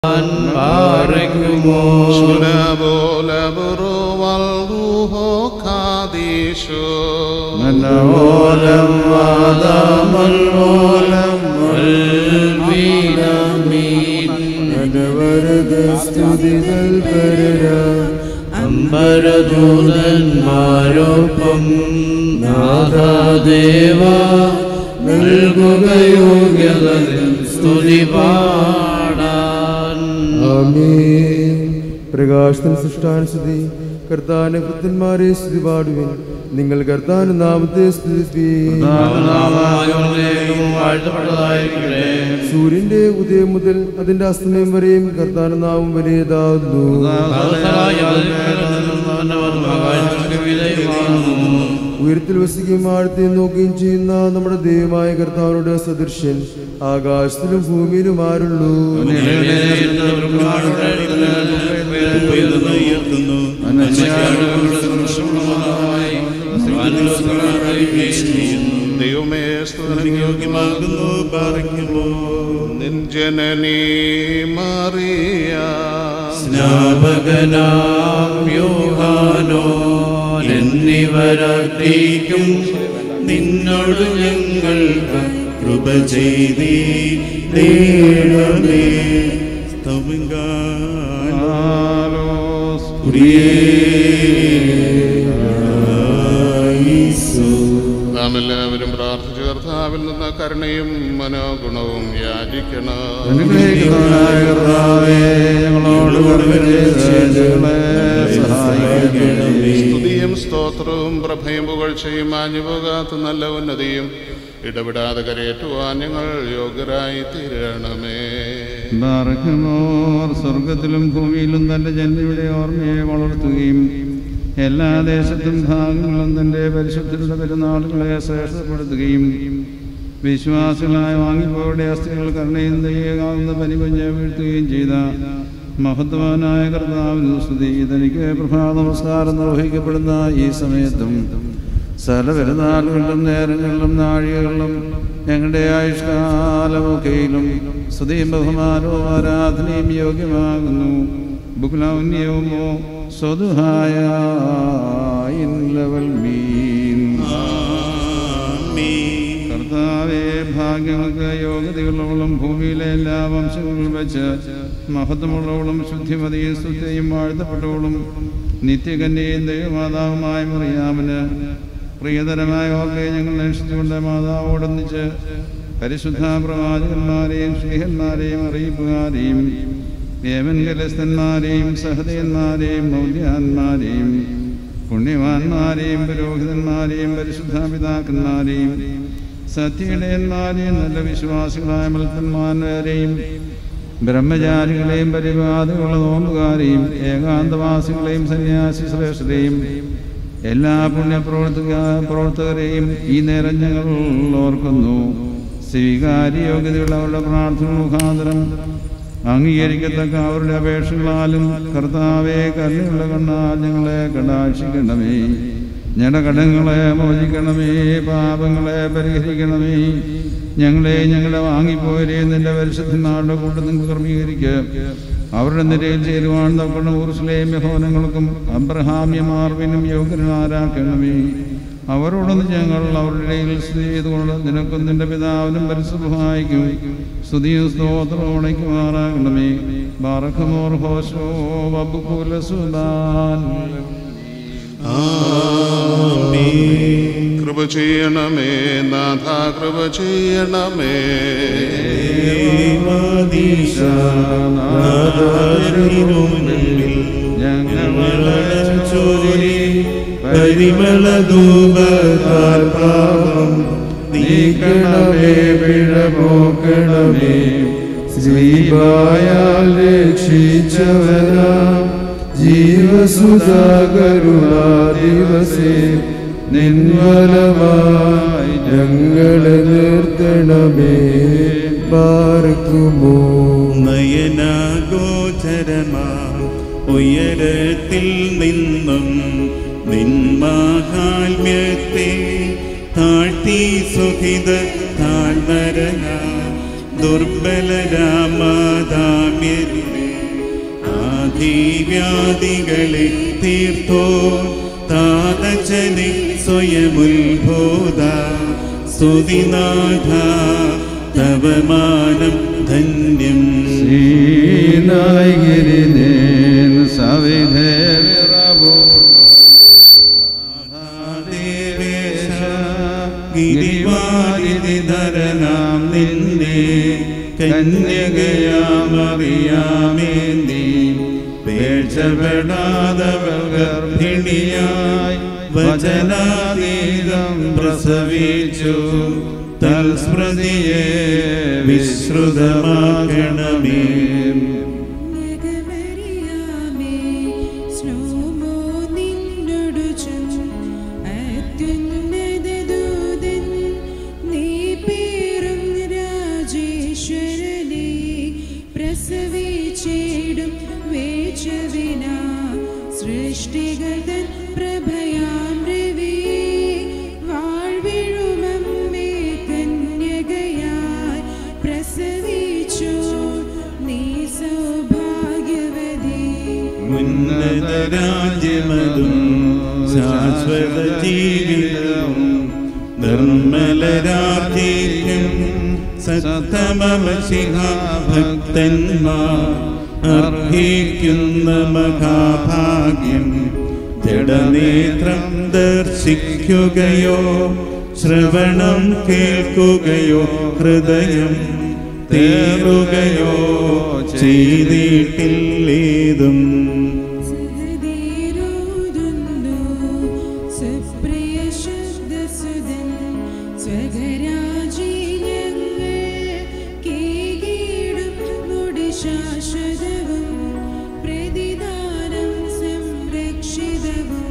പാറയ്ക്കുമോ ശുരബോലബുറു വൽറുഹോ ഖാദീശോ മനോലം വാദമൽമോലം വൽവീനമീൻ അനവരത സ്തുതികൾ പരര അമ്പരദൂതന്മാരൊപ്പം നാഥാദേവ നൽകുക യോഗ്യത സ്തുതി പാടാൻ ആമേൻ പ്രകാശത്തിന് സൃഷ്ടാനുസ്തുതി കർത്താന കൃത്യന്മാരെ സ്തുതി പാടുവിൻ നിങ്ങൾ കർത്താന നാമത്തെ സ്തുതിപ്പീൻ വാഴ്ത്തപ്പെട്ടതായിരിക്കട്ടെ സൂര്യന്റെ ഉദയം മുതൽ അതിന്റെ അസ്തമയം വരെയും കർത്താന നാമം വരെയതാകുന്നു ഉയരത്തിൽ വസിക്കുകയും ആഴത്തിൽ നോക്കുകയും ചെയ്യുന്ന നമ്മുടെ ദൈവമായ കർത്താവിനോട് സദൃശ്യൻ ആകാശത്തിലും ഭൂമിയിലും ആരുള്ളൂ ദൈവമേ സ്തുതിയോഗ്യമാകുന്നു പറയുന്നു നിൻ ജനനീ മറിയ സ്നാപകനാം യോഹാനോ എന്നിവരർപ്പിക്കും നിന്നോട് ഞങ്ങൾക്ക് കൃപ ചെയ്തി ദൈവമേ സ്തവങ്കാൻ നാം എല്ലാവരും പ്രാർത്ഥിച്ചു കർത്താവിൽ നിന്ന് കരുണയും മനോഗുണവും യാചിക്കണം അനുഗ്രഹിക്കുന്നവനായ കർത്താവേ, ഞങ്ങളോട് കരുണ ചെയ്ത് ഞങ്ങളെ സഹായിക്കണമേ. സ്തുതിയും സ്തോത്രവും പ്രഭയും പുകഴ്ചയും മാഞ്ഞുപോകാത്ത നല്ല ഉന്നതിയും ഇടപെടാതെ കരയേറ്റുവാൻ ഞങ്ങൾ യോഗ്യരായി തീരണമേ ബാറക്കുമോർ സ്വർഗത്തിലും ഭൂമിയിലും തന്റെ ജന്മയുടെ ഓർമ്മയെ വളർത്തുകയും എല്ലാ ദേശത്തും ഭാഗങ്ങളും തന്റെ പരിശുദ്ധരുടെ പെരുന്നാളുകളെ ശ്രേഷ്ഠപ്പെടുത്തുകയും വിശ്വാസികളായ വാങ്ങിപ്പോരുടെ അസ്ഥികൾ കരുണയും ദയ്യാകുന്ന പനികുഞ്ഞ് വീഴ്ത്തുകയും ചെയ്ത മഹത്വവാനായ കർത്താവിന് സ്തുതി തനിക്ക് പ്രഭാത നമസ്കാരം നിർവഹിക്കപ്പെടുന്ന ഈ സമയത്തും സകല പെരുന്നാളുകളിലും നേരങ്ങളിലും നാഴികകളിലും ഞങ്ങളുടെ ആയുഷ്കാലമൊക്കെയിലും സ്തുതിയും ബഹുമാനവും ആരാധനയും യോഗ്യമാകുന്നു ബുക്ലൗന്യവുമോ സ്വതുഹായ ഇൻലവൽ മീൻ കർത്താവെ ഭാഗ്യങ്ങൾക്ക് യോഗ്യതകളുള്ളവളും ഭൂമിയിലെ എല്ലാ വംശങ്ങളിലും വെച്ച് മഹത്വമുള്ളവളും ശുദ്ധിമതിയും സ്തുതിയും വാഴ്ത്തപ്പെട്ടവളും നിത്യകന്യയും ദൈവമാതാവുമായ മറിയാമന് പ്രിയതരമായ ഓർമ്മയെ ഞങ്ങൾ അന്വേഷിച്ചുകൊണ്ട് മാതാവോടൊന്നിച്ച് പരിശുദ്ധ പ്രവാചകന്മാരെയും സ്നേഹന്മാരെയും അറിയിപ്പുകാരെയും ദേവൻകലസ്ഥന്മാരെയും സഹതയന്മാരെയും മൗല്യാന്മാരെയും പുണ്യവാന്മാരെയും പുരോഹിതന്മാരെയും പരിശുദ്ധ പിതാക്കന്മാരെയും സത്യയിടയന്മാരെയും നല്ല വിശ്വാസികളായ മൽപ്പന്മാരെയും ബ്രഹ്മചാരികളെയും പരിപാടികളുള്ള നോമ്പുകാരെയും ഏകാന്തവാസികളെയും സന്യാസി ശ്രേഷ്ഠരെയും എല്ലാ പുണ്യപ്രവർത്തക പ്രവർത്തകരെയും ഈ നേരം ഞങ്ങൾ ഓർക്കുന്നു സ്വീകാര്യ യോഗ്യതയുള്ളവരുടെ പ്രാർത്ഥന മുഖാന്തരം അംഗീകരിക്കത്തക്ക അവരുടെ അപേക്ഷകളാലും കർത്താവെ കരുണയുള്ള കണ്ണാൽ ഞങ്ങളെ കടാക്ഷിക്കണമേ ഞങ്ങളുടെ കടങ്ങളെ മോചിക്കണമേ പാപങ്ങളെ പരിഹരിക്കണമേ ഞങ്ങളെ ഞങ്ങളെ വാങ്ങിപ്പോയരെ നിന്റെ പരിശുദ്ധന്മാരുടെ കൂട്ടത്തിൽ ക്രമീകരിക്കുക അവരുടെ നിരയിൽ ചേരുവാൻ നോക്കുന്ന ഊർസ്ലേം യഹോനങ്ങൾക്കും അബ്രഹാമ്യമാർവിനും യോഗ്യനാരാക്കണമേ അവരോടൊന്ന് ഞങ്ങൾ അവരുടെ ഇടയിൽ സ്ഥിതി ചെയ്തുകൊണ്ട് നിനക്കും നിന്റെ പിതാവിനും പരിശുദ്ധമായിക്കും സ്തുതിയും സ്തോത്രവും ഉണയ്ക്കുമാറാകണമേ ബാറഖമോർ ഹോശോ വബുകുല സുദാൻ കൃപ ചെയ്യണമേ നാഥ കൃപ ചെയ്യണമേ ഞങ്ങളെ പരിമള ധൂപത്താൽ പാപം നീക്കണമേ പിഴ പോക്കണമേ ശ്രീവായാൽ രക്ഷിച്ചവനാ ജീവസുധാ കരുണാ ദിവസേ നിൻവലമായി ഞങ്ങളെ നിർത്തണമേ പാർക്കുമോ നയനാഗോചരമാം ഉയരത്തിൽ നിന്നും നിന്മാഹാത്മ്യത്തെ താഴ്ത്തി സുഖിത താഴ്വരന ദുർബലരാമാതാമ്യരുടെ വ്യാധിവ്യാധികളെ തീർത്തോ താതജനെ സ്വയമുത്ഭൂത സ്തുതിനാഥ തവ മാനം ധന്യം സീനായിരം സവിധേ വിറവോടു ദേവേശ ഗിരിവാരിധരനാം നിന്നെ കന്യകയാമറിയാമേന്തി പേക്ഷപ്പെടാതവൾ ഗർഭിണിയായി വചനാതീതം പ്രസവിച്ചു തൽസ്മൃതിയെ വിശ്രുതമാക്കണമേ നഗമറിയാമേ ശ്ലോമോ നിന്നോടു ചൊന്നു അത്യുന്നത ദൂതൻ നീ പേരും രാജേശ്വരനെ പ്രസവിച്ചിടും വേച്ചവിന സൃഷ്ടികതൻ പ്രഭയാം രവി വാഴ്വിഴുമമ്മേ കന്യകയായി പ്രസവിച്ചു നീ സൗഭാഗ്യവതി ഉന്നത രാജ്യമതും ശാശ്വത ജീവിതവും നിർമ്മലരാജ്യം സത്തമവശിഹ ഭക്തന്മാർ അർഹിക്കുന്ന മഹാഭാഗ്യം ജഡനേത്രം ദർശിക്കുകയോ ശ്രവണം കേൾക്കുകയോ ഹൃദയം തേറുകയോ ചെയ്തിട്ടില്ലേതും സഹതീരോതുന്നു സുപ്രിയ ശബ്ദസുതൻ സ്വകരാജീയങ്ങൾ കേകീടും മുടി ശാശ്വതവും പ്രതിദാനം സംരക്ഷിതവും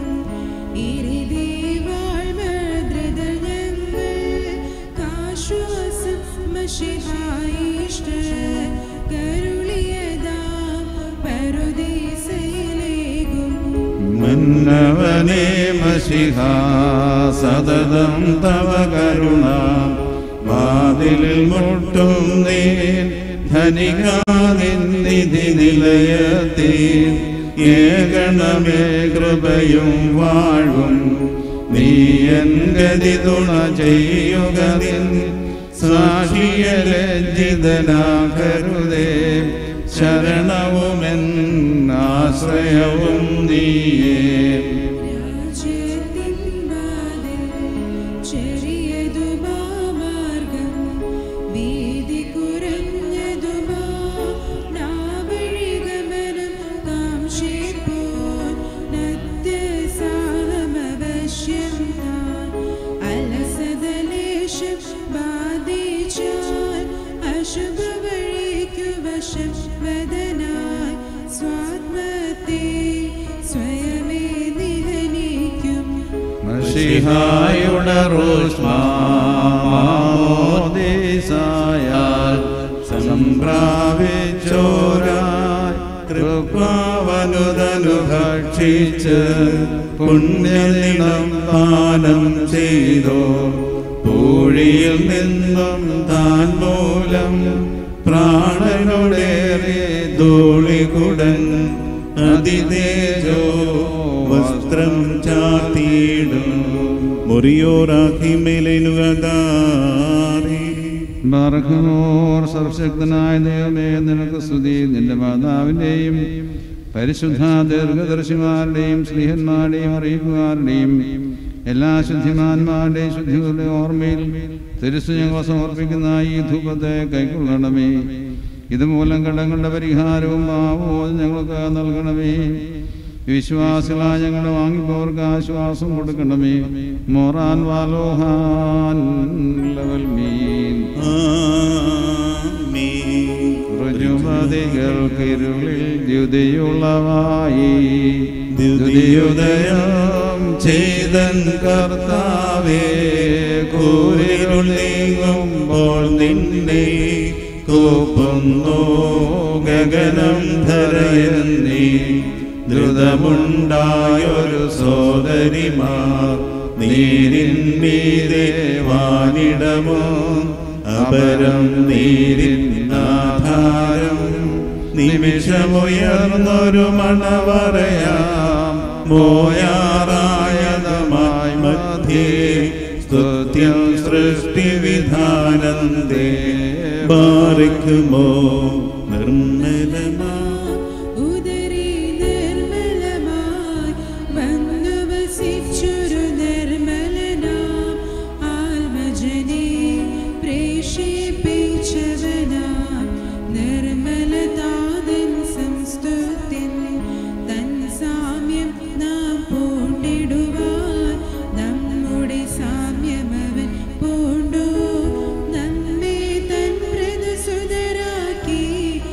ഇരിദേവാഴ്മദ്രത ഞങ്ങൾ കാശ്വാസം മഷിഹായിഷ്ട കരുളിയതാം പരുദീസയിലേകും മന്നവനേ മഷിഹ സതതം തവ കരുണ വാതിലിൽ മുട്ടും നീ ധനികാനിധി നിലയത്തിൽ ഏകണമേ കൃപയും വാഴും നീ എൻ ഗതി തുണ ചെയ്യുക നിൻ സാക്ഷിയലജ്ജിതനാകരുതേ ശരണവുമെൻ ആശ്രയവും നീയേ രാജ്യത്തിൻ വാതിൽ ചെറിയതുമാ മാർഗം വീതി കുറഞ്ഞതുമാ നാവഴിഗമനം കാംക്ഷിപ്പോൻ നദ്യസാഹമവശ്യം താൻ അലസതലേശം ബാധിച്ചാൽ അശുഭവഴിക്കു വശം വദനായി സ്വാത്മത്തെ സ്വയമേ നിഹനിക്കും മഷിഹായുടെ റോഷ്മാമോദീസായാൽ സംപ്രാപിച്ചോരായി കൃപാവനുതനു ഭക്ഷിച്ച് പുണ്യനിളം പാനം ചെയ്തോ പൂഴിയിൽ നിന്നും താൻ മൂലം പ്രാണനോടേറെ ധൂളികുടൻ അതിതേജോ വസ്ത്രം ചാത്തിയിടും മുറിയോറാഹിമേലുകതാറി ബർഹമോർ സർവശക്തനായ ദൈവമേ നിനക്ക് സ്തുതി നിന്റെ മാതാവിൻ്റെയും പരിശുദ്ധ ദീർഘദർശിമാരുടെയും സ്നേഹന്മാരുടെയും അറിയിപ്പുകാരുടെയും എല്ലാ ശുദ്ധിമാന്മാരുടെയും ശുദ്ധികളുടെ ഓർമ്മയിൽ തിരുസു ഞങ്ങൾ സമർപ്പിക്കുന്ന ഈ ധൂപത്തെ കൈക്കൊള്ളണമേ ഇതുമൂലം കടങ്ങളുടെ പരിഹാരവും ഭാവവും ഞങ്ങൾക്ക് നൽകണമേ വിശ്വാസികളായ ഞങ്ങളുടെ വാങ്ങിപ്പോർക്ക് ആശ്വാസം കൊടുക്കണമേ മോറാൻ വാലോഹാൻ ലവൽ മീൻ ആമീൻ. ഋജുമതികൾക്കിരുളിൽ ദ്യുതിയുളവായി ദ്യുതിയുദയം ചെയ്തൻ കർത്താവേ കൂരിരുൾ നീങ്ങുമ്പോൾ നിന്നെ കൂപ്പുന്നു ഗഗനം ധരയെന്നീ ദ്രുതമുണ്ടായൊരു സോദരിമാർ നീരിൻ മീതെ വാനിടമോ അപരം നീരിൻ ആധാരം നിമിഷമുയർന്നൊരു മണവറയാം മോയാറായതമായി മധ്യേ സ്തുത്യം സൃഷ്ടിവിധാനന്തേ ബാറിക്കുമോ നിർമ്മലമാ ഉദരീ നിർമ്മലമായി വന്നു വസിച്ചൊരു നിർമ്മലനാം ആത്മജനെ പ്രേഷിപ്പിച്ചവനാം നിർമ്മലതാതൻ സംസ്തുതിൻ തൻ സാമ്യം നാം പൂണ്ടിടുവാൻ നമ്മുടെ സാമ്യമവൻ പൂണ്ടു നമ്മെ തൻ മൃദുസുതരാക്കി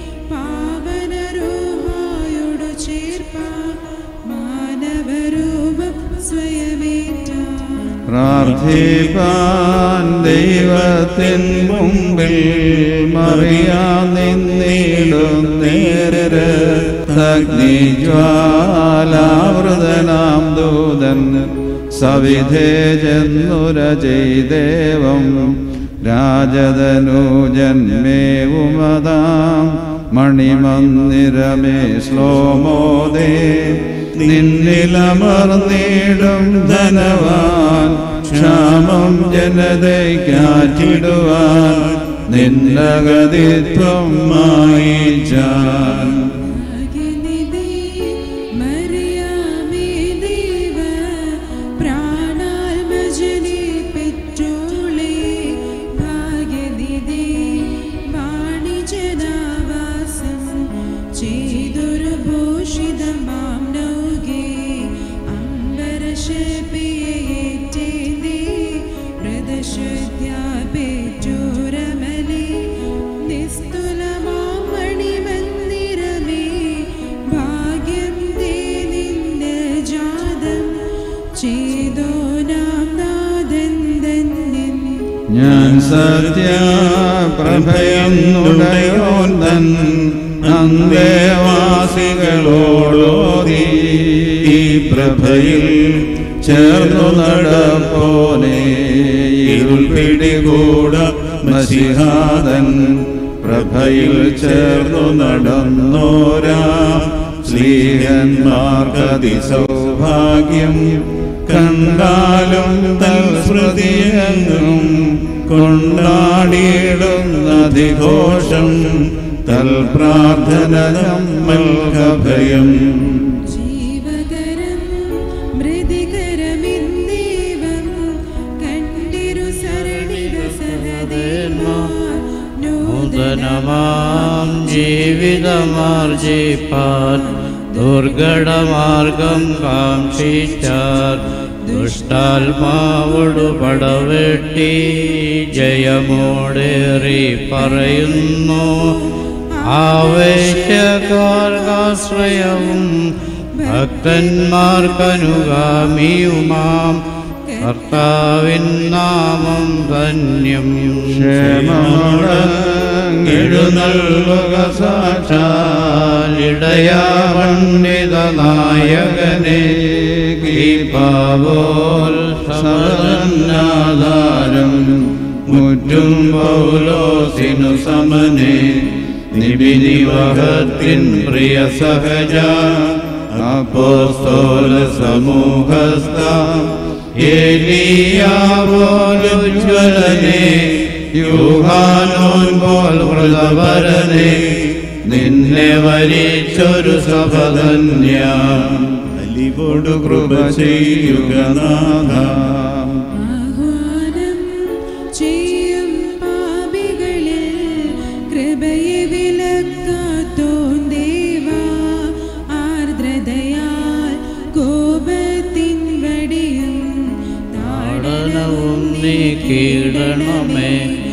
പാവനരൂഹായോടു ചേർപ്പാൻ മാനവരൂപം സ്വയമേറ്റാൻ പ്രാർത്ഥിപ്പാൻ ദൈവത്തിൻ മുമ്പിൽ മറിയാൻ നിന്നിടും നേരഗ്നിജ്വാലാവൃതനാം ദൂതൻ സവിധേ ജന്നുര ചെയ്ദേവം രാജതനൂജന്മേവുമതാം മണിമന്ദിരമേ ശ്ലോമോദേ നിന്നിലമർന്നിടും ധനവാൻ ക്ഷാമം ജനതയ്ക്കാറ്റിടുവാൻ നിന്നഗതിത്വം മായിച്ചാൻ ഭാഗ്യനിധി മറിയാമേ ദൈവ പ്രാണാത്മജനെ പെറ്റോളെ ഭാഗ്യനിധി വാണിജനാവാസം ചെയ്തൊരു ഭൂഷിതമാം നൗകെ അംബരശപിയേറ്റേന്തി വ്രതശുദ്ധ്യാപേറ്റോരമലേ നിസ്തുലമാം മണിമന്ദിരമേ ഭാഗ്യം തേ നിന്റെ ജാതം ചെയ്തോ നാം നാഥൻ ധന്യൻ ഞാൻ സത്യപ്രഭയെന്നുടയോൻ തൻ അന്തേവാസികളോടോതി ഈ പ്രഭയിൽ ചേർന്നു നടപ്പോനെ ഇരുൾ പിടികൂട മസിഹാദൻ പ്രഭയിൽ ചേർന്നു നടന്നോരാ ശ്രീഹന്മാർക്കതി സൗഭാഗ്യം കണ്ടാലും തൽസ്മൃതിയെങ്ങും കൊണ്ടാടിയിടുന്നതിഘോഷം തൽപ്രാർത്ഥന നമ്മൽക്കഭയം ജീവകരം മൃതികരമിന്നേവം കണ്ടിരു സരണിക സഹദേന്മാർ നൂതനമാം ജീവിതമാർജിപ്പാൻ ദുർഘടമാർഗം കാംക്ഷിച്ചാൽ ദുഷ്ടാത്മാവോടു പടവെട്ടി ജയമോടേറി പറയുന്നു ആവേശകാർക്കാശ്രയവും ഭക്തന്മാർക്കനുഗാമിയുമാം കർത്താവിൻ നാമം ധന്യം ക്ഷേമമുഴങ്ങിടുന്നൽവക സാക്ഷാലിടയാ പണ്ഡിത നായകനെ കീപാവോൽ സദന്നാധാരം മുറ്റും പൗലോസിനു സമനെ നിബിനിവഹത്തിൻ പ്രിയ സഹജ അപ്പോസ്തോല സമൂഹസ്ഥ ഏലിയാവോലുജ്വലനെ യൂഹാനോൻ പോൽ വ്രതപരനെ നിന്നെ വരിച്ചൊരു സഭധന്യ അലിവോടു കൃപ ചെയ്യുക നാഥ ആഹ്വാനം ചെയ്യും പാപികളിൽ കൃപയെ വിലക്കാത്തോൻ ദേവാ ആർദ്രതയാൽ കോപത്തിൻ വടിയും താടനവും നീക്കിയിടണമേ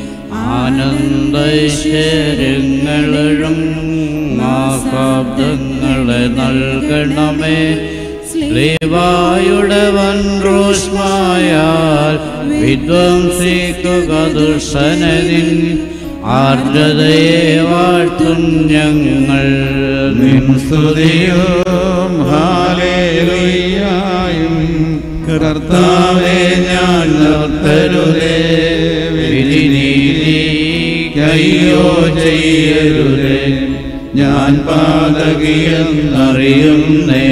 ആനന്ദൈശ്വര്യങ്ങളഴും മാസാബ്ദങ്ങളെ നൽകണമേ ശ്രീവായുടെ വൻറോഷ്മായാൽ വിധ്വംസിക്കുക ദുഷനതിൻ ആർദ്രതയെ വാഴ്ത്തും ഞങ്ങൾ നിൻ സ്തുതിയും ഹാലേലുയ്യായും കർത്താവെ ഞാൻ നിർത്തരുതേ വിധി നീതി കയ്യോ ചെയ്യരുതേ ഞാൻ പാതകിയെന്നറിയുന്നേ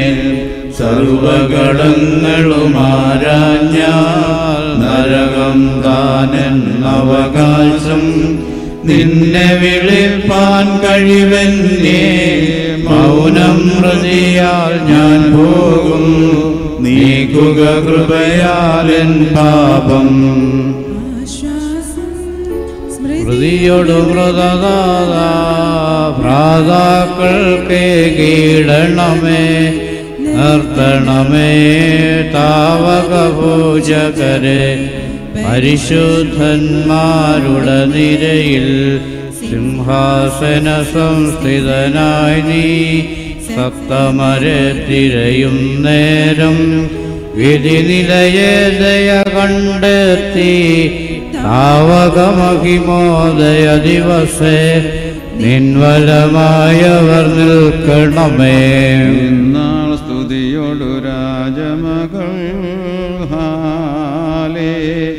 സർവകടങ്ങളുമാരാഞ്ഞാൽ നരകം താനെന്നവകാശം നിന്നെ വിളിപ്പാൻ കഴിവെന്നേ മൗനം പ്രതിയാൽ ഞാൻ പോകും നീക്കുക കൃപയാലെൻ പാപം ആശ്വാസം പ്രതിയോടു മൃതദാത ഭ്രാതാക്കൾക്ക് കീടണമേ നിർത്തണമേ താവക പൂജകരെ പരിശുദ്ധന്മാരുടെ നിരയിൽ സിംഹാസന സംസ്ഥിതനായി നീ സപ്തമരെ തിരയും നേരം വിധി നിലയെ ദയ കണ്ടെത്തി താവകമഹിമോദയ ദിവസേ നിൻവലമായവർ നിൽക്കണമേ ഇന്നാൾ സ്തുതിയോടു രാജമകൾ ഹാലേ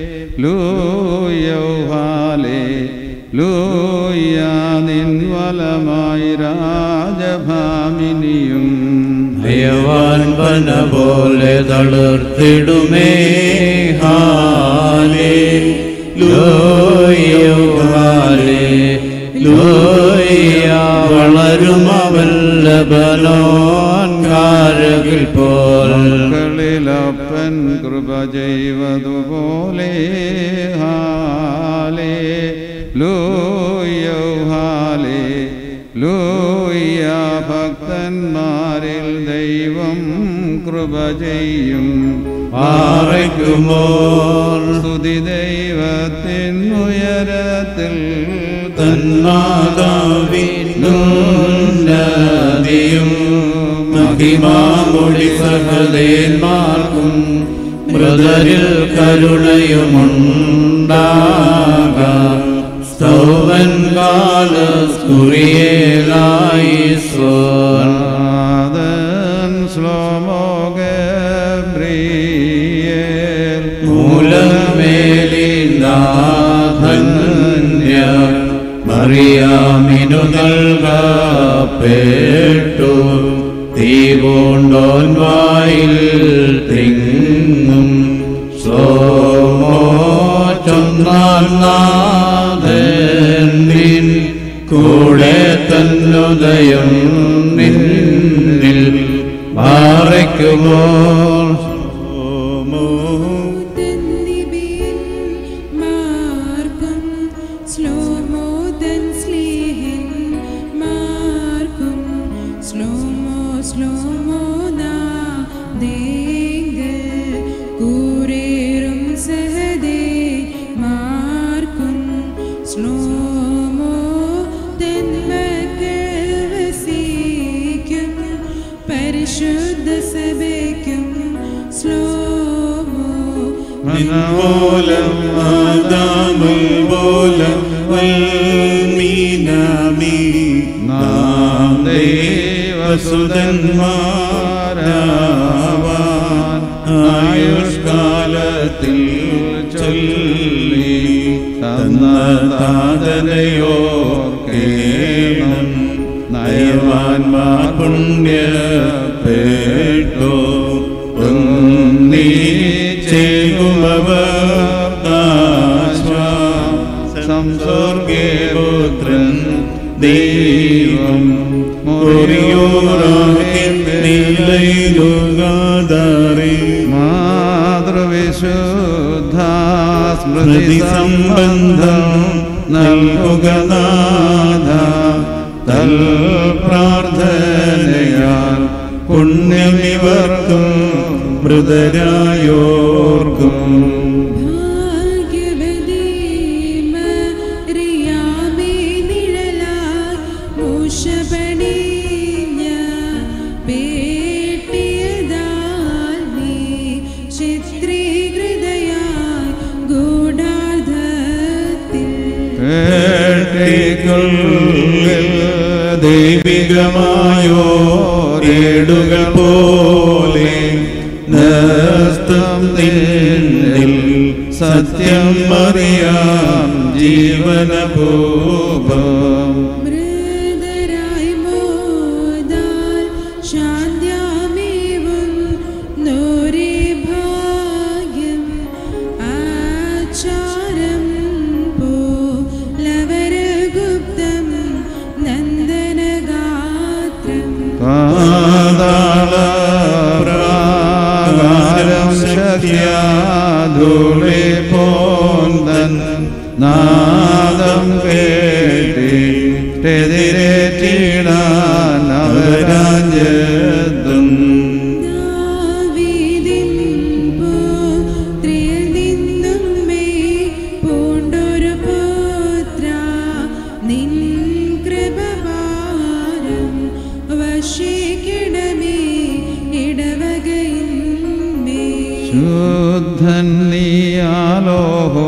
ലൂയൗ ഹാലേ ലൂയ നിൻവലമായി രാജഭാമിനിയും ഭയവാൻ പന പോലെ തളിർത്തിടുമേ ഹാലേ ലോയോ ഹാലേ ലോയ വളരും അവൻ ലബനോൻ കാരകിൽ പോൽ മക്കളിലപ്പൻ കൃപ ചെയ്വതുപോലെ ഹാലേ ലൂയൗ ഹാലേ ലൂയ ഭക്തന്മാരിൽ ദൈവം കൃപ ചെയ്യും പാറയ്ക്കുമോ സ്തുതി ദൈവത്തിൻ ഉയരത്തിൽ തന്മാതാവിനുന്നതിയും മഹിമാമൊഴി സഹദേന്മാർക്കും മൃതരിൽ കരുണയുമുണ്ടാക സ്തൗവൻ കാല സ്കുറിയേലായി സോൻ നാഥൻ ശ്ലോമോ ഗബ്രിയേൽ മൂലമേലിനാഥന്യ മറിയാമിനു നൽകപ്പെട്ടു തീ പൂണ്ടോൻ വായിൽ തിങ്ങും സോമോ ചൊന്നാൽ നാഥൻ നിൻ കൂടെ തന്നുദയം നിന്നിൽ പാറയ്ക്കുമോ തെന്നിബിൻ മാർക്കും സ്ലോമോദൻ സ്ലീഹിൻ മാർക്കും സ്ലോമോ സ്ലോമോ നാ ദേങ്കൽ കൂരേറും സഹദേ മാർക്കും സ്ലോമോ തെന്മക്കൾ വസിക്കും പരിശുദ്ധ സഭയ്ക്കും സ്ലോമോ മനോലം ആദാമുൽ പോലം വൽമീനാമി നാം ദേവസുതന്മാരാവാൻ ആയുഷ്കാലത്തിൽ ചൊല്ലി തന്ന താതനയോർക്കേണം നയവാൻമാർ പുണ്യപ്പെട്ടു നീ ചെയ്യുമവർ സംസർഗേ പുത്രൻ ദൈവം മുറിയോറാഹിം നിലയിലുകാതാറി മാതൃവിശുദ്ധ സ്മൃതി സംബന്ധം നൽകുക നാഥ തൽ പ്രാർത്ഥനയാൽ പുണ്യമിവർക്കും മൃതരായോർക്കും ഭാഗ്യവതി മറിയാമേ നിഴലാൽ മൂഷപണിഞ്ഞ പേട്ടിയതാൽ നീ ചിത്രീകൃതയാൽ ഗൂഢാർത്ഥത്തിൽ കേട്ടിക്കുള്ളിൽ ദൈവികമായോ ഏടുകൾ പോലെ നസ്തം നിന്നിൽ സത്യം അറിയാം ജീവനഭൂപം മൃതരായി മോ പാതാള പ്രാകാരം ശക്തിയാധൂളി പോന്തൻ നാദം കേട്ടിട്ടെതിരേറ്റിടാൻ അവരാജ്യത്തും ദാവീദിൻ പുത്രിയിൽ നിന്നും മേ പൂണ്ടൊരു പുത്ര നിൻ കൃപഭാരം വശിക്കിടമേ ഇടവകയിന്മേ ശുദ്ധൻ നീയാലോഹോ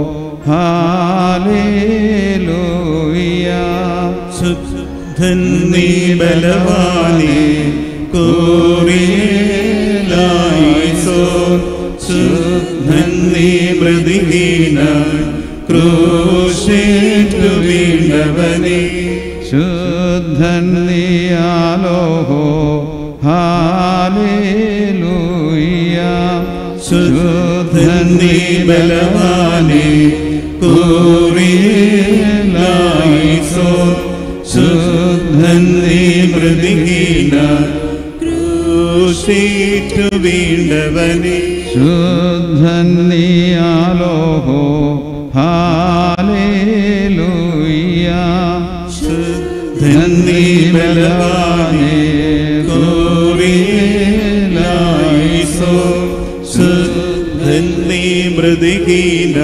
ഹാലേലൂയ ശുദ്ധൻ നീ ബലവാനേ കോറിയേലായിസോ ശുദ്ധൻ നീ പ്രതിഹീന ക്രൂശേറ്റു വീണവനേ ശുദ്ധൻ നീയാലോഹോ ഹാലേലൂയ ശുദ്ധൻ നീ ബലവാനേ കോറിയേലായിസോ ശുദ്ധൻ നീ പ്രതിഹീന ക്രൂശേറ്റു വീണവനേ ശുദ്ധൻ നീയാലോഹോ ഹാലേലൂയ ശുദ്ധൻ നീ ബലവാനേ കോറിയേലായിസോ ശുദ്ധൻ നീ മൃതിഹീന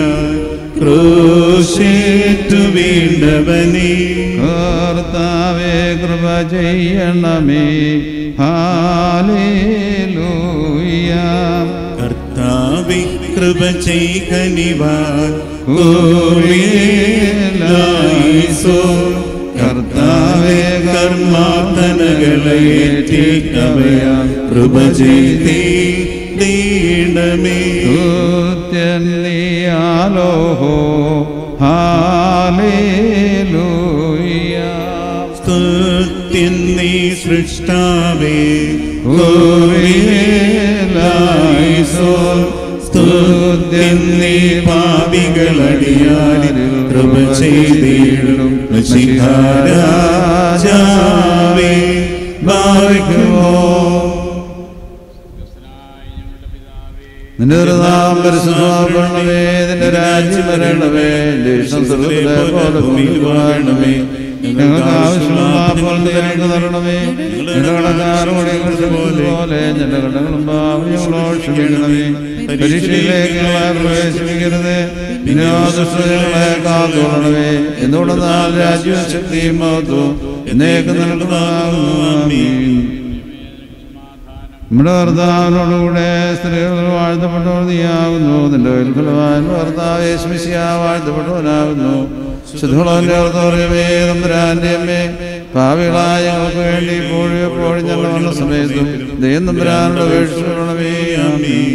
ക്രൂശേറ്റു വീണ്ടവനേ കർത്താവേ കൃപ ചെയ്യണമേ ഹാലേലൂയ കർത്താവെ കൃപ ചെയ്കനിവാൻ കോറിയേലായിസോ കർത്താവെ കർമാതനകളേറ്റിക്കവയ കൃപ ചെയ്തീടമേ സ്തുത്യൻ നീയാലോഹോ ഹാലേലൂയ സ്തുത്യൻ നീ സൃഷ്ടാവേ കോറിയേലായിസോ സ്തുത്യൻ നീ പാപികളടിയാടി കൃപ ചെയ്തിടും രാജാവേ ബാധിക്കുമോ നിന്റെ ഒരു നാം പരിശുദ്ധമാകണമേ നിന്റെ രാജ്യം വരണമേ നിന്റെ ഇഷ്ടം സ്വർഗ്ഗത്തിലെ പോലെ ഭൂമിയിൽ വാഴണമേ ഞങ്ങൾക്ക് ആവശ്യമുള്ള അപ്പോൾ ഞങ്ങൾക്ക് തരണമേ ഞങ്ങളുടെ കടക്കാരോട് ഞങ്ങൾ ക്ഷമിച്ചതുപോലെ ഞങ്ങളുടെ കടങ്ങളും പാവം ഞങ്ങളോട് ക്ഷമിക്കണമേ പരീക്ഷയിലേക്ക് ഞങ്ങളെ പ്രവേശിപ്പിക്കരുത് പിന്നെ ദുഷ്ടങ്ങളെ കാത്തോളണമേ എന്തുകൊണ്ടെന്നാൽ രാജ്യവും ശക്തിയും മഹത്വവും എന്നേക്ക് നൽകുന്നതാകുന്നു ആമീൻ നമ്മുടെ ഭർത്താവിനോടുകൂടെ സ്ത്രീകൾ വാഴ്ത്തപ്പെട്ടവർ നീയാകുന്നു നിന്റെ ഫലവാൻ ഭർത്താവ് യേശുമിശിയ വാഴ്ത്തപ്പെട്ടവനാകുന്നു ശുദ്ധമുള്ളവന്റെ ഭർത്താവേ തമ്പുരാന്റെ അമ്മേ ഭാവികളായ ഞങ്ങൾക്ക് വേണ്ടി ഇപ്പോഴും എപ്പോഴും ഞങ്ങൾ വന്ന സമയത്തും ദൈവം തമ്പുരാനോട് അപേക്ഷിക്കണമേ ആമീൻ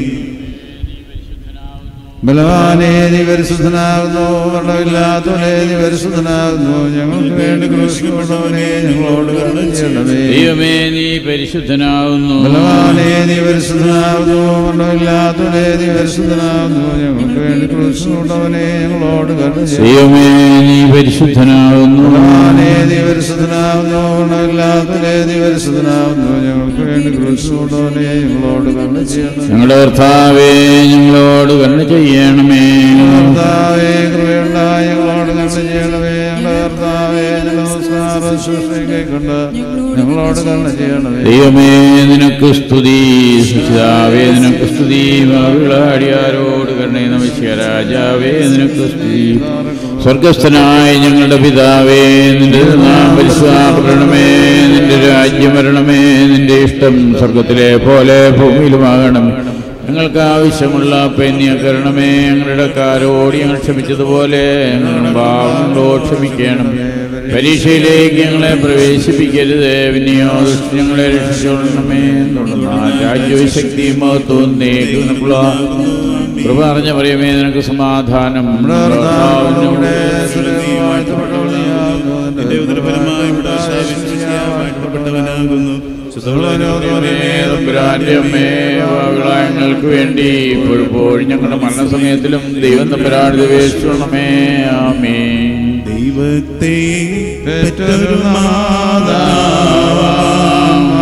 ബലവാനേ നീ പരിശുദ്ധനാകുന്നു മരണമില്ലാത്തവനെ നീ പരിശുദ്ധനാകുന്നു ഞങ്ങൾക്ക് വേണ്ടി ക്രൂശിക്കപ്പെട്ടവനെ ഞങ്ങളോട് കരുണ ചെയ്യണമേ ദൈവമേ നീ പരിശുദ്ധനാകുന്നു ബലവാനേ നീ പരിശുദ്ധനാകുന്നു മരണമില്ലാത്തവനെ നീ പരിശുദ്ധനാകുന്നു ഞങ്ങൾക്ക് വേണ്ടി ക്രൂശിക്കപ്പെട്ടവനെ ഞങ്ങളോട് കരുണ ചെയ്യണമേ ദൈവമേ നീ പരിശുദ്ധനാകുന്നു ബലവാനേ നീ പരിശുദ്ധനാകുന്നു മരണമില്ലാത്തവനെ നീ പരിശുദ്ധനാകുന്നു ഞങ്ങൾക്ക് വേണ്ടി ക്രൂശിക്കപ്പെട്ടവനെ ഞങ്ങളോട് കരുണ ചെയ്യണമേ ഞങ്ങളുടെ കർത്താവേ ഞങ്ങളോട് കരുണ ചെയ്യണമേ കർത്താവേ കൃപയുണ്ടായി ഞങ്ങളോട് കരുണ ചെയ്യണമേ ഞങ്ങളുടെ കർത്താവേ ഞങ്ങളുടെ നമസ്കാരം ശുശ്രൂഷയ്ക്കൊണ്ട് ഞങ്ങളോട് കരുണ ചെയ്യണമേ ദൈവമേ നിനക്ക് സ്തുതി സുഷിതാവേ നിനക്ക് സ്തുതി മകളാടിയാരോട് കരുണ നമിച്ച രാജാവേ നിനക്ക് സ്തുതി സ്വർഗസ്ഥനായ ഞങ്ങളുടെ പിതാവേ നിന്റെ നാം പരിശുദ്ധപ്പെടണമേ നിന്റെ രാജ്യം വരണമേ നിന്റെ ഇഷ്ടം സ്വർഗത്തിലെ പോലെ ഭൂമിയിലുമാകണമേ ഞങ്ങൾക്ക് ആവശ്യമുള്ള പെണ്ണിയ കരണമേ ഞങ്ങളുടെ കാരോട് ഞങ്ങൾ ക്ഷമിച്ചതുപോലെ ഞങ്ങളുടെ ഭാവങ്ങളോട് ക്ഷമിക്കണം പരീക്ഷയിലേക്ക് ഞങ്ങളെ പ്രവേശിപ്പിക്കരുത് പിന്നെയോ ദുഷ്ടൻ ഞങ്ങളെ രക്ഷിച്ചോളണമേ തുടർന്നാൽ രാജ്യവും ശക്തിയും മഹത്വവും നേടുന്നുള്ള കൃപ അറിഞ്ഞ പറയുമേ നിനക്ക് സമാധാനം നമ്മുടെ കർത്താവിനോട് സ്തുതിയും വാഴ്ത്തപ്പെട്ടവൾ നീയാകുന്നു. നിന്റെ ഉദരഫലമായി വാഴ്ത്തപ്പെട്ടവനാകുന്നു തമ്പുരാന്റെ അമ്മേ വാകളായ ഞങ്ങൾക്ക് വേണ്ടി ഇപ്പോഴും ഞങ്ങളുടെ മരണസമയത്തിലും ദൈവം തമ്പുരാൻ ഉപേക്ഷിക്കണമേ ആമേ ദൈവത്തെ പെറ്റൊരു പെറ്റൊരു മാതാവാം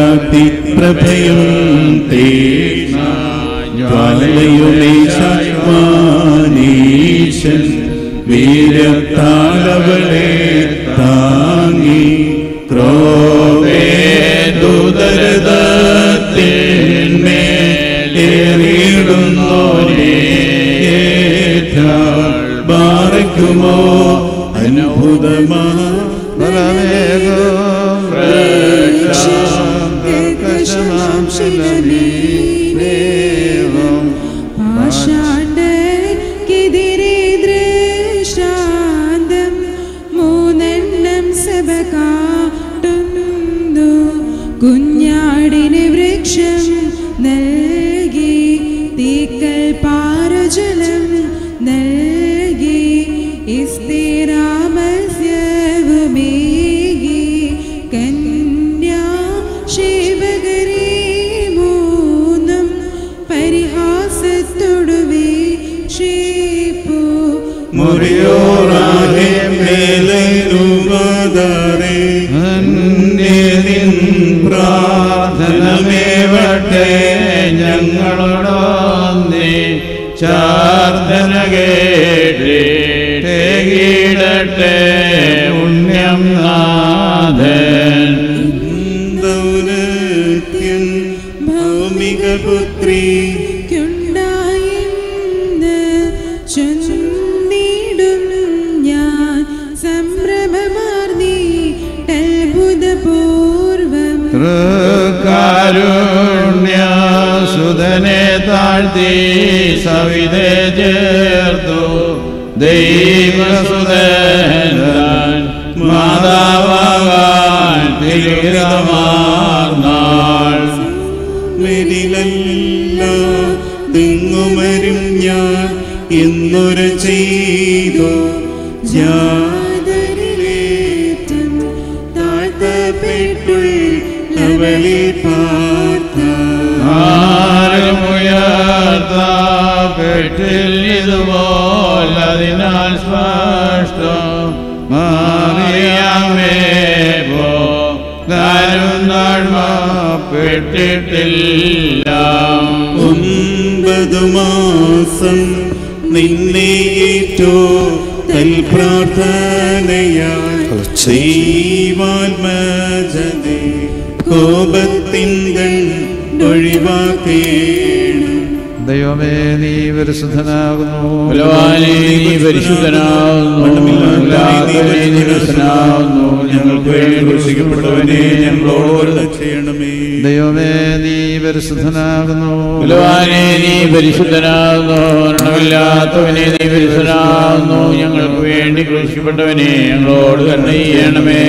വാഴ്ത്തി പ്രഭയും തീഷ്ണ ജ്വാലയുമീശൻ വീരത്താലവളെ താങ്ങി ക്രോവേദുദരതത്തിന്മേലേറിയിടുന്നോരേറ്റാൾ ബാറയ്ക്കുമോ അത്ഭുതമാ ഫലമേകും വൃക്ഷം കർക്കശമാം ശിലമീനേവം പാഷാണ്ഡർക്കെതിരെ ദൃഷ്ടാന്തം മൂന്നെണ്ണം സഭ കാട്ടുന്നു കുഞ്ഞാടിന് വൃക്ഷം നൽകി തീക്കൽ പാറജലം നൽകി ഇസ്തിരാമസ്യവുമേകി കന്യാ ശിവകരെ മൂന്നും പരിഹാസത്തൊടുവേ ക്ഷേപ്പു മുറിയോറാകെ മേലുവാദാരെ അന്യനിൻ പ്രാർത്ഥനമേവട്ടെ ഞങ്ങളോടൊന്നേ ചാർദ്ദന കേട്ടേകിടട്ടെ പുണ്യം നാഥൻ ദൗരത്യൻ ഭൗമിക പുത്രി ുണ്ടായിന്ന് ചൊന്നിടും ഞാൻ സംഭ്രമമാർന്നീട്ടത്ഭുതപൂർവം തൃക്കാരുണ്യസുതനെ താഴ്ത്തി സവിതേ ചേർത്തു ദൈവസുതൻ മാതാവാൻ തിരുമാർന്നാൾ മെരിലല്ല തിങ്ങുമരും ഞാൻ എന്നൊരു ചെയ്തു ജാതരിലേറ്റം താഴ്ത്തപ്പെട്ടുള്ളവളെ പാർത്ത ആരുമുയർത്തപ്പെട്ടിൽ ഇതുപോലതിനാൽ സ്പഷ്ടം മാറിയാമേ പോ പെട്ടിട്ടില്ല ഒമ്പതു മാസം നിന്നെ ഏറ്റോ തൽപ്രാർത്ഥനയാൽ ദൈവാത്മജനെ കോപത്തിൻ ഒഴിവാക്കേണം ദൈവമേ നീ പരിശുദ്ധനാകുന്നു ബലവാനേ, നീ പരിശുദ്ധനാകുന്നു എല്ലാത്തിനെയും നീ പരിശുദ്ധനാകുന്നു ഞങ്ങൾക്ക് വേണ്ടി ക്രൂശിക്കപ്പെട്ടവനെ ഞങ്ങളോട് ചെയ്യണമേ ദൈവമേ നീ പരിശുദ്ധനാകുന്നു ബലവാനെ നീ പരിശുദ്ധനാകുന്നു മരണമില്ലാത്തവനെ നീ പരിശുദ്ധനാകുന്നു ഞങ്ങൾക്ക് വേണ്ടി ക്രൂശിക്കപ്പെട്ടവനെ ഞങ്ങളോട് കരുണ ചെയ്യണമേ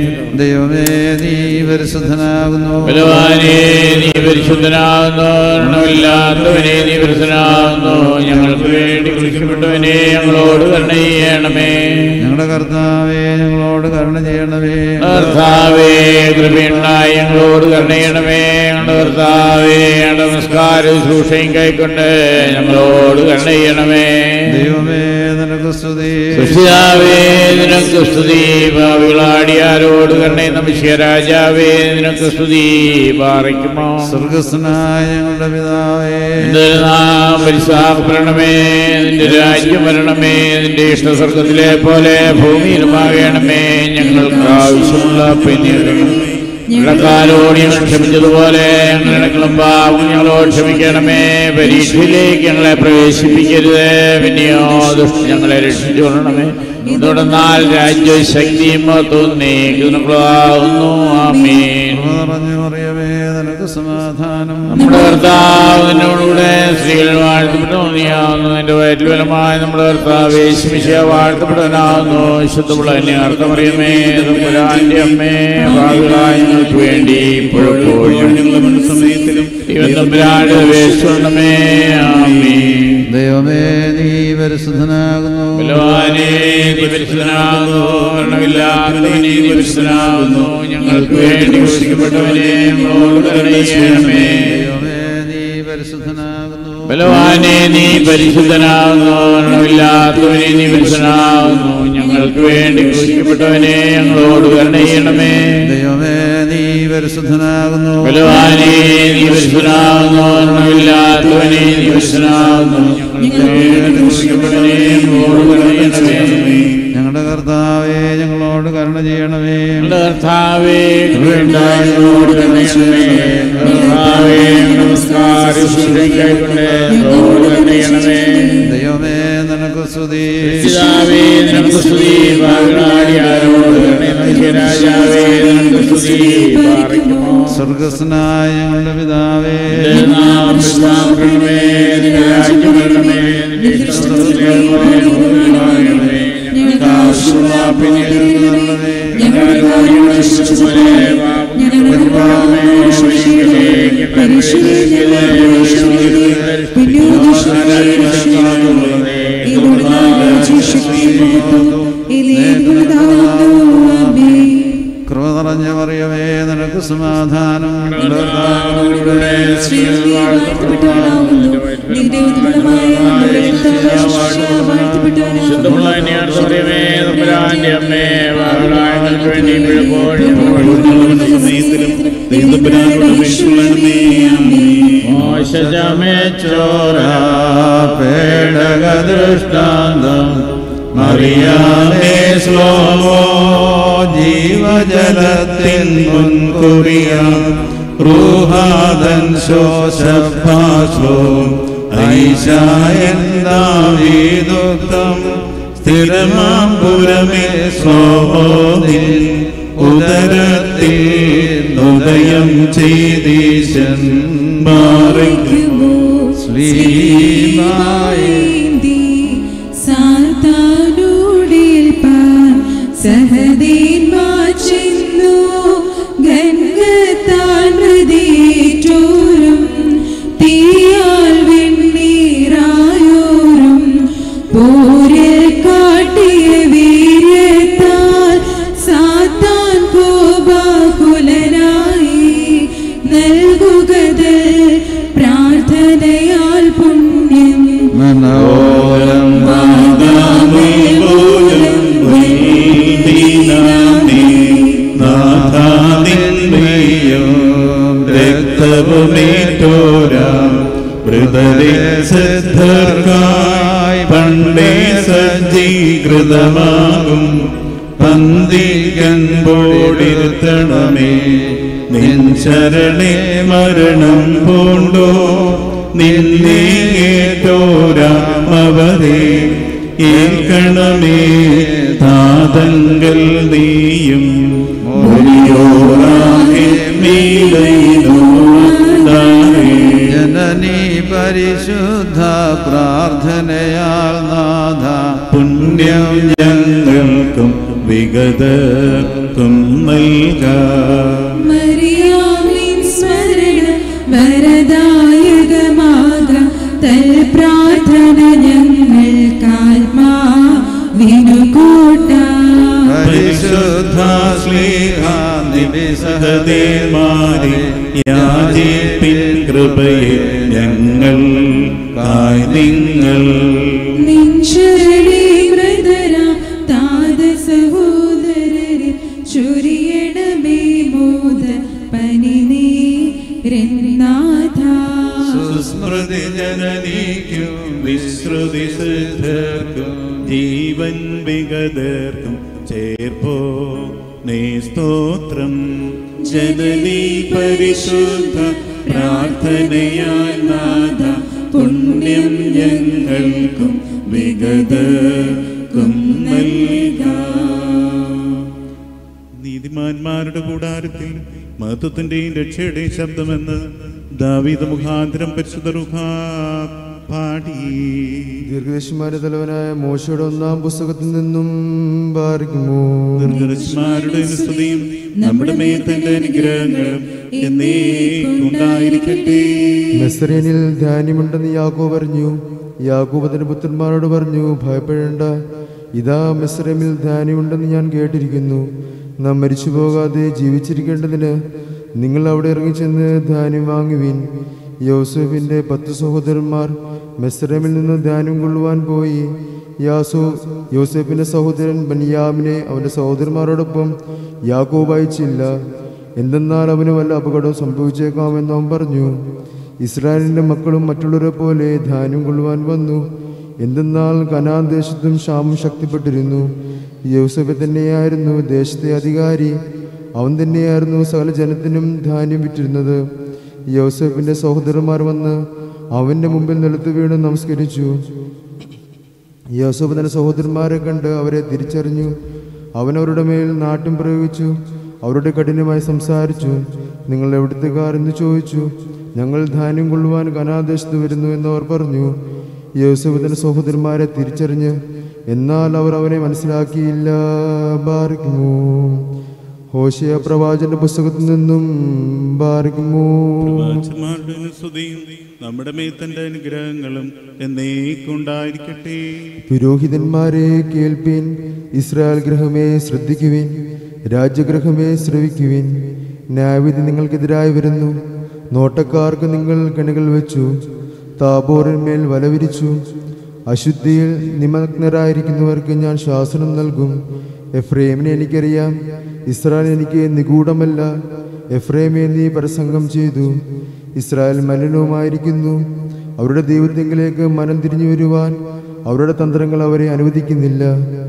ദൈവമേ നീ പരിശുദ്ധനാകുന്നു ബലവാനെ നീ പരിശുദ്ധനാകുന്നു മരണമില്ലാത്തവനെ നീ പരിശുദ്ധനാകുന്നു ഞങ്ങൾക്ക് വേണ്ടി ക്രൂശിക്കപ്പെട്ടവനെ ഞങ്ങളോട് കരുണ ചെയ്യണമേ ഞങ്ങളുടെ കർത്താവേ ഞങ്ങളോട് കരുണ ചെയ്യണമേ കർത്താവേ കൃപയുണ്ടായി ഞങ്ങളോട് കരുണ ചെയ്യണമേ ഞങ്ങളുടെ കർത്താവേ ഞങ്ങളുടെ നമസ്കാര ശുശ്രൂഷയും കൈക്കൊണ്ട് ഞങ്ങളോട് കരുണ ചെയ്യണമേ ദൈവമേ നിനക്ക് സ്തുതി സൃഷ്ടിതാവേ നിനക്ക് സ്തുതി ഭാവികളാടിയാരോട് കരുണ നമിഷ്യ രാജാവേ നിനക്ക് സ്തുതി പാറിക്കുമോ സ്വർഗസ്നായ ഞങ്ങളുടെ പിതാവേ നിന്റെ നാം പരിശാഖപ്പെടണമേ നിന്റെ രാജ്യം വരണമേ നിന്റെ ഇഷ്ടസ്വർഗത്തിലെ പോലെ ഭൂമിയിലുമാകണമേ ഞങ്ങൾക്ക് ആവശ്യമുള്ള പിന്നീടണം ഇടക്കാരോട് ഞങ്ങൾ ക്ഷമിച്ചതുപോലെ ഞങ്ങളിടക്കളും പാവം ഞങ്ങളോട് ക്ഷമിക്കണമേ പരീക്ഷയിലേക്ക് ഞങ്ങളെ പ്രവേശിപ്പിക്കരുത് പിന്നെയോ ദുഷ്ട ഞങ്ങളെ രക്ഷിച്ചു കൊള്ളണമേ തുടർന്നാൽ രാജ്യവും ശക്തിയും തോന്നിക്കുന്നു ആമീൻ കൃപ നിറഞ്ഞു മറിയമേ നിനക്ക് സമാധാനം നമ്മുടെ കർത്താവ് നിന്നോടുകൂടെ സ്ത്രീകൾ വാഴ്ത്തപ്പെട്ടവനാകുന്നു നിന്റെ വയറ്റിൽ ഫലമായി നമ്മുടെ കർത്താവ് യേശുമിശിയ വാഴ്ത്തപ്പെട്ടവനാകുന്നു ശുദ്ധമുള്ള എന്നെ അർത്ഥമറിയമേ പുരാന്റെ അമ്മേ ഭാവികളായ ഞങ്ങൾക്ക് വേണ്ടി ഇപ്പോഴെപ്പോഴും ഞങ്ങളുടെ സമയത്തിലും ദൈവം തമ്പുരാന്റെ വേശ്വരണമേ ആമീൻ ദൈവമേ നീ പരിശുദ്ധനാകുന്നു ബലവാനേ നീ പരിശുദ്ധനാകുന്നു മരണമില്ലാത്തവനേ നീ പരിശുദ്ധനാകുന്നു ഞങ്ങൾക്ക് വേണ്ടി ക്രൂശിക്കപ്പെട്ടവനെ ഞങ്ങളോട് കരുണ ചെയ്യണമേ ദൈവമേ നീ പരിശുദ്ധനാകുന്നു ബലവാനെ നീ പരിശുദ്ധനാകുന്നു മരണമില്ലാത്തവനെ നീ പരിശുദ്ധനാകുന്നു ഞങ്ങൾക്ക് വേണ്ടി ക്രൂശിക്കപ്പെട്ടവനെ ഞങ്ങളോട് കരുണ ചെയ്യണമേ ദൈവമേ നീ പരിശുദ്ധനാകുന്നു ബലവാനേ നീ പരിശുദ്ധനാകുന്നു മരണമില്ലാത്തവനേ നീ പരിശുദ്ധനാകുന്നു ഞങ്ങളുടെ രക്ഷിക്കപ്പെട്ടവനേ, ഞങ്ങളോട് കരുണ ചെയ്യണമേ. ഞങ്ങളുടെ കർത്താവേ ഞങ്ങളോട് കരുണ ചെയ്യണമേ ഞങ്ങളുടെ കർത്താവേ കൃപയുണ്ടായി ഞങ്ങളോട് കരുണ ചെയ്യണമേ. കർത്താവേ നമസ്കാരം ശുശ്രൂഷയ്ക്കായിക്കൊണ്ട് ഞങ്ങളോട് കരുണ ചെയ്യണമേ ദൈവമേ നിനക്ക് സ്തുതി പിതാവേ നിനക്ക് സ്തുതി പാകളാടി ആരോട് കരുണ രാജാവേ നിനക്ക് സ്തുതി പാറിക്കുമോ സ്വർഗസ്നായ ഞങ്ങളുടെ പിതാവേ നിന്റെ നാമം വിശ്വാസമേ നിന്റെ രാജ്യം വരണമേ നിന്റെ ഇഷ്ടം പോലെ ഭൂമിയിലാകണമേ. ഞങ്ങൾക്ക് ആവശ്യമുള്ള പിന്നീട് തരണമേ. ഞങ്ങളുടെ കാര്യങ്ങൾ ശിക്ഷിച്ചതുപോലെ ഞങ്ങളുടെ പാപമേ ക്ഷമിക്കണമേ. പരീക്ഷയിലെ കൃപ നിറഞ്ഞ മറിയമേ നിനക്ക് സമാധാനം കർത്താവിനോടുകൂടെ സ്ത്രീകൾ ശുദ്ധമുള്ള അന്യാർത്ഥമറിയമേ തമ്പുരാന്റെ അമ്മേ വാഹനങ്ങൾക്ക് വേണ്ടി ഇപ്പോഴും സമയത്തിലും ദൈവപുരാനോട് അപേക്ഷിക്കണമേ മോശജമേ ചോര പേടക ദൃഷ്ടാന്തം മറിയാമേ ശ്ലോമോ ജീവജലത്തിൻ മുൻകുറിയ റൂഹാദൻ ശോശഭാഷോ ഐശായന്താവീദുക്തം സ്ഥിരമാം പുരമേ ശ്ലോമോദിൽ ഉദരത്തിൽ ഉദയം ചെയ്തീശൻ മാറി ശ്രീമായി സഹദേന്മാർ ചെന്നു ഗംഗത്താൽ മൃതിയേറ്റോരും തീയാൽ വെണ്ണീറായോരും പോരിൽ കാട്ടിയ വീര്യത്താൽ സാത്താൻ കോപാകുലനായി നൽകുകതൽ പ്രാർത്ഥനയാൽ പുണ്യം മനോരം രക്തവുമേറ്റോരാം മൃതരെ സിദ്ധർക്കായി പണ്ടേ സജ്ജീകൃതമാകും പന്തികൻപോടിരുത്തണമേ നിൻ ശരണേ മരണം പൂണ്ടോ നിന്നെ കേട്ടോരാമവരെ ഏൽക്കണമേ താതങ്കൽ നീയും മൊഴിയോറാകെ മീലയിലോടാറേ ജനനി പരിശുദ്ധ പ്രാർത്ഥനയാൽ നാഥ പുണ്യം ഞങ്ങൾക്കും വിഗതർക്കും നൽകാം മറിയാമിൻ സ്മരണ വരദായകമാക തൽ പ്രാർത്ഥന ഞങ്ങൾക്കാത്മാ വിനുകൂട്ട പരിശുദ്ധ ശ്ലീഹ സഹദേമാരെ യാചിപ്പിൻ കൃപയെ ഞങ്ങൾ കായ് നിങ്ങൾ നിൻശരണേ മൃതരാം താത സഹോദരരെ ചൊരിയണമേ മോദ പനിനീരനാഥ സുസ്മൃതി ജനനീക്കും വിശ്രുതി സിദ്ധർക്കും ജീവൻ വിഗതർക്കും ചേർപ്പോ നീ സ്തോത്രം ജനനീ പരിശുദ്ധ പ്രാർത്ഥനയാൽ നാഥ പുണ്യം ഞങ്ങൾക്കും വിഗതർക്കും നൽകാം നീതിമാന്മാരുടെ കൂടാരത്തിൽ മഹത്വത്തിന്റെയും രക്ഷയുടെയും ശബ്ദമെന്ന് ദാവീദ് മുഖാന്തരം പരിശുദ്ധ റുഹാ പാടി ദീർഘദശന്മാരുടെ തലവനായ മോശയുടെ ഒന്നാം പുസ്തകത്തിൽ നിന്നും പാറിക്കുമോ ദീർഘദശന്മാരുടെ സ്തുതിയും നമ്മുടെ മേൽ തന്റെ അനുഗ്രഹങ്ങളും എന്നേക്കും ഉണ്ടായിരിക്കട്ടെ മെസ്രേനിൽ ധാന്യമുണ്ടെന്ന് യാക്കോബ് പറഞ്ഞു യാക്കോബ് തന്റെ പുത്രന്മാരോട് പറഞ്ഞു ഭയപ്പെടേണ്ട ഇതാ മെസ്രേമിൽ ധാന്യമുണ്ടെന്ന് ഞാൻ കേട്ടിരിക്കുന്നു നാം മരിച്ചു പോകാതെ ജീവിച്ചിരിക്കേണ്ടതിന് നിങ്ങൾ അവിടെ ഇറങ്ങിച്ചെന്ന് ധാന്യം വാങ്ങുവിൻ യോസഫിന്റെ പത്ത് സഹോദരന്മാർ മെസ്രേമിൽ നിന്ന് ധാന്യം കൊള്ളുവാൻ പോയി യാസോ യോസഫിന്റെ സഹോദരൻ ബനിയാമിനെ അവന്റെ സഹോദരന്മാരോടൊപ്പം യാക്കോബ് അയച്ചില്ല എന്തെന്നാൽ അവന് വല്ല അപകടവും സംഭവിച്ചേക്കാമെന്ന് അവൻ പറഞ്ഞു ഇസ്രായേലിൻ്റെ മക്കളും മറ്റുള്ളവരെ പോലെ ധാന്യം കൊള്ളുവാൻ വന്നു എന്തെന്നാൽ കനാൻ ദേശത്തും ക്ഷാമം ശക്തിപ്പെട്ടിരുന്നു യൗസഫ് തന്നെയായിരുന്നു ദേശത്തെ അധികാരി അവൻ തന്നെയായിരുന്നു സകല ജനത്തിനും ധാന്യം വിറ്റിരുന്നത് യൗസഫിൻ്റെ സഹോദരന്മാർ വന്ന് അവൻ്റെ മുമ്പിൽ നിലത്ത് വീണ് നമസ്കരിച്ചു യോസഫ് തന്റെ സഹോദരന്മാരെ കണ്ട് അവരെ തിരിച്ചറിഞ്ഞു അവൻ അവരുടെ മേൽ നാട്ടും പ്രയോഗിച്ചു അവരുടെ കഠിനമായി സംസാരിച്ചു നിങ്ങൾ എവിടുത്തുകാർ എന്ന് ചോദിച്ചു ഞങ്ങൾ ധാന്യം കൊള്ളുവാൻ കനാദേശത്ത് വരുന്നു എന്നവർ പറഞ്ഞു യോസഫ് തന്റെ സഹോദരന്മാരെ തിരിച്ചറിഞ്ഞ് എന്നാൽ അവർ അവനെ മനസ്സിലാക്കിയില്ല ബാറിക്കുമോ ഹോശയ പ്രവാചന്റെ പുസ്തകത്തിൽ നിന്നും ബാറിക്കുമോ പ്രവാചകന്മാരുടെ സ്തുതിയും നമ്മുടെ മേത്തന്റെ അനുഗ്രഹങ്ങളും എന്നേക്കുണ്ടായിരിക്കട്ടെ പുരോഹിതന്മാരെ കേൾപ്പീൻ ഇസ്രായേൽ ഗ്രഹമേ ശ്രദ്ധിക്കുവിൻ രാജ്യഗ്രഹമേ ശ്രവിക്കുവിൻ ന്യായവിധി നിങ്ങൾക്കെതിരായി വരുന്നു നോട്ടക്കാർക്ക് നിങ്ങൾ കണികൾ വെച്ചു താബോറിന്മേൽ വലവിരിച്ചു അശുദ്ധിയിൽ നിമഗ്നരായിരിക്കുന്നവർക്ക് ഞാൻ ശാസനം നൽകും എഫ്രേമിനെ എനിക്കറിയാം ഇസ്രായേൽ എനിക്ക് നിഗൂഢമല്ല എഫ്രേമെ നീ പരസംഗം ചെയ്തു ഇസ്രായേൽ മലിനവുമായിരിക്കുന്നു അവരുടെ ദൈവത്തെങ്കിലേക്ക് മനം തിരിഞ്ഞു വരുവാൻ അവരുടെ തന്ത്രങ്ങൾ അവരെ അനുവദിക്കുന്നില്ല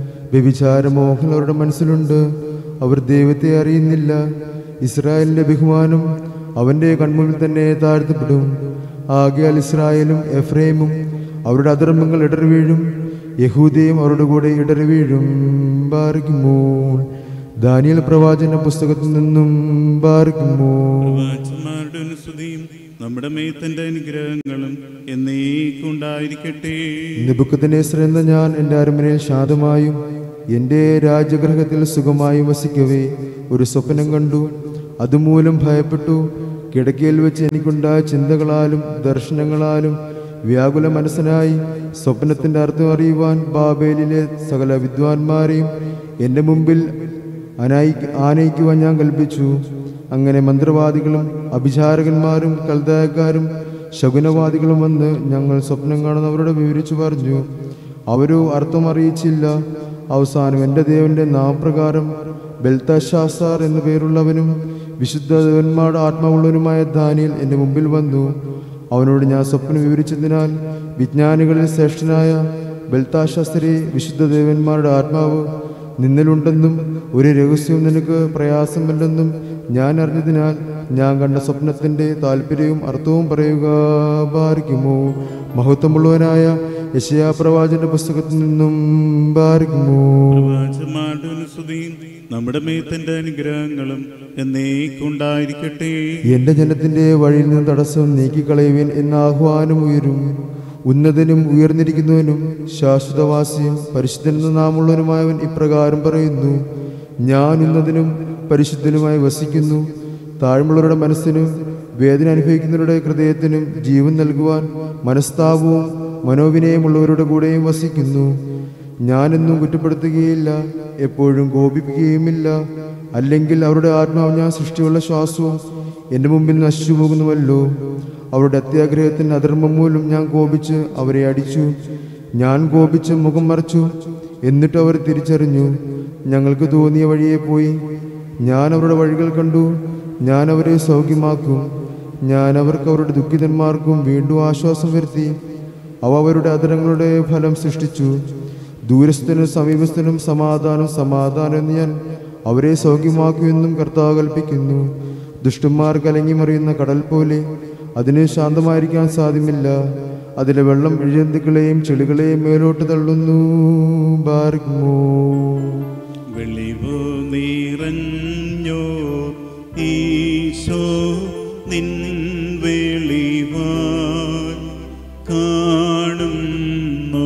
വ്യഭിചാരമോഹം അവരുടെ മനസ്സിലുണ്ട് അവർ ദൈവത്തെ അറിയുന്നില്ല ഇസ്രായേലിന്റെ ബഹുമാനം അവന്റെ കൺമുന്നിൽ തന്നെ താഴ്ത്തപ്പെടും ആകയാൽ ഇസ്രായേലും എഫ്രൈമും അവരുടെ അധർമ്മങ്ങൾ ഇടറി വീഴും യഹൂദയും അവരുടെ കൂടെ ഇടറി വീഴും ബാർക്കുമോ ദാനിയൽ പ്രവാചന പുസ്തകത്തിൽ നിന്നും ബാർക്കുമോ പ്രവാചകന്മാരുടെ സ്തുതിയും നമ്മുടെ മേത്തന്റെ അനുഗ്രഹങ്ങളും എന്നേക്കുണ്ടായിരിക്കട്ടെ നിബുക്കത്തിനേശ്വര എന്ന ഞാൻ എൻ്റെ അരമനയിൽ ശാന്തമായും എൻ്റെ രാജഗ്രഹത്തിൽ സുഖമായും വസിക്കവേ ഒരു സ്വപ്നം കണ്ടു അതുമൂലം ഭയപ്പെട്ടു കിടക്കയിൽ വെച്ച് എനിക്കുണ്ടായ ചിന്തകളാലും ദർശനങ്ങളാലും വ്യാകുല മനസ്സനായി സ്വപ്നത്തിൻ്റെ അർത്ഥം അറിയുവാൻ ബാബേലിലെ സകല വിദ്വാൻമാരെയും എൻ്റെ മുമ്പിൽ അനായി ആനയിക്കുവാൻ ഞാൻ കൽപ്പിച്ചു അങ്ങനെ മന്ത്രവാദികളും അഭിചാരകന്മാരും കൽദായക്കാരും ശകുനവാദികളും വന്ന് ഞങ്ങൾ സ്വപ്നം കാണുന്നവരോട് വിവരിച്ചു പറഞ്ഞു അവരോ അർത്ഥം അറിയിച്ചില്ല അവസാനം എൻ്റെ ദേവന്റെ നാമപ്രകാരം ബെൽത്തശാസാർ എന്നു പേരുള്ളവനും വിശുദ്ധ ദേവന്മാരുടെ ആത്മാവുള്ളവനുമായ ദാനിയൽ എൻ്റെ മുമ്പിൽ വന്നു അവനോട് ഞാൻ സ്വപ്നം വിവരിച്ചതിനാൽ വിജ്ഞാനികളിൽ ശ്രേഷ്ഠനായ ബെൽത്താശാസ്ത്രി വിശുദ്ധ ദേവന്മാരുടെ ആത്മാവ് നിന്നിലുണ്ടെന്നും ഒരു രഹസ്യവും നിനക്ക് പ്രയാസമില്ലെന്നും ഞാൻ അറിഞ്ഞതിനാൽ ഞാൻ കണ്ട സ്വപ്നത്തിന്റെ താല്പര്യവും അർത്ഥവും പറയുക ബാരിക്കുമോ മഹത്വമുള്ളവനായ യശയാ പ്രവാചന്റെ പുസ്തകത്തിൽ നിന്നും ബാരിക്കുമോ പ്രവാചകന്മാരുടെ സ്തുതിയും നമ്മുടെ മേത്തന്റെ അനുഗ്രഹങ്ങളും എന്നേക്കുണ്ടായിരിക്കട്ടെ എന്റെ ജനത്തിന്റെ വഴിയിൽ നിന്ന് തടസ്സം നീക്കിക്കളയുവിൻ എന്ന ആഹ്വാനം ഉയരും ഉന്നതനും ഉയർന്നിരിക്കുന്നവനും ശാശ്വതവാസിയും പരിശുദ്ധനെന്ന നാമുള്ളവനുമായവൻ ഇപ്രകാരം പറയുന്നു ഞാൻ ഉന്നതനും പരിശുദ്ധനുമായി വസിക്കുന്നു താഴ്മുള്ളവരുടെ മനസ്സിനും വേദന അനുഭവിക്കുന്നവരുടെ ഹൃദയത്തിനും ജീവൻ നൽകുവാൻ മനസ്താപവും മനോവിനയമുള്ളവരുടെ കൂടെയും വസിക്കുന്നു ഞാനെന്നും കുറ്റപ്പെടുത്തുകയില്ല എപ്പോഴും കോപിപ്പിക്കുകയുമില്ല അല്ലെങ്കിൽ അവരുടെ ആത്മാവ് ഞാൻ സൃഷ്ടിയുള്ള ശ്വാസവും എൻ്റെ മുമ്പിൽ നശിച്ചു പോകുന്നുവല്ലോ അവരുടെ അത്യാഗ്രഹത്തിൻ്റെ അധർമ്മം മൂലം ഞാൻ കോപിച്ച് അവരെ അടിച്ചു ഞാൻ കോപിച്ച് മുഖം മറച്ചു എന്നിട്ട് അവർ തിരിച്ചറിഞ്ഞു ഞങ്ങൾക്ക് തോന്നിയ വഴിയെ പോയി ഞാൻ അവരുടെ വഴികൾ കണ്ടു ഞാൻ അവരെ സൗഖ്യമാക്കും ഞാൻ അവർക്ക് അവരുടെ ദുഃഖിതന്മാർക്കും വീണ്ടും ആശ്വാസം വരുത്തി അവ അവരുടെ അധരങ്ങളുടെ ഫലം സൃഷ്ടിച്ചു ദൂരസ്ഥനും സമീപസ്ഥനും സമാധാനം സമാധാനം എന്ന് ഞാൻ അവരെ സൗഖ്യമാക്കുമെന്നും കർത്താവ് കൽപ്പിക്കുന്നു ദുഷ്ടന്മാർ കലങ്ങി മറിയുന്ന കടൽ പോലെ അതിന് ശാന്തമായിരിക്കാൻ സാധ്യമല്ല അതിലെ വെള്ളം ഇഴന്തുക്കളെയും ചെളികളെയും മേലോട്ട് തള്ളുന്നു ബാർഗ്മോ വെളിവു നിറഞ്ഞോ ഈശോ നിൻ വെളിവാൻ കാണുന്നു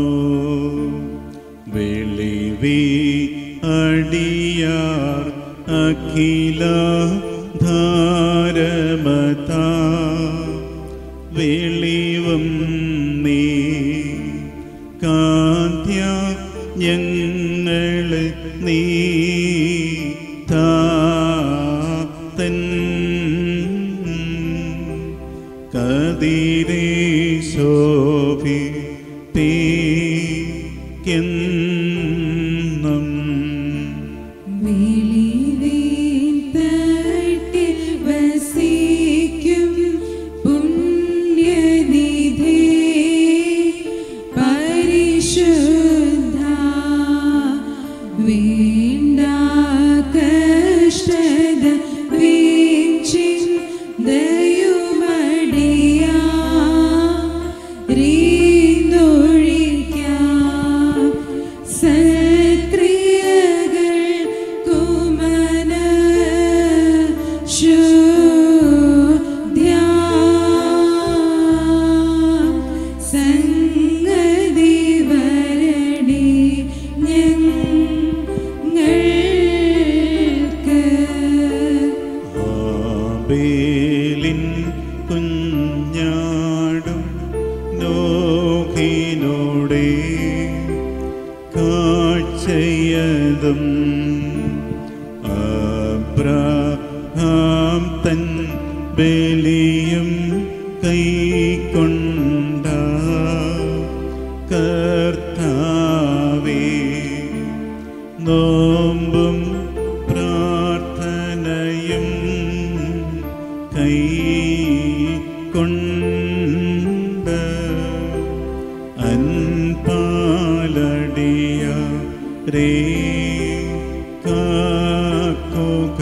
വെളിവി അടിയാർ അഖില ധാരമതാ വെളിവം നീ കാന്ത്യ ഞങ്ങള് നീ താതൻ കതിരേ ശോഭി പീക്കെന്നും വെളിവേൻ തട്ടിൽ സക്രിയകൾ കുമന ശുദ്ധ്യാ സംഗതി വരണി ഞങ്ങൾക്ക് ആബേലിൻ കുഞ്ഞാടും നോഹിനോടെ കാഴ്ചയതും അബ്രഹാം തൻ ബലിയും കൈക്കൊണ്ട കർത്താവേ നോമ്പും പ്രാർത്ഥനയും കൈ കൊണ്ട് അൻപാലടിയ രേ കാക്കുക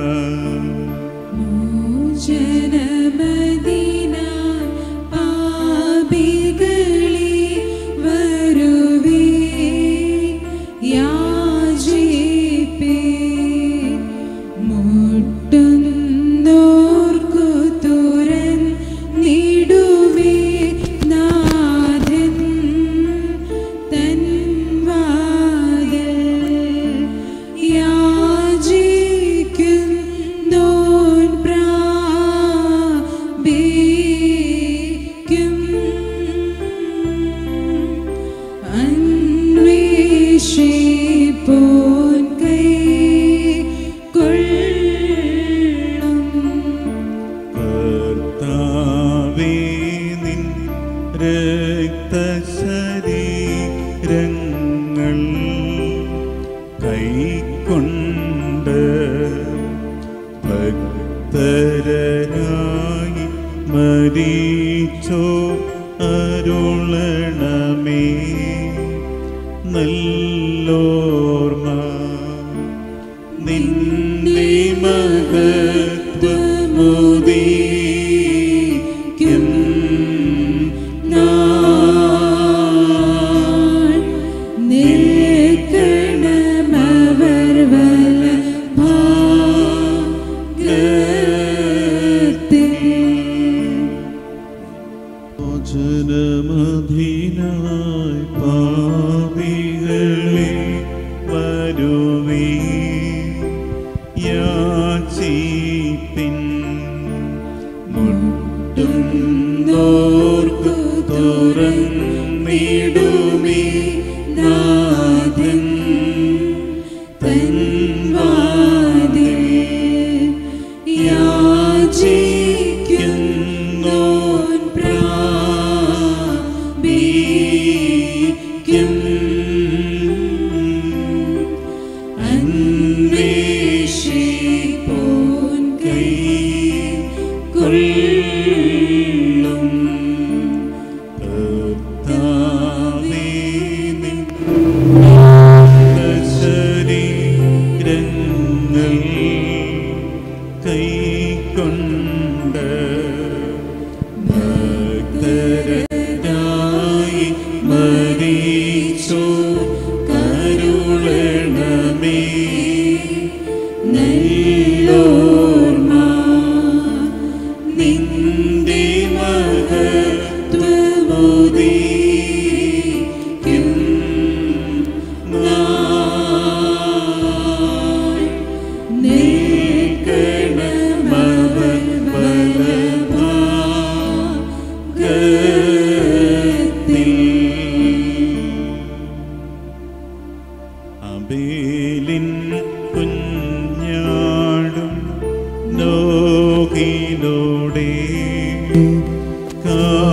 മോചനമദീന പാപികളെ വരുവേ യാചിപ്പേ മുട്ടുന്നോർക്കു തുറന്നിടുമേ നാഥൻ തൻ വാതിൽ യാചിക്കുന്നോൻ പ്രാപിക്കും അന്വേഷിപ്പോൻ കൈ കൊള്ളും കർത്താവേ നിൻ രക്തശരീരങ്ങൾ കൈക്കൊണ്ട് ഭക്തരായി മരിച്ചോ അരുളണമേ നല്ലോർമ്മ നിന്റെ മഹത്വമുദീക്കും നാൾ നിൽക്കണമവർ വലഭാഗത്തിൽ ഭോജനമധീനായി പാപികളെ വരുവേ യാചിപ്പിൻ മുട്ടുന്നോർക്കു തുറന്നിടുമേ നാഥൻ തൻ വാതിൽ യാചിക്കുന്നോൻ പ്രാപിക്കും അന്വേഷിപ്പോൻ കൈ കൊള്ളും കർത്താവേ നിൻ ശരീരങ്ങൾ കൈക്കൊണ്ട് ഭക്തരായി മരിച്ചോ കരുളണമേ നല്ലോർമ്മ നിന്റെ മഹത്വമുദീക്കും നാൾ നിൽക്കണമവർ വലഭാഗത്തിൽ അബേലിൻ കുഞ്ഞാടും നോകിലൂടെ കാഴ്ചയതും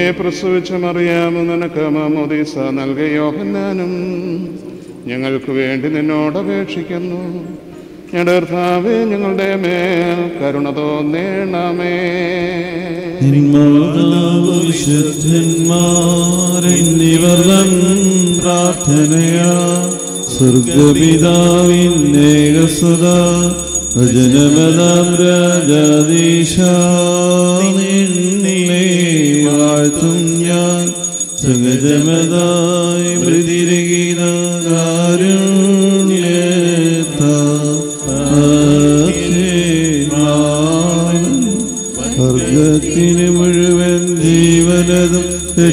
പ്രസവിച്ച മറിയാമു നിനക്ക് മാമോദീസ നൽകിയ യോഹന്നാനും ഞങ്ങൾക്ക് വേണ്ടി നിന്നോട് അപേക്ഷിക്കുന്നു ഞങ്ങളുടെ കർത്താവേ ഞങ്ങളുടെ മേൽ കരുണ തോന്നേണമേ വിശുദ്ധന്മാരെന്നിവർ തൻ പ്രാർത്ഥനയാ സ്വർഗപിതാവിന്നേകസുത വചനമതാം രാജാദീശ നിന്നെ വാഴ്ത്തും ഞാൻ സഹജമതായി പ്രതിരഗീതാകാരുണ്യത്തിന് മുഴുവൻ ജീവനതും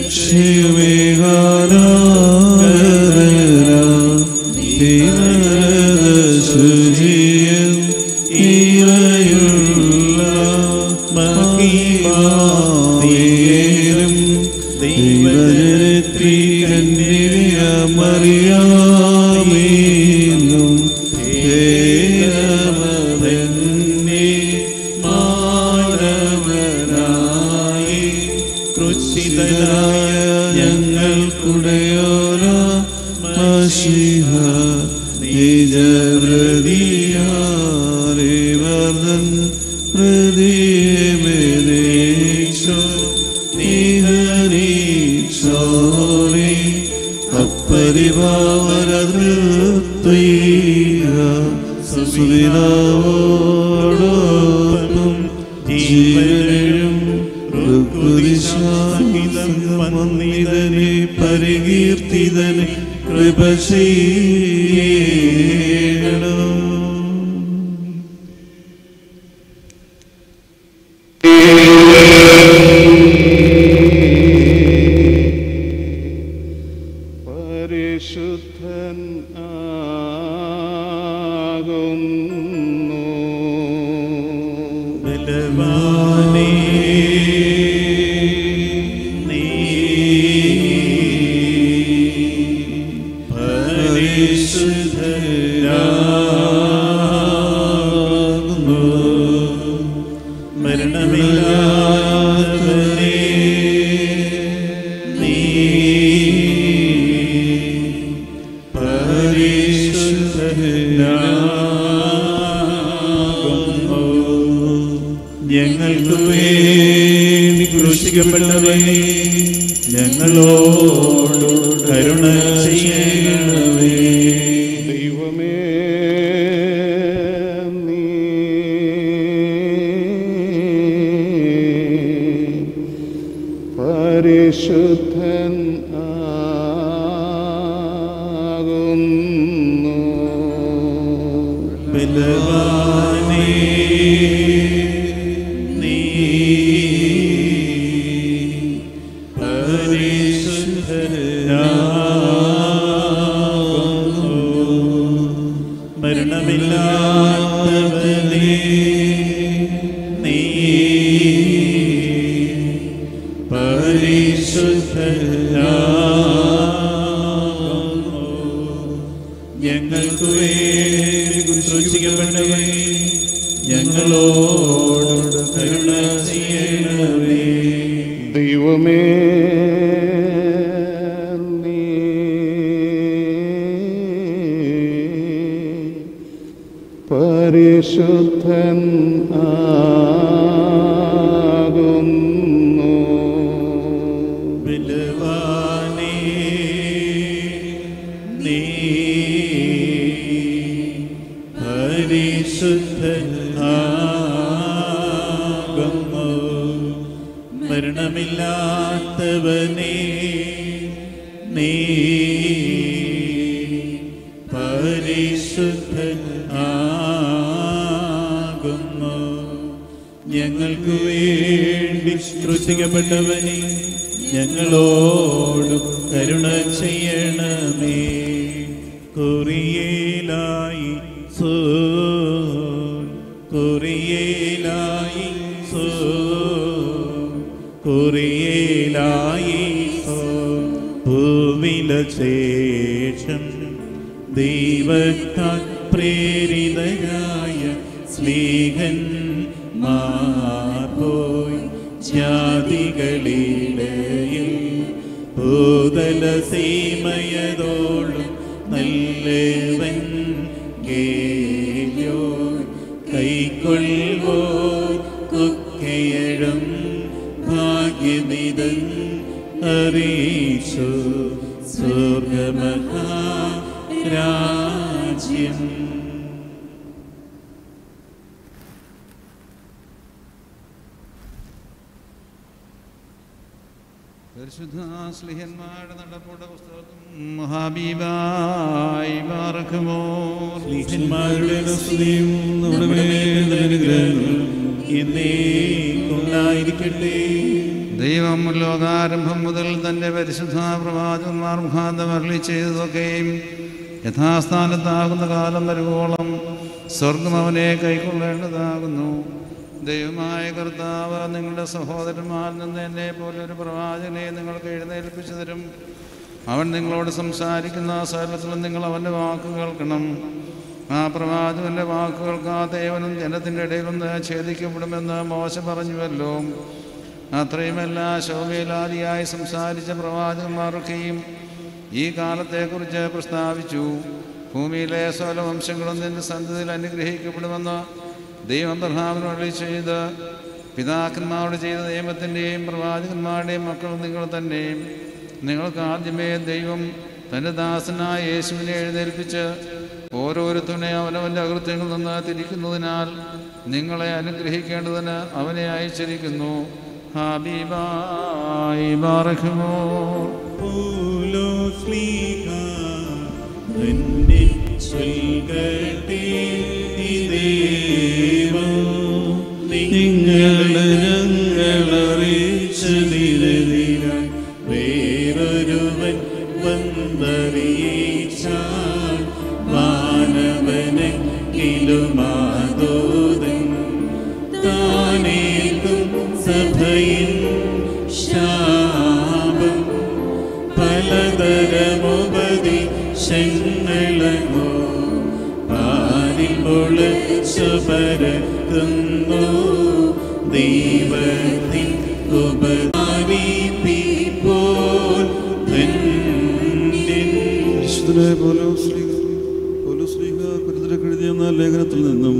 ശുചിയൻ ഇവയുള്ള മഹിമാവേരും ദൈവജനത്രീകന്യറിയാമറിയാമീന്നും േരമതെന്നെ മാനവനായി ക്രുശിതനായ ഞങ്ങൾക്കുടയോര മഷിഹ നിജവൃതിയാരിവർദ്ധൻ ഹൃദയമേരീക്ഷോ നിഹരീക്ഷോറി അപ്പരിഭാവരതൃത്വീയ സുവിധാവോടൊപ്പം ജീവനും വന്നിതനെ പരികീർത്തിതനെ കൃപ ചെയ്യണം പരിശുദ്ധൻ ആകുന്നു ബലവാനേ നീ പരിശുദ്ധനാകുന്നു മരണമില്ലാത്തവനേ നീ പരിശുദ്ധനാകുന്നു ഞങ്ങൾക്ക് വേണ്ടി ക്രൂശിക്കപ്പെട്ടവനെ ഞങ്ങളോട് കരുണ ചെയ്യണമേ ദൈവമേ നീ പരിശുദ്ധൻ ആകുന്നു ബലവാനേ നീ പരിശുദ്ധനാകുന്നു മരണമില്ലാത്തവനേ നീ പരിശുദ്ധനാകുന്നു ഞങ്ങൾക്ക് വേണ്ടി ക്രൂശിക്കപ്പെട്ടവേ ഞങ്ങളോട് കരുണ ചെയ്യണമേ ദൈവമേ നീ പരിശുദ്ധൻ ആകുന്നു ബലവാനേ നീ പരിശുദ്ധനാകുന്നു മരണമില്ലാത്തവനേ നീ പരിശുദ്ധനാകുന്നു ഞങ്ങൾക്ക് വേണ്ടി സൃഷ്ടിക്കപ്പെട്ടവനെ ഞങ്ങളോടും കരുണ ചെയ്യണമേ കുറിയേലായി സോ കുറിയേലായി സോ കുറിയേലായി സോ ഭൂവില ശേഷം ദൈവത്താൽ പ്രേരിതരായ സ്നേഹൻ മാർപോയി ജാതികളിടയിൽ ഭൂതല സീമയതോളും നല്ലവൻ കേയോ കൈക്കൊള്ളുവോ കൊക്കയഴും ഭാഗ്യമിതൻ അറിയിച്ചു സ്വർഗമഹാരാജ്യം പരിശുദ്ധ സ്ലിഹന്മാരുടെ നടപ്പുള്ള പുസ്തകം മഹാബീബായി മാർക്കുമോർ സ്ലീഹന്മാരുടെ സ്തുതിയും നമ്മുടെ മേൽ അനുഗ്രഹങ്ങളും എന്നേക്കുണ്ടായിരിക്കട്ടെ ദൈവം ലോകാരംഭം മുതൽ തൻ്റെ പരിശുദ്ധ പ്രവാചകന്മാർ മുഖാന്തം അരളി ചെയ്തതൊക്കെയും യഥാസ്ഥാനത്താകുന്ന കാലം വരുവോളം സ്വർഗം അവനെ കൈക്കൊള്ളേണ്ടതാകുന്നു ദൈവമായ കർത്താവ് നിങ്ങളുടെ സഹോദരന്മാരിൽ നിന്ന് എന്നെ പോലെ ഒരു പ്രവാചകനെ നിങ്ങൾക്ക് എഴുന്നേൽപ്പിച്ചു തരും അവൻ നിങ്ങളോട് സംസാരിക്കുന്ന സകലത്തിലും നിങ്ങൾ അവൻ്റെ വാക്ക് കേൾക്കണം ആ പ്രവാചകന്റെ വാക്കുകൾക്ക് ആ ദേവനും ജനത്തിൻ്റെ ഇടയിലൊന്ന് ഛേദിക്കപ്പെടുമെന്ന് മോശ പറഞ്ഞുവല്ലോ അത്രയുമല്ല ശോഭയിലാദിയായി സംസാരിച്ച പ്രവാചകന്മാരൊക്കെയും ഈ കാലത്തെക്കുറിച്ച് പ്രസ്താവിച്ചു ഭൂമിയിലെ സകല വംശങ്ങളും നിന്റെ സന്തതിയിൽ അനുഗ്രഹിക്കപ്പെടുമെന്ന് ദൈവം പ്രധാനോട് ചെയ്ത് പിതാക്കന്മാരോട് ചെയ്ത നിയമത്തിൻ്റെയും പ്രവാചകന്മാരുടെയും മക്കൾ നിങ്ങൾ തന്നെ നിങ്ങൾക്ക് ആദ്യമേ ദൈവം തൻ്റെ ദാസനായ യേശുവിനെ എഴുന്നേൽപ്പിച്ച് ഓരോരുത്തനെ അവനവൻ്റെ അകൃത്യങ്ങളിൽ നിന്ന് തിരിക്കുന്നതിനാൽ നിങ്ങളെ അനുഗ്രഹിക്കേണ്ടതിന് അവനെ അയച്ചിരിക്കുന്നു ഹബീബായി ബാറഖുമോ പൂലോസ്ലീഹ തന്നെ ചൊൽകട്ടെ ഈ ദൈവം നിങ്ങളെ ഞങ്ങളറിയിച്ചതിനെതിരായി വേറൊരുവൻ വന്നറിയിച്ചാൽ മാനവനെങ്കിലുമാതോതൻ താനേൽക്കും സഭയിൽ ശാപം പലതരമുപദേശങ്ങളോ പാലിൽ മുളച്ചു പരത്തുന്നു ദൈവത്തിൻ ഉപകാരിപ്പിപ്പോൾ ധന്യൻ പരിശുദ്ധനായ പൗലോസ്ലീഹ പൗലോസ്ലീഹ കുരുതരക്ക് എഴുതിയെന്ന ലേഖനത്തിൽ നിന്നും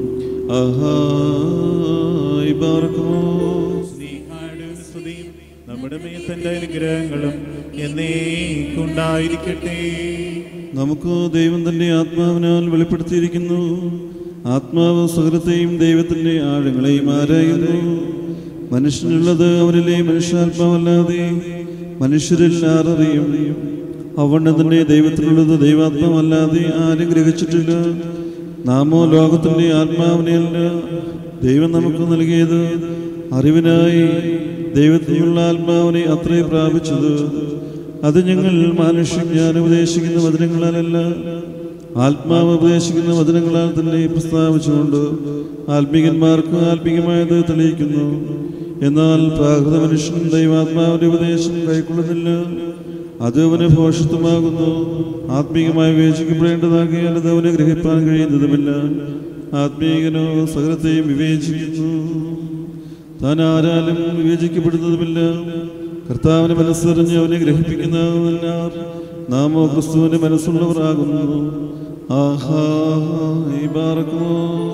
ആഹായി പാർക്കുമോ സ്നേഹാടും സ്തുതിയും നമ്മുടെ മേൽ തന്റെ അനുഗ്രഹങ്ങളും എന്നേക്കുണ്ടായിരിക്കട്ടെ നമുക്ക് ദൈവം തന്റെ ആത്മാവിനാൽ വെളിപ്പെടുത്തിയിരിക്കുന്നു ആത്മാവ് സകലത്തെയും ദൈവത്തിന്റെ ആഴങ്ങളെയും ആരായുന്നു മനുഷ്യനുള്ളത് അവരിലെ മനുഷ്യാത്മാവല്ലാതെ മനുഷ്യരിൽ ആരറിയും അവണ്ണം തന്നെ ദൈവത്തിനുള്ളത് ദൈവാത്മാവല്ലാതെ ആരും ഗ്രഹിച്ചിട്ടില്ല നാമോ ലോകത്തിന്റെ ആത്മാവിനെയല്ല ദൈവം നമുക്ക് നൽകിയത് അറിവിനായി ദൈവത്തിനുള്ള ആത്മാവിനെ അത്രേ പ്രാപിച്ചത് അത് ഞങ്ങൾ മാനുഷ്യജ്ഞാനം ഉപദേശിക്കുന്ന വചനങ്ങളാലല്ല ആത്മാവ് ഉപദേശിക്കുന്ന വചനങ്ങളാൽ തന്നെ പ്രസ്താവിച്ചുകൊണ്ട് ആത്മീകന്മാർക്ക് ആത്മീകമായത് തെളിയിക്കുന്നു എന്നാൽ പ്രാകൃത മനുഷ്യൻ ദൈവാത്മാവിന്റെ ഉപദേശം കൈക്കൊള്ളുന്നില്ല അത് അവന് ഭോഷത്വമാകുന്നു ആത്മീകമായി വിവേചിക്കപ്പെടേണ്ടതാകിയാൽ അത് അവന് ഗ്രഹിപ്പാൻ കഴിയുന്നതുമില്ല ആത്മീകനോ സകലത്തെയും വിവേചിക്കുന്നു താൻ ആരാലും വിവേചിക്കപ്പെടുന്നതുമില്ല കർത്താവിന് മനസ്സറിഞ്ഞ് അവനെ ഗ്രഹിപ്പിക്കുന്നവനാർ നാമോ ക്രിസ്തുവിന്റെ മനസ്സുള്ളവരാകുന്നു ആഹാ ഈ പാർക്കുമോ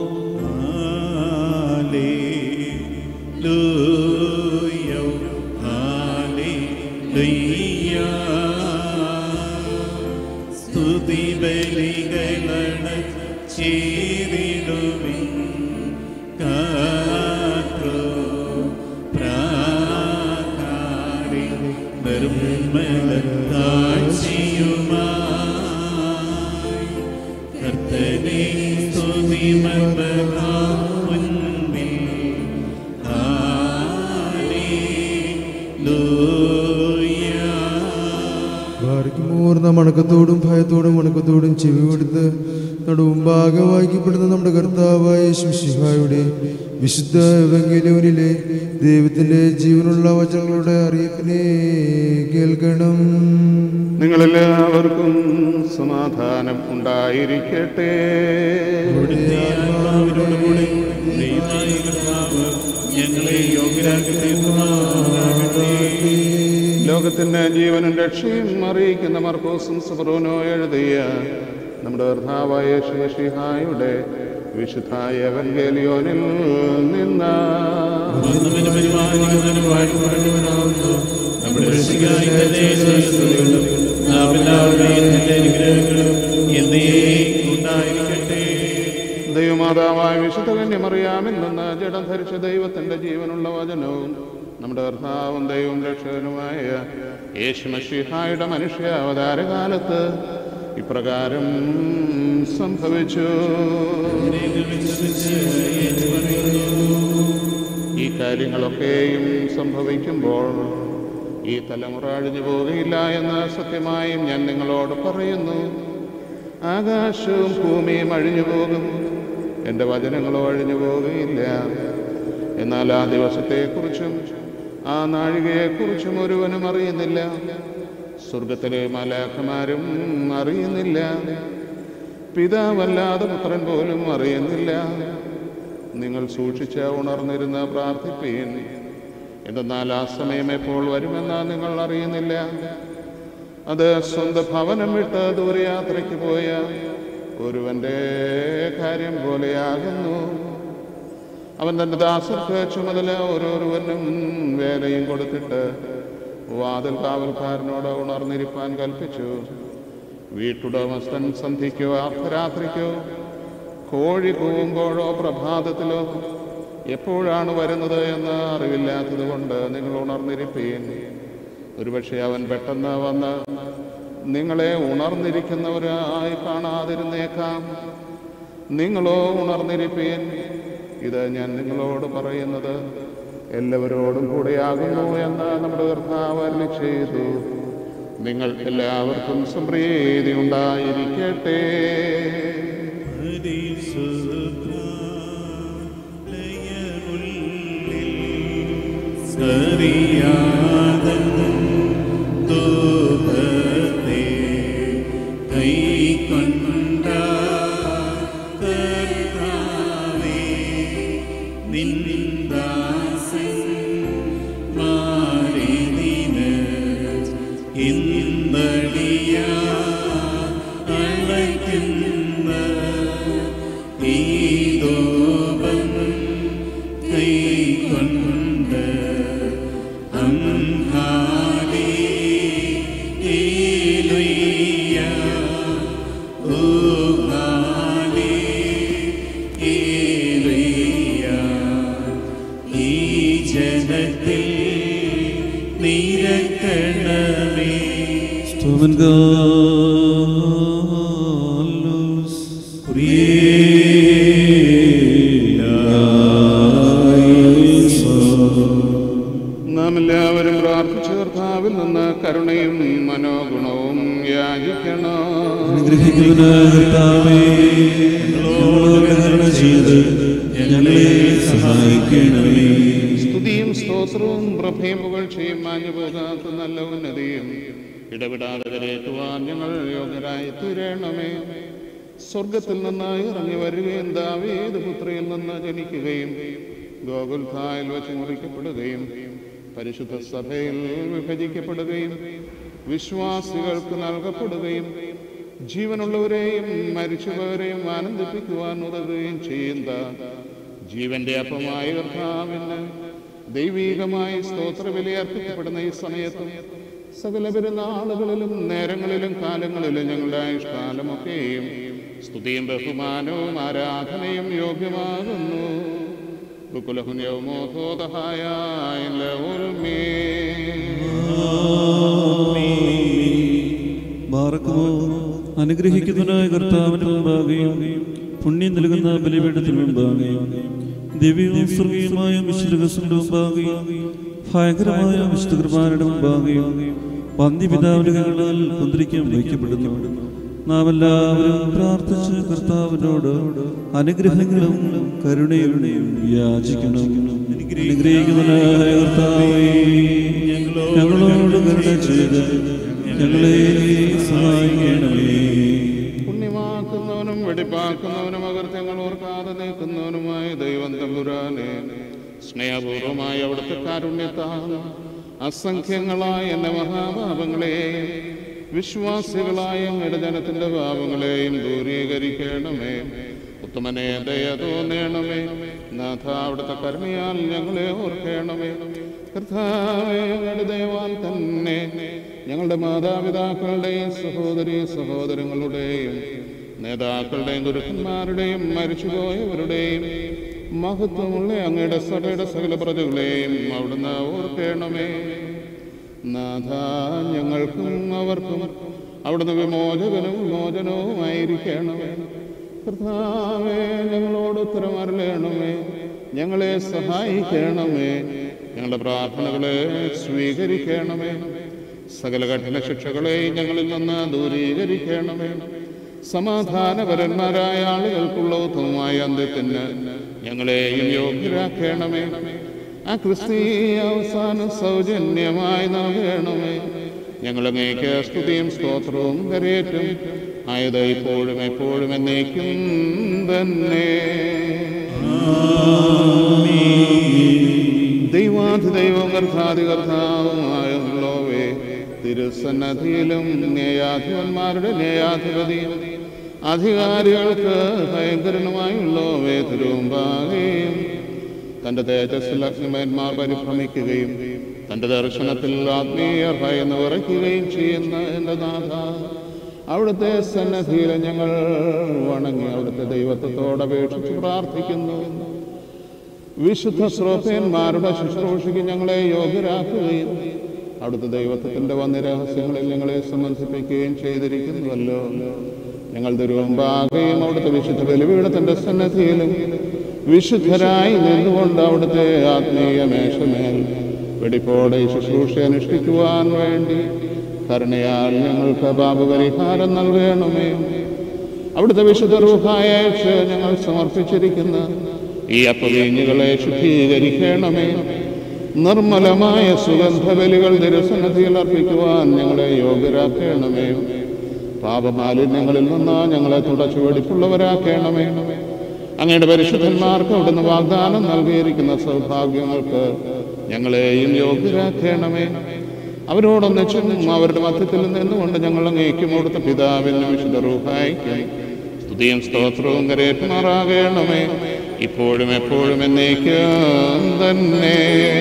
Hallelujah. Hallelujah. സ്തുതി ബലികളണ ചേരിടുവിൻ കാത്രോ പ്രാകാരി നിർമ്മല താഴ്ചയുമായി കർത്തനെ സ്തുതി മുൻപിൽ Hallelujah. ഭാരിക്കുമൂർന്ന മണക്കത്തോടും ഭയത്തോടും മണക്കത്തോടും ചെവി കൊടുത്ത് നടുമുമ്പാകെ വായിക്കപ്പെടുന്ന നമ്മുടെ കർത്താവായ ശിഹായുടെ വിശുദ്ധ എവങ്കേലിയോനിലെ ദൈവത്തിന്റെ ജീവനുള്ള വചനങ്ങളുടെ അറിയിപ്പിനെ കേൾക്കണം നിങ്ങളെല്ലാവർക്കും സമാധാനം ഉണ്ടായിരിക്കട്ടെ അവിടുത്തെ ആത്മാവിനോടുകൂടി ദൈവമായ കർത്താവ് ഞങ്ങളെ യോഗ്യരാക്കി തീർക്കുമാറാകട്ടെ. ലോകത്തിന് ജീവനും രക്ഷയും അറിയിക്കുന്ന മർക്കോസും സുബ്രോനോ എഴുതിയ നമ്മുടെ കർത്താവായ ശിഹായുടെ വിശുദ്ധായ എവൻഗേലിയോനിൽ നിന്ന് വന്നവന് പരിപാലിക്കുന്നവന് വാഴ്ത്തപ്പെട്ടവനാവുന്നു നമ്മുടെ രക്ഷിക്കായി തന്നെ സ്തുതികളും നാം എല്ലാവരുടെയും നിന്റെ അനുഗ്രഹങ്ങളും എന്നേ ഉണ്ടായിരിക്കട്ടെ ദൈവമാതാവായ വിശുദ്ധ കന്യമറിയാമിൽ നിന്ന് ജഡം ധരിച്ച ദൈവത്തിന്റെ ജീവനുള്ള വചനവും നമ്മുടെ കർത്താവും ദൈവവും രക്ഷകനുമായ യേശുമഷിഹായുടെ മനുഷ്യ അവതാരകാലത്ത് ഇപ്രകാരം സംഭവിച്ചു ഈ കാര്യങ്ങളൊക്കെയും സംഭവിക്കുമ്പോൾ ഈ തലമുറ അഴിഞ്ഞു പോകുകയില്ല എന്ന് സത്യമായും ഞാൻ നിങ്ങളോട് പറയുന്നു ആകാശവും ഭൂമിയും അഴിഞ്ഞു പോകും എൻ്റെ വചനങ്ങളോ അഴിഞ്ഞു പോകുകയില്ല എന്നാൽ ആ ദിവസത്തെക്കുറിച്ചും ആ നാഴികയെക്കുറിച്ചും ഒരുവനും അറിയുന്നില്ല സ്വർഗത്തിലെ മലാഖമാരും അറിയുന്നില്ല പിതാവല്ലാതെ പുത്രൻ പോലും അറിയുന്നില്ല നിങ്ങൾ സൂക്ഷിച്ച ഉണർന്നിരുന്ന് പ്രാർത്ഥിപ്പീൻ എന്തെന്നാൽ ആ സമയം എപ്പോൾ വരുമെന്ന് നിങ്ങൾ അറിയുന്നില്ല അത് സ്വന്തം ഭവനം വിട്ട് ദൂരയാത്രയ്ക്ക് പോയ ഒരുവന്റെ കാര്യം പോലെയാകുന്നു അവൻ തന്റെ ദാസർക്ക് ചുമതല ഓരോരുവനും വേലയും കൊടുത്തിട്ട് വാതിൽ കാവൽക്കാരനോട് ഉണർന്നിരിപ്പാൻ കൽപ്പിച്ചു വീട്ടുടമസ്ഥൻ സന്ധിക്കോ അർദ്ധരാത്രിക്കോ കോഴി കൂവുമ്പോഴോ പ്രഭാതത്തിലോ എപ്പോഴാണ് വരുന്നത് എന്ന് അറിവില്ലാത്തത് കൊണ്ട് നിങ്ങൾ ഉണർന്നിരിപ്പീൻ ഒരുപക്ഷെ അവൻ പെട്ടെന്ന് വന്ന് നിങ്ങളെ ഉണർന്നിരിക്കുന്നവരായി കാണാതിരുന്നേക്കാം നിങ്ങളോ ഉണർന്നിരിപ്പീൻ ഇത് ഞാൻ നിങ്ങളോട് പറയുന്നത് എല്ലാവരോടും കൂടെയാകുന്നു എന്ന് നമ്മുടെ കർത്താവ് അരുളി ചെയ്തു നിങ്ങൾ എല്ലാവർക്കും സംപ്രീതി ഉണ്ടായിരിക്കട്ടെ സറിയാതൻ ദുഃഖത്തെ കൈക്കൊണ്ട കർത്താവേ നിന്ദാസൻ മാറിനിന് ഇന്നടിയ അളയ്ക്കുന്ന ഈ ദോപം കൈകൊണ്ട് അംഹാലി ഏലുയ്യ ഊഹാലി ഏലുയ്യ ഈ ജനത്തിൽ നിരക്കണമേ Stomen Gallus. നാം എല്ലാവരും പ്രാർത്ഥിച്ച കർത്താവിൽ നിന്ന് കരുണയും മനോഗുണവും യാചിക്കണം അനുഗ്രഹിക്കുന്നവനായ കർത്താവേ, ഞങ്ങളോട് കരുണ ചെയ്ത് ഞങ്ങളെ സഹായിക്കണമേ സ്തുതിയും സ്തോത്രവും പ്രഭയും പുകഴ്ചയും മാഞ്ഞു പോകാത്ത നല്ല ഉന്നതിയും ഇടപെടാതെ കരയേറ്റുവാൻ ഞങ്ങൾ യോഗ്യരായി തീരണമേ സ്വർഗത്തിൽ നിന്ന് ഇറങ്ങി വരികയും ദാവീദ് പുത്രിയിൽ നിന്ന് ജനിക്കുകയും ഗോകുൽഥായിൽ വെച്ച് മുറിക്കപ്പെടുകയും പരിശുദ്ധ സഭയിൽ വിഭജിക്കപ്പെടുകയും വിശ്വാസികൾക്ക് നൽകപ്പെടുകയും ജീവനുള്ളവരെയും മരിച്ചവരെയും ആനന്ദിപ്പിക്കുവാൻ ഉതകുകയും ചെയ്യുന്ന ജീവന്റെ അപ്പമായ കർത്താവിന് ദൈവീകമായി സ്തോത്രബലി അർപ്പിക്കപ്പെടുന്ന ഈ സമയത്തും സകല പെരുന്നാളുകളിലും നേരങ്ങളിലും കാലങ്ങളിലും ഞങ്ങളുടെ ആയുഷ്കാലമൊക്കെയും സ്തുതിയും ബഹുമാനവും ആരാധനയും യോഗ്യമാകുന്നു ബുക്കുലഹുന്യവുമോധോദഹായ ബാറക്കുമോ അനുഗ്രഹിക്കുന്നവനായ കർത്താവിന് മുമ്പാകെയും പുണ്യം നൽകുന്ന ബലിപീഠത്തിന് മുമ്പാകെയും ദിവ്യവും സ്വർഗീയമായ വിശുദ്ധകസിന്റെ മുമ്പാകെയും ഭയങ്കരമായ വിശുദ്ധ കുർബാനയുടെ മുമ്പാകെയും പന്തിപിതാവിന്റെ കൈകളാൽ കുന്തിരിക്കാൻ വയ്ക്കപ്പെടുന്നു നാം എല്ലാവരും പ്രാർത്ഥിച്ച് കർത്താവിനോട് അനുഗ്രഹങ്ങളും കരുണയും യാചിക്കണം അനുഗ്രഹിക്കുന്നവനായ കർത്താവേ ഞങ്ങളോട് കരുണ ചെയ്ത് ഞങ്ങളെ സഹായിക്കണമേ പുണ്യമാക്കുന്നവനും വെടിപ്പാക്കുന്നവനും അകൃത്യങ്ങൾ ഓർക്കാതെ നീക്കുന്നവനുമായ ദൈവം തമ്പുരാനെ സ്നേഹപൂർവമായ അവിടുത്തെ കാരുണ്യത്താൽ അസംഖ്യങ്ങളായ എന്റെ മഹാപാപങ്ങളെയും വിശ്വാസികളായ അങ്ങയുടെ ജനത്തിന്റെ പാപങ്ങളെയും ദൂരീകരിക്കണമേ ഉത്തമനെ ദയ തോന്നണമേ നാഥ അവിടുത്തെ കരുണയാൽ ഞങ്ങളെ ഓർക്കണമേ കർത്താവേ അങ്ങയുടെ ദയവാൽ തന്നെ ഞങ്ങളുടെ മാതാപിതാക്കളുടെയും സഹോദരി സഹോദരങ്ങളുടെയും നേതാക്കളുടെയും ഗുരുക്കന്മാരുടെയും മരിച്ചുപോയവരുടെയും മഹത്വമുള്ള അങ്ങയുടെ സഭയുടെ സകല പ്രജകളെയും അവിടുന്ന് ഓർക്കണമേ നാഥ ഞങ്ങൾക്കും അവർക്കും അവിടുന്ന് വിമോചകനും വിമോചനവുമായിരിക്കണമേ കർത്താവേ ഞങ്ങളോട് ഉത്തരമരളയണമേ ഞങ്ങളെ സഹായിക്കണമേ ഞങ്ങളുടെ പ്രാർത്ഥനകളെ സ്വീകരിക്കണമേ സകല കഠിന ശിക്ഷകളെ ഞങ്ങളിൽ നിന്ന് ദൂരീകരിക്കണമേ സമാധാനപരന്മാരായ ആളുകൾക്കുള്ള ഉത്തമമായ അന്ത്യത്തിന് ഞങ്ങളെയും യോഗ്യരാക്കണമേ ആ ക്രിസ്തീയ അവസാനം സൗജന്യമായി നൽകണമേ ഞങ്ങളങ്ങേക്ക് സ്തുതിയും സ്തോത്രവും കരയേറ്റും ആയത് ഇപ്പോഴും എപ്പോഴും എന്നേക്കും തന്നെ ദൈവാധിദൈവം കർത്താതി കർത്താവുമായുള്ളവേ തിരുസന്നധിയിലും ന്യായാധിപന്മാരുടെ ന്യായാധിപതിയും അധികാരികൾക്ക് ഭയങ്കരനുമായുള്ളവേ തിരുമ്പാകെയും തന്റെ തേജസ്സിൽ അഗ്നിമന്മാർ പരിഭ്രമിക്കുകയും തന്റെ ദർശനത്തിൽ ആത്മീയർ ഭയന്ന് വിറയ്ക്കുകയും ചെയ്യുന്ന എൻ്റെ നാഥ അവിടുത്തെ സന്നദ്ധിയിൽ ഞങ്ങൾ വണങ്ങി അവിടുത്തെ ദൈവത്വത്തോട് അപേക്ഷിച്ച് പ്രാർത്ഥിക്കുന്നു വിശുദ്ധ ശ്രോതന്മാരുടെ ശുശ്രൂഷയ്ക്ക് ഞങ്ങളെ യോഗ്യരാക്കുകയും അവിടുത്തെ ദൈവത്വത്തിന്റെ വന്യരഹസ്യങ്ങളിൽ ഞങ്ങളെ സംബന്ധിപ്പിക്കുകയും ചെയ്തിരിക്കുന്നുവല്ലോ ഞങ്ങൾ തിരുവമ്പാകെയും അവിടുത്തെ വിശുദ്ധ ബലിപീഠത്തിന്റെ സന്നദ്ധിയിലും വിശുദ്ധരായി നിന്നുകൊണ്ട് അവിടുത്തെ ആത്മീയ മേശമേൽ വെടിപ്പോടെ ഈ ശുശ്രൂഷ അനുഷ്ഠിക്കുവാൻ വേണ്ടി കരുണയാൽ ഞങ്ങൾക്ക് പാപപരിഹാരം നൽകണമേ അവിടുത്തെ വിശുദ്ധ റൂഹായ അയച്ച് ഞങ്ങൾ സമർപ്പിച്ചിരിക്കുന്ന ഈ അപ്പവീഞ്ഞുകളെ ശുദ്ധീകരിക്കണമേ നിർമ്മലമായ സുഗന്ധബലികൾ തിരുസന്നധിയിൽ അർപ്പിക്കുവാൻ ഞങ്ങളെ യോഗ്യരാക്കണമേ പാപമാലിന്യങ്ങളിൽ നിന്ന് ഞങ്ങളെ തുടച്ചു വെടിപ്പുള്ളവരാക്കണമേ അങ്ങയുടെ പരിശുദ്ധന്മാർക്ക് അവിടുന്ന് വാഗ്ദാനം നൽകിയിരിക്കുന്ന സൗഭാഗ്യങ്ങൾക്ക് ഞങ്ങളെയും യോഗ്യരാക്കണമേ അവരോടൊന്നിച്ചും അവരുടെ മധ്യത്തിൽ നിന്നുകൊണ്ട് ഞങ്ങൾ അങ്ങേക്കും അവിടുത്തെ പിതാവിനും വിശുദ്ധ റൂഹായിക്കും സ്തുതിയും സ്തോത്രവും കരയേറ്റുമാറാകണമേ ഇപ്പോഴും എപ്പോഴും എന്നേക്കും തന്നെ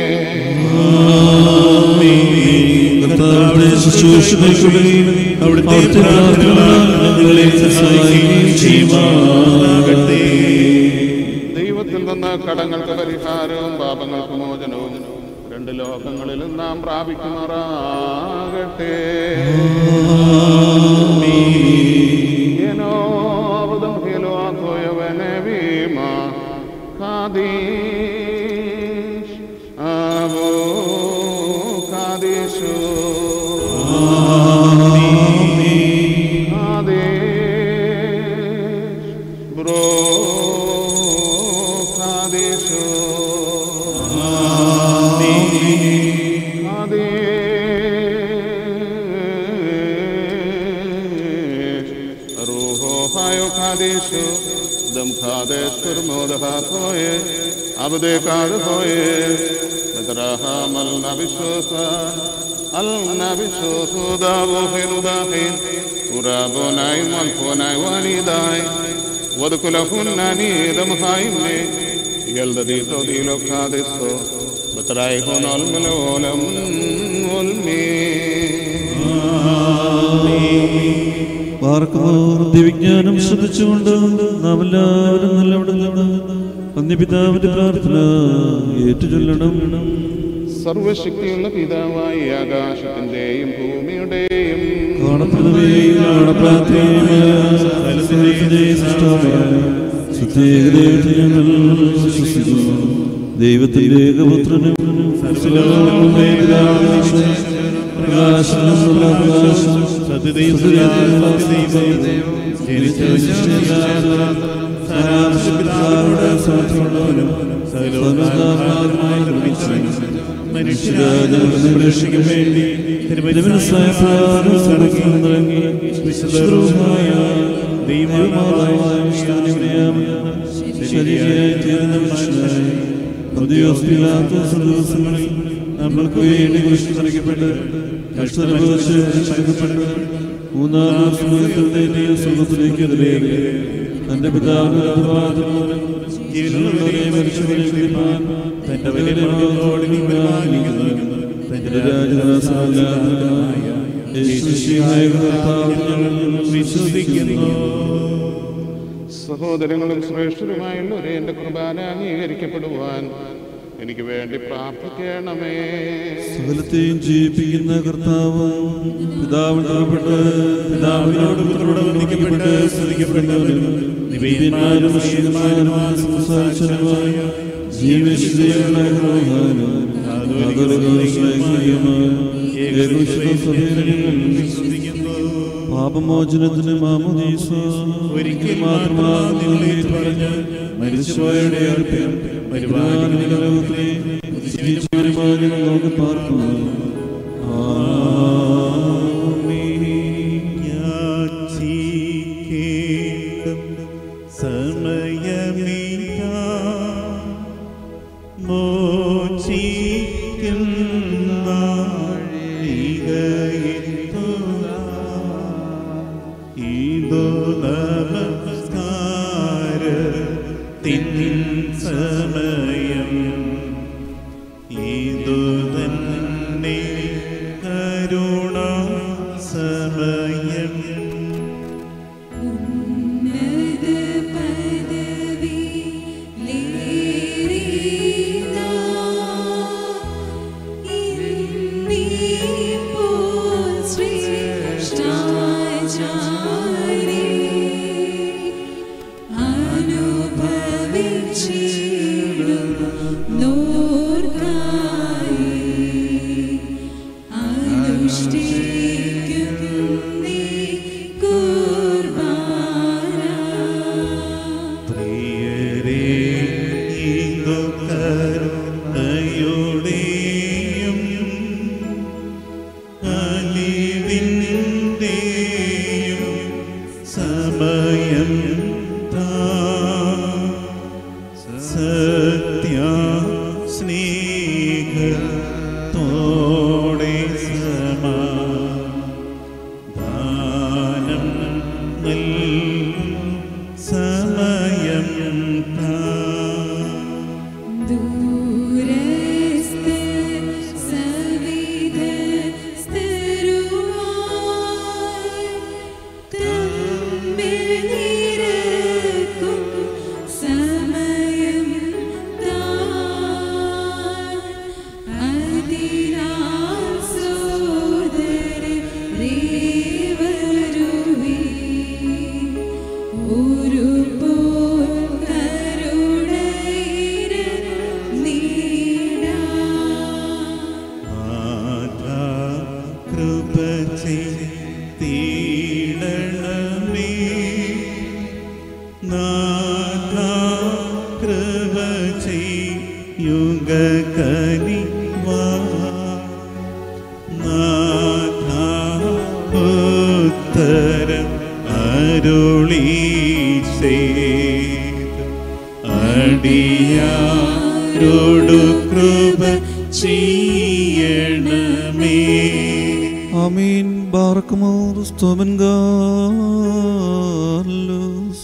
കർത്താവിന്റെ ശുശ്രൂഷകൾക്കുള്ളിൽ അവിടുത്തെ പ്രാർത്ഥനകളാൽ ഞങ്ങളെ സഹായിക്കുകയും ചെയ്യുമാറാകട്ടെ ദൈവത്തിൽ നിന്ന് കടങ്ങൾക്ക് പരിഹാരവും പാപങ്ങൾക്ക് മോചനവും രണ്ട് ലോകങ്ങളിലും നാം പ്രാപിക്കുമാറാകട്ടെ യനോവദം ഹിലോത്തോയവനെ വീമ കാദീഷ് ആവോ കാദീഷു കാദീഷ് ബ്രോ കാദീഷു കാദീഷ് റൂഹോ ഹായോ കാദീഷു ദം ഖാദേശ് ഫിർമോദഹാത് ഹോയെ അബ്ദേ കാദ് ഹോയെ നതറഹം അൽ നബിശോസ അൽ നബിശോസു ദാവോ ഹിനുദാഹിൻ ഉറാബോനായി മൽഫോനായി വാലിദായി വദകുലഹുന്നാനി ദം ഹായിനെ يلذي تودي لو كادستو بترايخون الملولم പാർക്കുമോർ ദിവ്യജ്ഞാനം ശ്രദ്ധിച്ചുകൊണ്ട് നാം എല്ലാവരും നല്ലവിടെ അന്യപിതാവിന്റെ പ്രാർത്ഥന ഏറ്റുചൊല്ലണം സർവശക്തിയുള്ള പിതാവായി ആകാശത്തിന്റെയും ഭൂമിയുടെയും കാണപ്പെടുന്നവയെയും കാണപ്പെടാത്തവയെയുമായ സകലത്തിന്റെയും സൃഷ്ടാവായ സത്യേകദൈവത്തെ ഞങ്ങൾ വിശ്വസിക്കുന്നു ദൈവത്തിന്റെ ഏകപുത്രനും സർവ്വലോകങ്ങളുടെ പിതാവായ പ്രകാശമുള്ള പ്രകാശം സത്യദൈവം ജനിച്ച പിതാവിനോട് സാധ്യമുള്ളവനും സർവ്വലോകമായ നിർമ്മിച്ചവനും മനുഷ്യരാജാവിനെ സംരക്ഷിക്കാൻ വേണ്ടി തിരുവനന്തപുരം ഇറങ്ങി വിശുദ്ധമായ ദൈവമായ ശരീരമായി തീർന്ന മനുഷ്യനായി ദിവസങ്ങളിൽ നമ്മൾക്ക് വേണ്ടി കുരിശിൽ തറയ്ക്കപ്പെട്ട് കഷ്ടനുഭവിച്ച് രക്ഷിക്കപ്പെട്ട് മൂന്നാം ദിവസം ഉയർത്തെഴുന്നേറ്റ് സ്വർഗ്ഗത്തിലേക്ക് എതിരേറി തന്റെ പിതാവിന്റെ വലതുഭാഗത്തുനിന്ന് ജീവനുള്ളവരെ മരിച്ചവരെ വിധിപ്പാൻ തന്റെ വലിയ മകനോട് നീ പരിപാലിക്കുന്നു. തന്റെ രാജദാസനല്ലാത്തവനായ യേശുമിശിഹായ കർത്താവിൽ ഞങ്ങൾ വിശ്വസിക്കുന്നു സഹോദരങ്ങളും ശ്രേഷ്ഠരുമായുള്ളവരെ എൻ്റെ കുർബാന അംഗീകരിക്കപ്പെടുവാൻ എനിക്ക് വേണ്ടി പ്രാർത്ഥിക്കണമേ സകലത്തെയും ജീവിപ്പിക്കുന്ന കർത്താവ് പിതാവിൽ തറപ്പെട്ട് പിതാവിനോട് പുത്രനോട് വന്ദിക്കപ്പെട്ട് സ്തുതിക്കപ്പെട്ടവനും നിവേദന്മാരും ശ്രീമാനുമായ സംസാരിച്ചതുമായ ജീവശിതയുള്ള ഗ്രഹവാനും പാപമോചനത്തിന് മാമോദീസ ഒരിക്കൽ മാത്രമാകുന്നു പറഞ്ഞ് മരിച്ചുപോയവരുടെ അർപ്പിൽ പരിപാലന ലോകത്തെ ജീവിച്ചവരുമായി നമുക്ക് പാർക്കുന്നു ആമീൻ യാചിക്കേണ്ടും സമയമിതാ മോചിക്കുന്ന നാഴികയെത്തുക. ഇതോ നമസ്കാരത്തിൻ സമയം ഇതു തന്നെ കരുണ സമയം ഉന്നത പദവി ലേറിനാ ഇന്നിപ്പോൾ ശ്രേഷ്ഠാചാരി അനുഭവിച്ചിടും നോർക്കായി അനുഷ്ഠിക്കും നീ കുർബാന പ്രിയരേ ഇതു കരുണയുടെയും അലിവിൻ്റെയും സമയം താ സത്യ സ്നേഹത്തോടെ സമാ ദാനം നൽകും സമയം താ ദൂരസ്ഥ സവിധസ്ഥരുമായി തമ്മിൽ നിരക്കും സമയം താൻ അതിനാൽ സോദരരേ വരുവീൻ. ഒരുപോൽ കരുണയിരുന്നീടാം. മാതാ കൃപ ചെയ്തിടണമേ നാഥാ കൃപ ചെയ്യുക കനിവാ നാഥാ ഉത്തരം അരുളി ചെയ്ത് അടിയാരോടു കൃപ ചെയ്യണമേ ആമീൻ ബാറക്കുമോർ സ്തോമൻ ഗാർലോസ്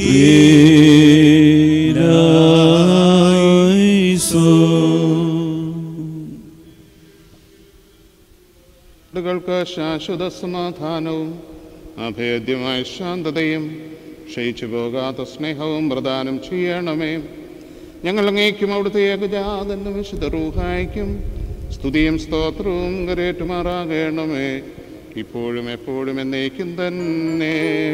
ൾക്ക് ശാശ്വത സമാധാനവും അഭേദ്യമായ ശാന്തതയും ക്ഷയിച്ചു പോകാത്ത സ്നേഹവും പ്രദാനം ചെയ്യണമേ ഞങ്ങൾ അങ്ങേക്കും അവിടുത്തെ ഏകജാതന്റെ വിശുദ്ധ റൂഹായിക്കും സ്തുതിയും സ്തോത്രവും കരേറ്റുമാറാകണമേ ഇപ്പോഴും എപ്പോഴും എന്നേക്കും തന്നെ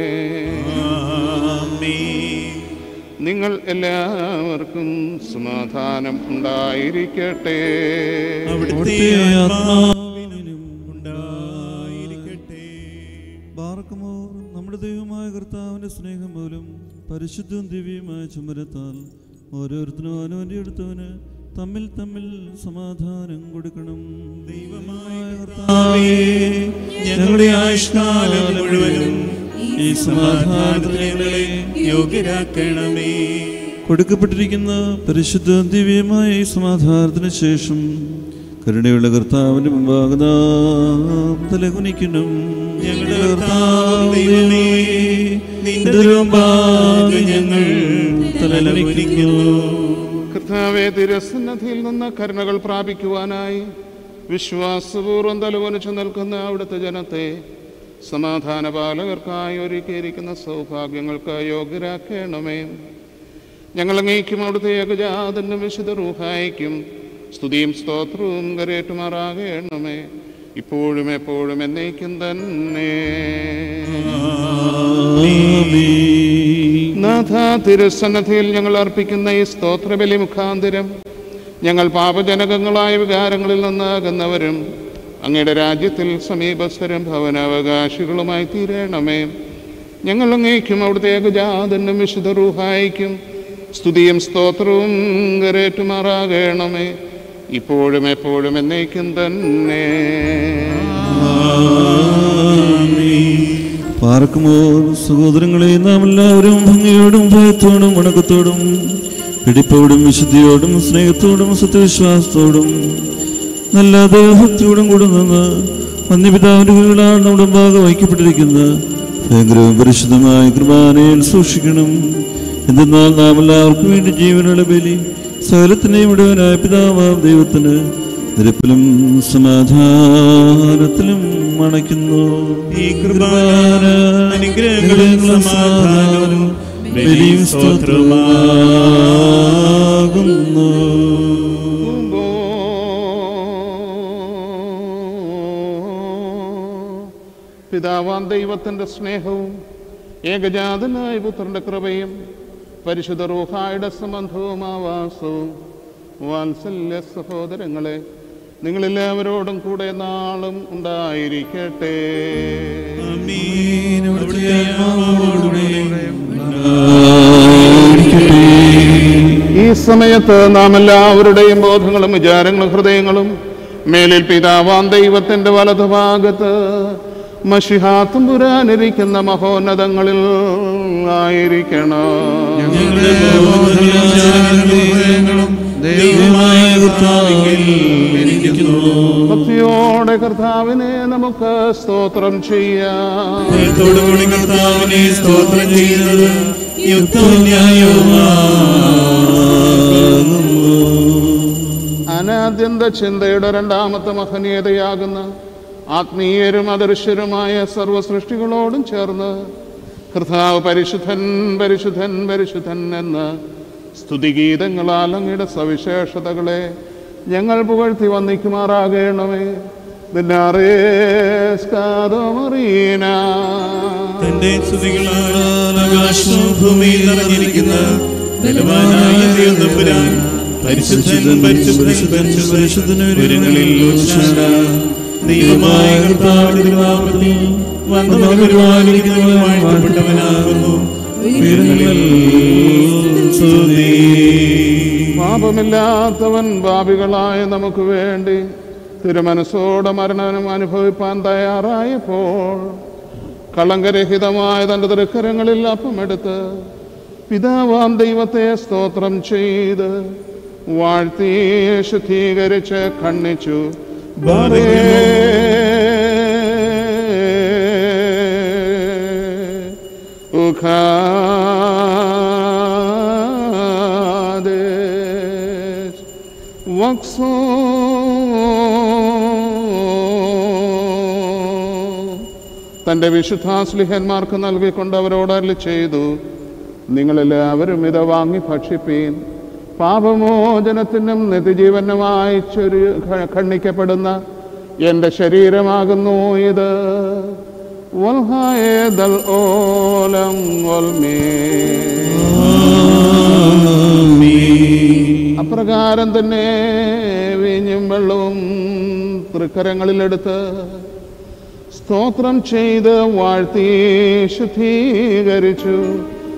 നിങ്ങൾ എല്ലാവർക്കും സമാധാനം ഉണ്ടായിരിക്കട്ടെ അവിടുത്തെ ആത്മാവിനും ഉണ്ടായിരിക്കട്ടെ ബാറക്കുമോർ നമ്മുടെ ദൈവമായ കർത്താവിന്റെ സ്നേഹം മൂലം പരിശുദ്ധവും ദിവ്യമായ ചുമരത്താൽ ഓരോരുത്തരും അവനവൻ്റെ അടുത്തവന് തമ്മിൽ തമ്മിൽ സമാധാനം കൊടുക്കണം ദൈവമായ കർത്താവേ, ഞങ്ങളുടെ ആയുഷ്കാലം മുഴുവനും ഈ സമാധാനത്തിന് ഞങ്ങളെ യോഗ്യരാക്കണമേ കൊടുക്കപ്പെട്ടിരിക്കുന്ന പരിശുദ്ധ ദിവ്യമായ ഈ സമാധാനത്തിന് ശേഷം കരുണയുള്ള കർത്താവിന്റെ മുമ്പാകെ നാം തലകുനിക്കണം ഞങ്ങളുടെ കർത്താവ് ദൈവമേ, നിന്റെ മുമ്പാകെ ഞങ്ങൾ തലകുനിക്കുന്നു കർത്താവെ തിരസന്നധിയിൽ നിന്ന് കരുണകൾ പ്രാപിക്കുവാനായി വിശ്വാസപൂർവ്വം തലവനിച്ചു നിൽക്കുന്ന അവിടുത്തെ ജനത്തെ സമാധാന പാലകർക്കായി ഒരുക്കിയിരിക്കുന്ന സൗഭാഗ്യങ്ങൾക്ക് യോഗ്യരാക്കണമേ ഞങ്ങൾ അങ്ങേക്കും അവിടുത്തെ ഏകജാതനും വിശുദ്ധ റൂഹായിക്കും സ്തുതിയും സ്തോത്രവും കരേറ്റുമാറാകണമേ ഇപ്പോഴും എപ്പോഴും എന്നേക്കും തന്നെ നാഥ തിരുസന്നധിയിൽ ഞങ്ങൾ അർപ്പിക്കുന്ന ഈ സ്തോത്രബലി മുഖാന്തിരം ഞങ്ങൾ പാപജനകങ്ങളായ വികാരങ്ങളിൽ നിന്ന് അകന്നവരും അങ്ങയുടെ രാജ്യത്തിൽ സമീപസ്ഥരും ഭവനാവകാശികളുമായി തീരണമേ ഞങ്ങൾ അങ്ങേക്കും അവിടുത്തെ ഏകജാതനും വിശുദ്ധ റൂഹായിക്കും സ്തുതിയും സ്തോത്രവും കരേറ്റുമാറാകണമേ ഇപ്പോഴും എപ്പോഴും എന്നേക്കും തന്നെ പാർക്കുമോ സഹോദരങ്ങളെ നാം എല്ലാവരും ഭംഗിയോടും ഭയത്തോടും വണക്കത്തോടും പിടിപ്പോടും വിശുദ്ധിയോടും സ്നേഹത്തോടും സത്യവിശ്വാസത്തോടും നല്ല ദേഹത്തോടും കൂടെ നിന്ന് വന്യപിതാവിന്റെ വീടാണ് നമ്മുടെ ഭാഗം വഹിക്കപ്പെട്ടിരിക്കുന്ന ഭയങ്കരവും പരിശുദ്ധമായ കുർബാനയിൽ സൂക്ഷിക്കണം എന്തെന്നാൽ നാം എല്ലാവർക്കും വേണ്ടി ജീവനുള്ള ബലി സകലത്തിനെയും ഇടവനായ പിതാവാം ദൈവത്തിന് നിരപ്പിലും സമാധാനത്തിലും മണയ്ക്കുന്നു ഈ കൃപാന അനുഗ്രഹങ്ങളും സമാധാനവും ബലിയും സ്തോത്രവുമാകുന്നു പിതാവാൻ ദൈവത്തിൻ്റെ സ്നേഹവും ഏകജാതനായ പുത്രന്റെ കൃപയും പരിശുദ്ധ റൂഹായുടെ സംബന്ധവും ആവാസവും വാത്സല്യ സഹോദരങ്ങളെ നിങ്ങളെല്ലാവരോടും കൂടെ നാളും ഉണ്ടായിരിക്കട്ടെ ആമീൻ. അവിടുത്തെ ആത്മാവോടുകൂടെ ഈ സമയത്ത് നാം എല്ലാവരുടെയും ബോധങ്ങളും വിചാരങ്ങളും ഹൃദയങ്ങളും മേലിൽ പിതാവാൻ ദൈവത്തിന്റെ വലതുഭാഗത്ത് മഷിഹാത്തും പുരാനിരിക്കുന്ന മഹോന്നതങ്ങളിൽ ആയിരിക്കണം ഞങ്ങളുടെ ബോധങ്ങളും വിചാരങ്ങളും ദൈവമായ കർത്താവിൽ ഇരിക്കുന്നു. ഭക്തിയോടെ കർത്താവിനെ നമുക്ക് സ്തോത്രം ചെയ്യാം ഭയത്തോടുകൂടി കർത്താവിനെ സ്തോത്രം ചെയ്യുന്നത് യുക്തവും ന്യായവുമാകുന്നു. അനാദ്യന്ത ചിന്തയുടെ രണ്ടാമത്തെ മഹനീയതയാകുന്ന ആത്മീയരും അദൃശ്യരുമായ സർവസൃഷ്ടികളോടും ചേർന്ന് കർത്താവ് പരിശുദ്ധൻ പരിശുദ്ധൻ പരിശുദ്ധൻ എന്ന് സ്തുതിഗീതങ്ങളാൽ അങ്ങയുടെ സവിശേഷതകളെ ഞങ്ങൾ പുകഴ്ത്തി വന്നിക്കുമാറാകണമേ ദിനാറേസ്കാദമറീന തന്റെ സ്തുതികളാൽ ആകാശവും ഭൂമിയിൽ നിറഞ്ഞിരിക്കുന്ന ബലവാനായ ദൈവതമ്പുരാൻ പരിശുദ്ധൻ പരിശുദ്ധൻ പരിശുദ്ധൻ പരിശുദ്ധൻ ഉയരങ്ങളിൽ ഉത്സാഹ ദൈവമായ കർത്താവിന്റെ തിരുനാമത്തിൽ വന്നവനും പരിപാലിക്കുന്നവനും വാഴ്ത്തപ്പെട്ടവനാകുന്നു ഉയരങ്ങളിൽ സ്തുതി പാപമില്ലാത്തവൻ പാപികളായ നമുക്ക് വേണ്ടി തിരുമനസ്സോടെ മരണം അനുഭവിപ്പാൻ തയ്യാറായപ്പോൾ കളങ്കരഹിതമായ തൻ്റെ തൃക്കരങ്ങളിൽ അപ്പമെടുത്ത് പിതാവാം ദൈവത്തെ സ്തോത്രം ചെയ്ത് വാഴ്ത്തി ശുദ്ധീകരിച്ച് ഖണ്ഡിച്ചു ഉഖാദേശ് വക്സോ തൻ്റെ വിശുദ്ധാസ്ലിഹന്മാർക്ക് നൽകിക്കൊണ്ട് അവരോട് അരുളി ചെയ്തു നിങ്ങളെല്ലാവരും ഇത് വാങ്ങി ഭക്ഷിപ്പീൻ പാപമോചനത്തിനും നിത്യജീവനുമായി ചൊരി ഖണ്ഡിക്കപ്പെടുന്ന എൻ്റെ ശരീരമാകുന്നു ഇത് വൽഹായദൽ ഓലം വൽമേ അപ്രകാരം തന്നെ വീഞ്ഞും വെള്ളവും തൃക്കരങ്ങളിലെടുത്ത് സ്തോത്രം ചെയ്ത് വാഴ്ത്തി ശുദ്ധീകരിച്ചു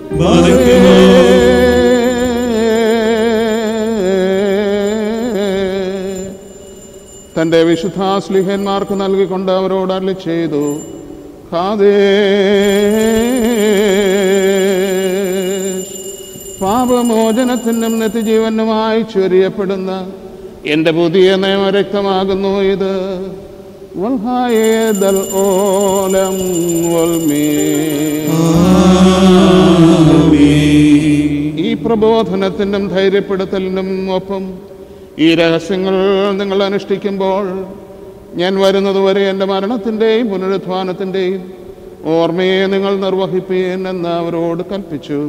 തൻ്റെ വിശുദ്ധാസ്ലിഹന്മാർക്ക് നൽകിക്കൊണ്ട് അവരോട് അരളി ചെയ്തു ഖാദേ പാപമോചനത്തിനും നിത്യജീവനുമായി ചൊരിയപ്പെടുന്ന എന്റെ പുതിയ നിയമരക്തമാകുന്നു ഇത് വൽഹായേദൽ ഓലം വൽമീ. ഈ പ്രബോധനത്തിനും ധൈര്യപ്പെടുത്തലിനും ഒപ്പം ഈ രഹസ്യങ്ങൾ നിങ്ങൾ അനുഷ്ഠിക്കുമ്പോൾ ഞാൻ വരുന്നതുവരെ എൻ്റെ മരണത്തിൻ്റെയും പുനരുത്ഥാനത്തിൻ്റെയും ഓർമ്മയെ നിങ്ങൾ നിർവഹിപ്പീൻ എന്ന് അവരോട് കൽപ്പിച്ചു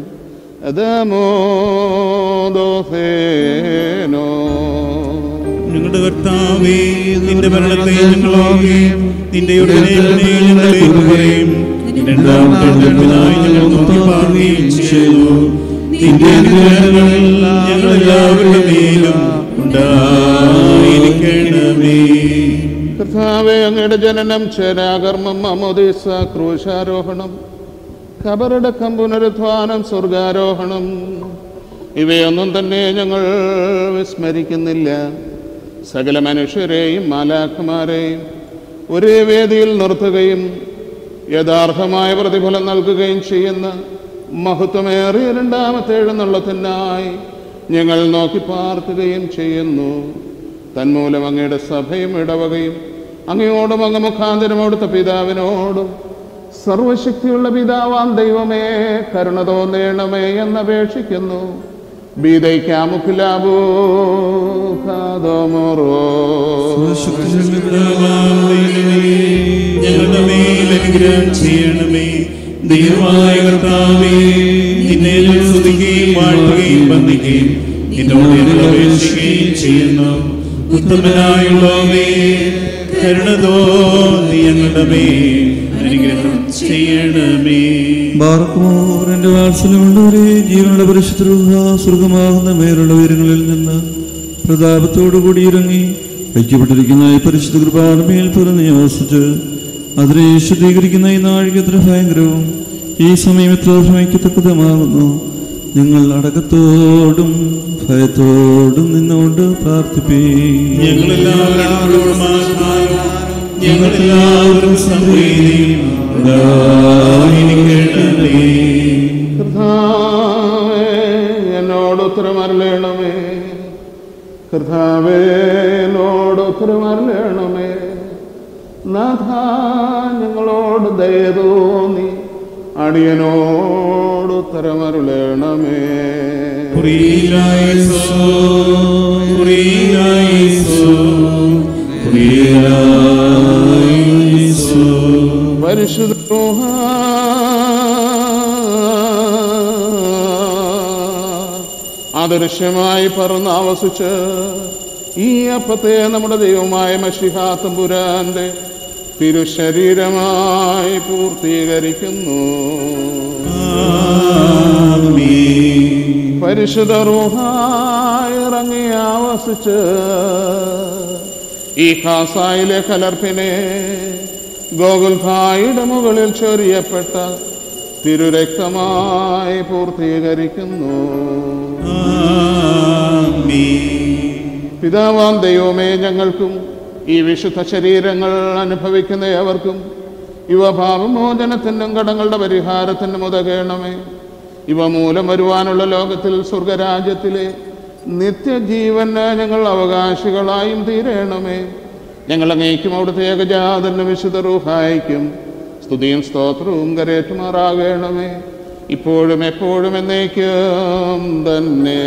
അതമോദോഫേനോ ഞങ്ങളുടെ കർത്താവേ നിന്റെ മരണത്തെ ഞങ്ങൾ ഓർക്കുകയും നിന്റെ ഉടനെ ഞങ്ങളെ കുറുകയും രണ്ടാമത്തെ ഉയർപ്പിനായി ഞങ്ങൾ നോക്കി പാടുകയും ചെയ്തു നിന്റെ അനുഗ്രഹങ്ങൾ ഞങ്ങളെല്ലാവരുടെ മേലും ഉണ്ടായിരിക്കണമേ കർത്താവെ അങ്ങയുടെ ജനനം ചേരാകർമ്മം അമോദീസ ക്രൂശാരോഹണം കബറടക്കം പുനരുത്ഥാനം സ്വർഗാരോഹണം ഇവയൊന്നും തന്നെ ഞങ്ങൾ വിസ്മരിക്കുന്നില്ല സകല മനുഷ്യരെയും മാലാഖമാരെയും ഒരേ വേദിയിൽ നിർത്തുകയും യഥാർത്ഥമായ പ്രതിഫലം നൽകുകയും ചെയ്യുന്ന മഹത്വമേറിയ രണ്ടാമത്തെ എഴുന്നള്ളത്തിനായി ഞങ്ങൾ നോക്കി പാർക്കുകയും ചെയ്യുന്നു തന്മൂലം അങ്ങയുടെ സഭയും ഇടവകയും അങ്ങയോടും അങ്ങ് മുഖാന്തരം അവിടുത്തെ പിതാവിനോടും സർവശക്തിയുള്ള പിതാവാം ദൈവമേ കരുണ തോന്നേണമേ എന്നപേക്ഷിക്കുന്നു ബീതയ്ക്കാമുഖിലാബോ ഞങ്ങളുടെ മേൽ അനുഗ്രഹം ചെയ്യണമേ ദൈവമായ കർത്താവേ നിന്നെ ഞങ്ങൾ സ്തുതിക്കുകയും വാഴ്ത്തുകയും വന്ദിക്കുകയും നിന്നോട് ഞങ്ങൾ അപേക്ഷിക്കുകയും ചെയ്യുന്നു ഉത്തമനായുള്ളവേ കരുണ തോന്നി ഞങ്ങളുടെ മേൽ അനുഗ്രഹം ചെയ്യണമേ ബാർക്കുമോർ എന്റെ വാത്സല്യമുള്ളവരെ ജീവനുള്ള പരിശുദ്ധ സ്വർഗമാകുന്ന മേലുള്ള ഉയരങ്ങളിൽ നിന്ന് പ്രതാപത്തോടുകൂടി ഇറങ്ങി വയ്ക്കപ്പെട്ടിരിക്കുന്ന ഈ പരിശുദ്ധ കൃപാടമേൽ പിറന്ന് യോസിച്ച് അതിനെ ശുദ്ധീകരിക്കുന്ന ഈ നാഴികത്ര ഭയങ്കരവും ഈ സമയം എത്ര ഭ്രമിക്കത്തക്കതുമാകുന്നു ഞങ്ങൾ അടക്കത്തോടും ഭയത്തോടും നിന്നുകൊണ്ട് പ്രാർത്ഥിപ്പേ ഞങ്ങളെല്ലാവരോടും ആത്മാവും ഞങ്ങളെല്ലാവരും സംപ്രീതിയും ഉണ്ടായിരിക്കണമേ കർത്താവേ എന്നോട് ഉത്തരമരളയണമേ കർത്താവേ എന്നോട് ഉത്തരമരളയണമേ നാഥ ഞങ്ങളോട് ദയ തോന്നി അടിയനോട് ഉത്തരമരുളണമേ കുറിയിലായിസോ, കുറിയിലായിസോ, കുറിയിലായിസോ. പരിശുദ്ധ അദൃശ്യമായി പറന്ന് ആവസിച്ച് ഈ അപ്പത്തെ നമ്മുടെ ദൈവമായ മഷിഹാത്തമ്പുരാന്റെ തിരുശരീരമായി പൂർത്തീകരിക്കുന്നു പരിശുദ്ധ റൂഹായി ഇറങ്ങി ആവസിച്ച് ഈ ഖാസായിലെ കലർപ്പിനെ ഗോകുൽഭായുടെ മുകളിൽ ചൊരിയപ്പെട്ട തിരുരക്തമായി പൂർത്തീകരിക്കുന്നു പിതാവാം ദൈവമേ ഞങ്ങൾക്കും ഈ വിശുദ്ധ ശരീരങ്ങൾ അനുഭവിക്കുന്ന ഏവർക്കും ഇവ പാപമോചനത്തിനും കടങ്ങളുടെ പരിഹാരത്തിനും ഉതകണമേ ഇവ മൂലം വരുവാനുള്ള ലോകത്തിൽ സ്വർഗരാജ്യത്തിലെ നിത്യജീവന് ഞങ്ങൾ അവകാശികളായും തീരണമേ ഞങ്ങൾ അങ്ങേക്കും അവിടുത്തെ ഏകജാതന് വിശുദ്ധ റൂഹായിക്കും സ്തുതിയും സ്തോത്രവും കരേറ്റുമാറാകണമേ ഇപ്പോഴും എപ്പോഴും എന്നേക്കും തന്നെ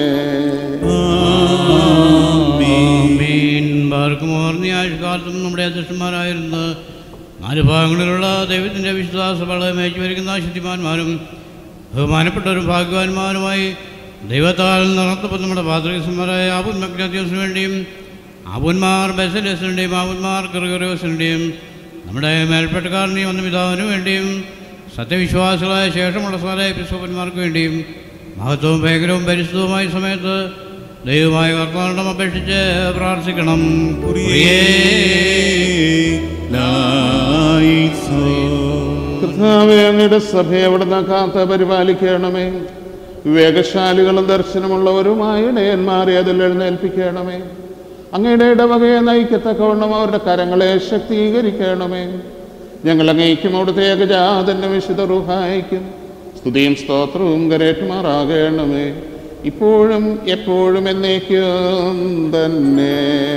ആമീൻ. ബാർക്കുമോർന്ന ഈ ആഴ്ചക്കാലത്തും നമ്മുടെ അധ്യക്ഷന്മാരായിരുന്ന നാല് ഭാഗങ്ങളിലുള്ള ദൈവത്തിൻ്റെ വിശ്വാസങ്ങളെ മേച്ചു വരിക്കുന്ന ശുദ്ധിമാന്മാരും ബഹുമാനപ്പെട്ടവരും ഭാഗ്യവാന്മാരുമായി ദൈവത്താൽ നടത്തപ്പെട്ട നമ്മുടെ പാത്രീസന്മാരായ ആബുൻ മഗ്നത്യോസിന് വേണ്ടിയും ആബുന്മാർ ബെസലേസിൻ്റെയും ആബുന്മാർ കറികറിയോസിൻ്റെയും നമ്മുടെ മേൽപ്പെട്ടക്കാരനെയും വന്ന പിതാവിനു വേണ്ടിയും സത്യവിശ്വാസികളായ ശേഷമുള്ള സ്ഥലമായ പിസ്വപ്പന്മാർക്ക് വേണ്ടിയും മഹത്വവും ഭയങ്കരവും പരിശുദ്ധവുമായ സമയത്ത് ദൈവമായ കർത്താവിനം അപേക്ഷിച്ച് പ്രാർത്ഥിക്കണം കർത്താവേ അങ്ങയുടെ സഭയെ അവിടുന്ന് കാത്ത് പരിപാലിക്കണമേ വിവേകശാലികളും ദർശനമുള്ളവരുമായ ഇടയന്മാരെ അതിൽ എഴുന്നേൽപ്പിക്കണമേ അങ്ങയുടെ ഇടവകയെ നയിക്കത്തക്കവണ്ണം അവരുടെ കരങ്ങളെ ശക്തീകരിക്കണമേ ഞങ്ങൾ അങ്ങേക്കും അവിടുത്തെ ഏകജാതന്റെ വിശുദ്ധ റുഹായിക്കും സ്തുതിയും സ്തോത്രവും കരേറ്റുമാറാകണമേ ഇപ്പോഴും എപ്പോഴും എന്നേക്കും തന്നെ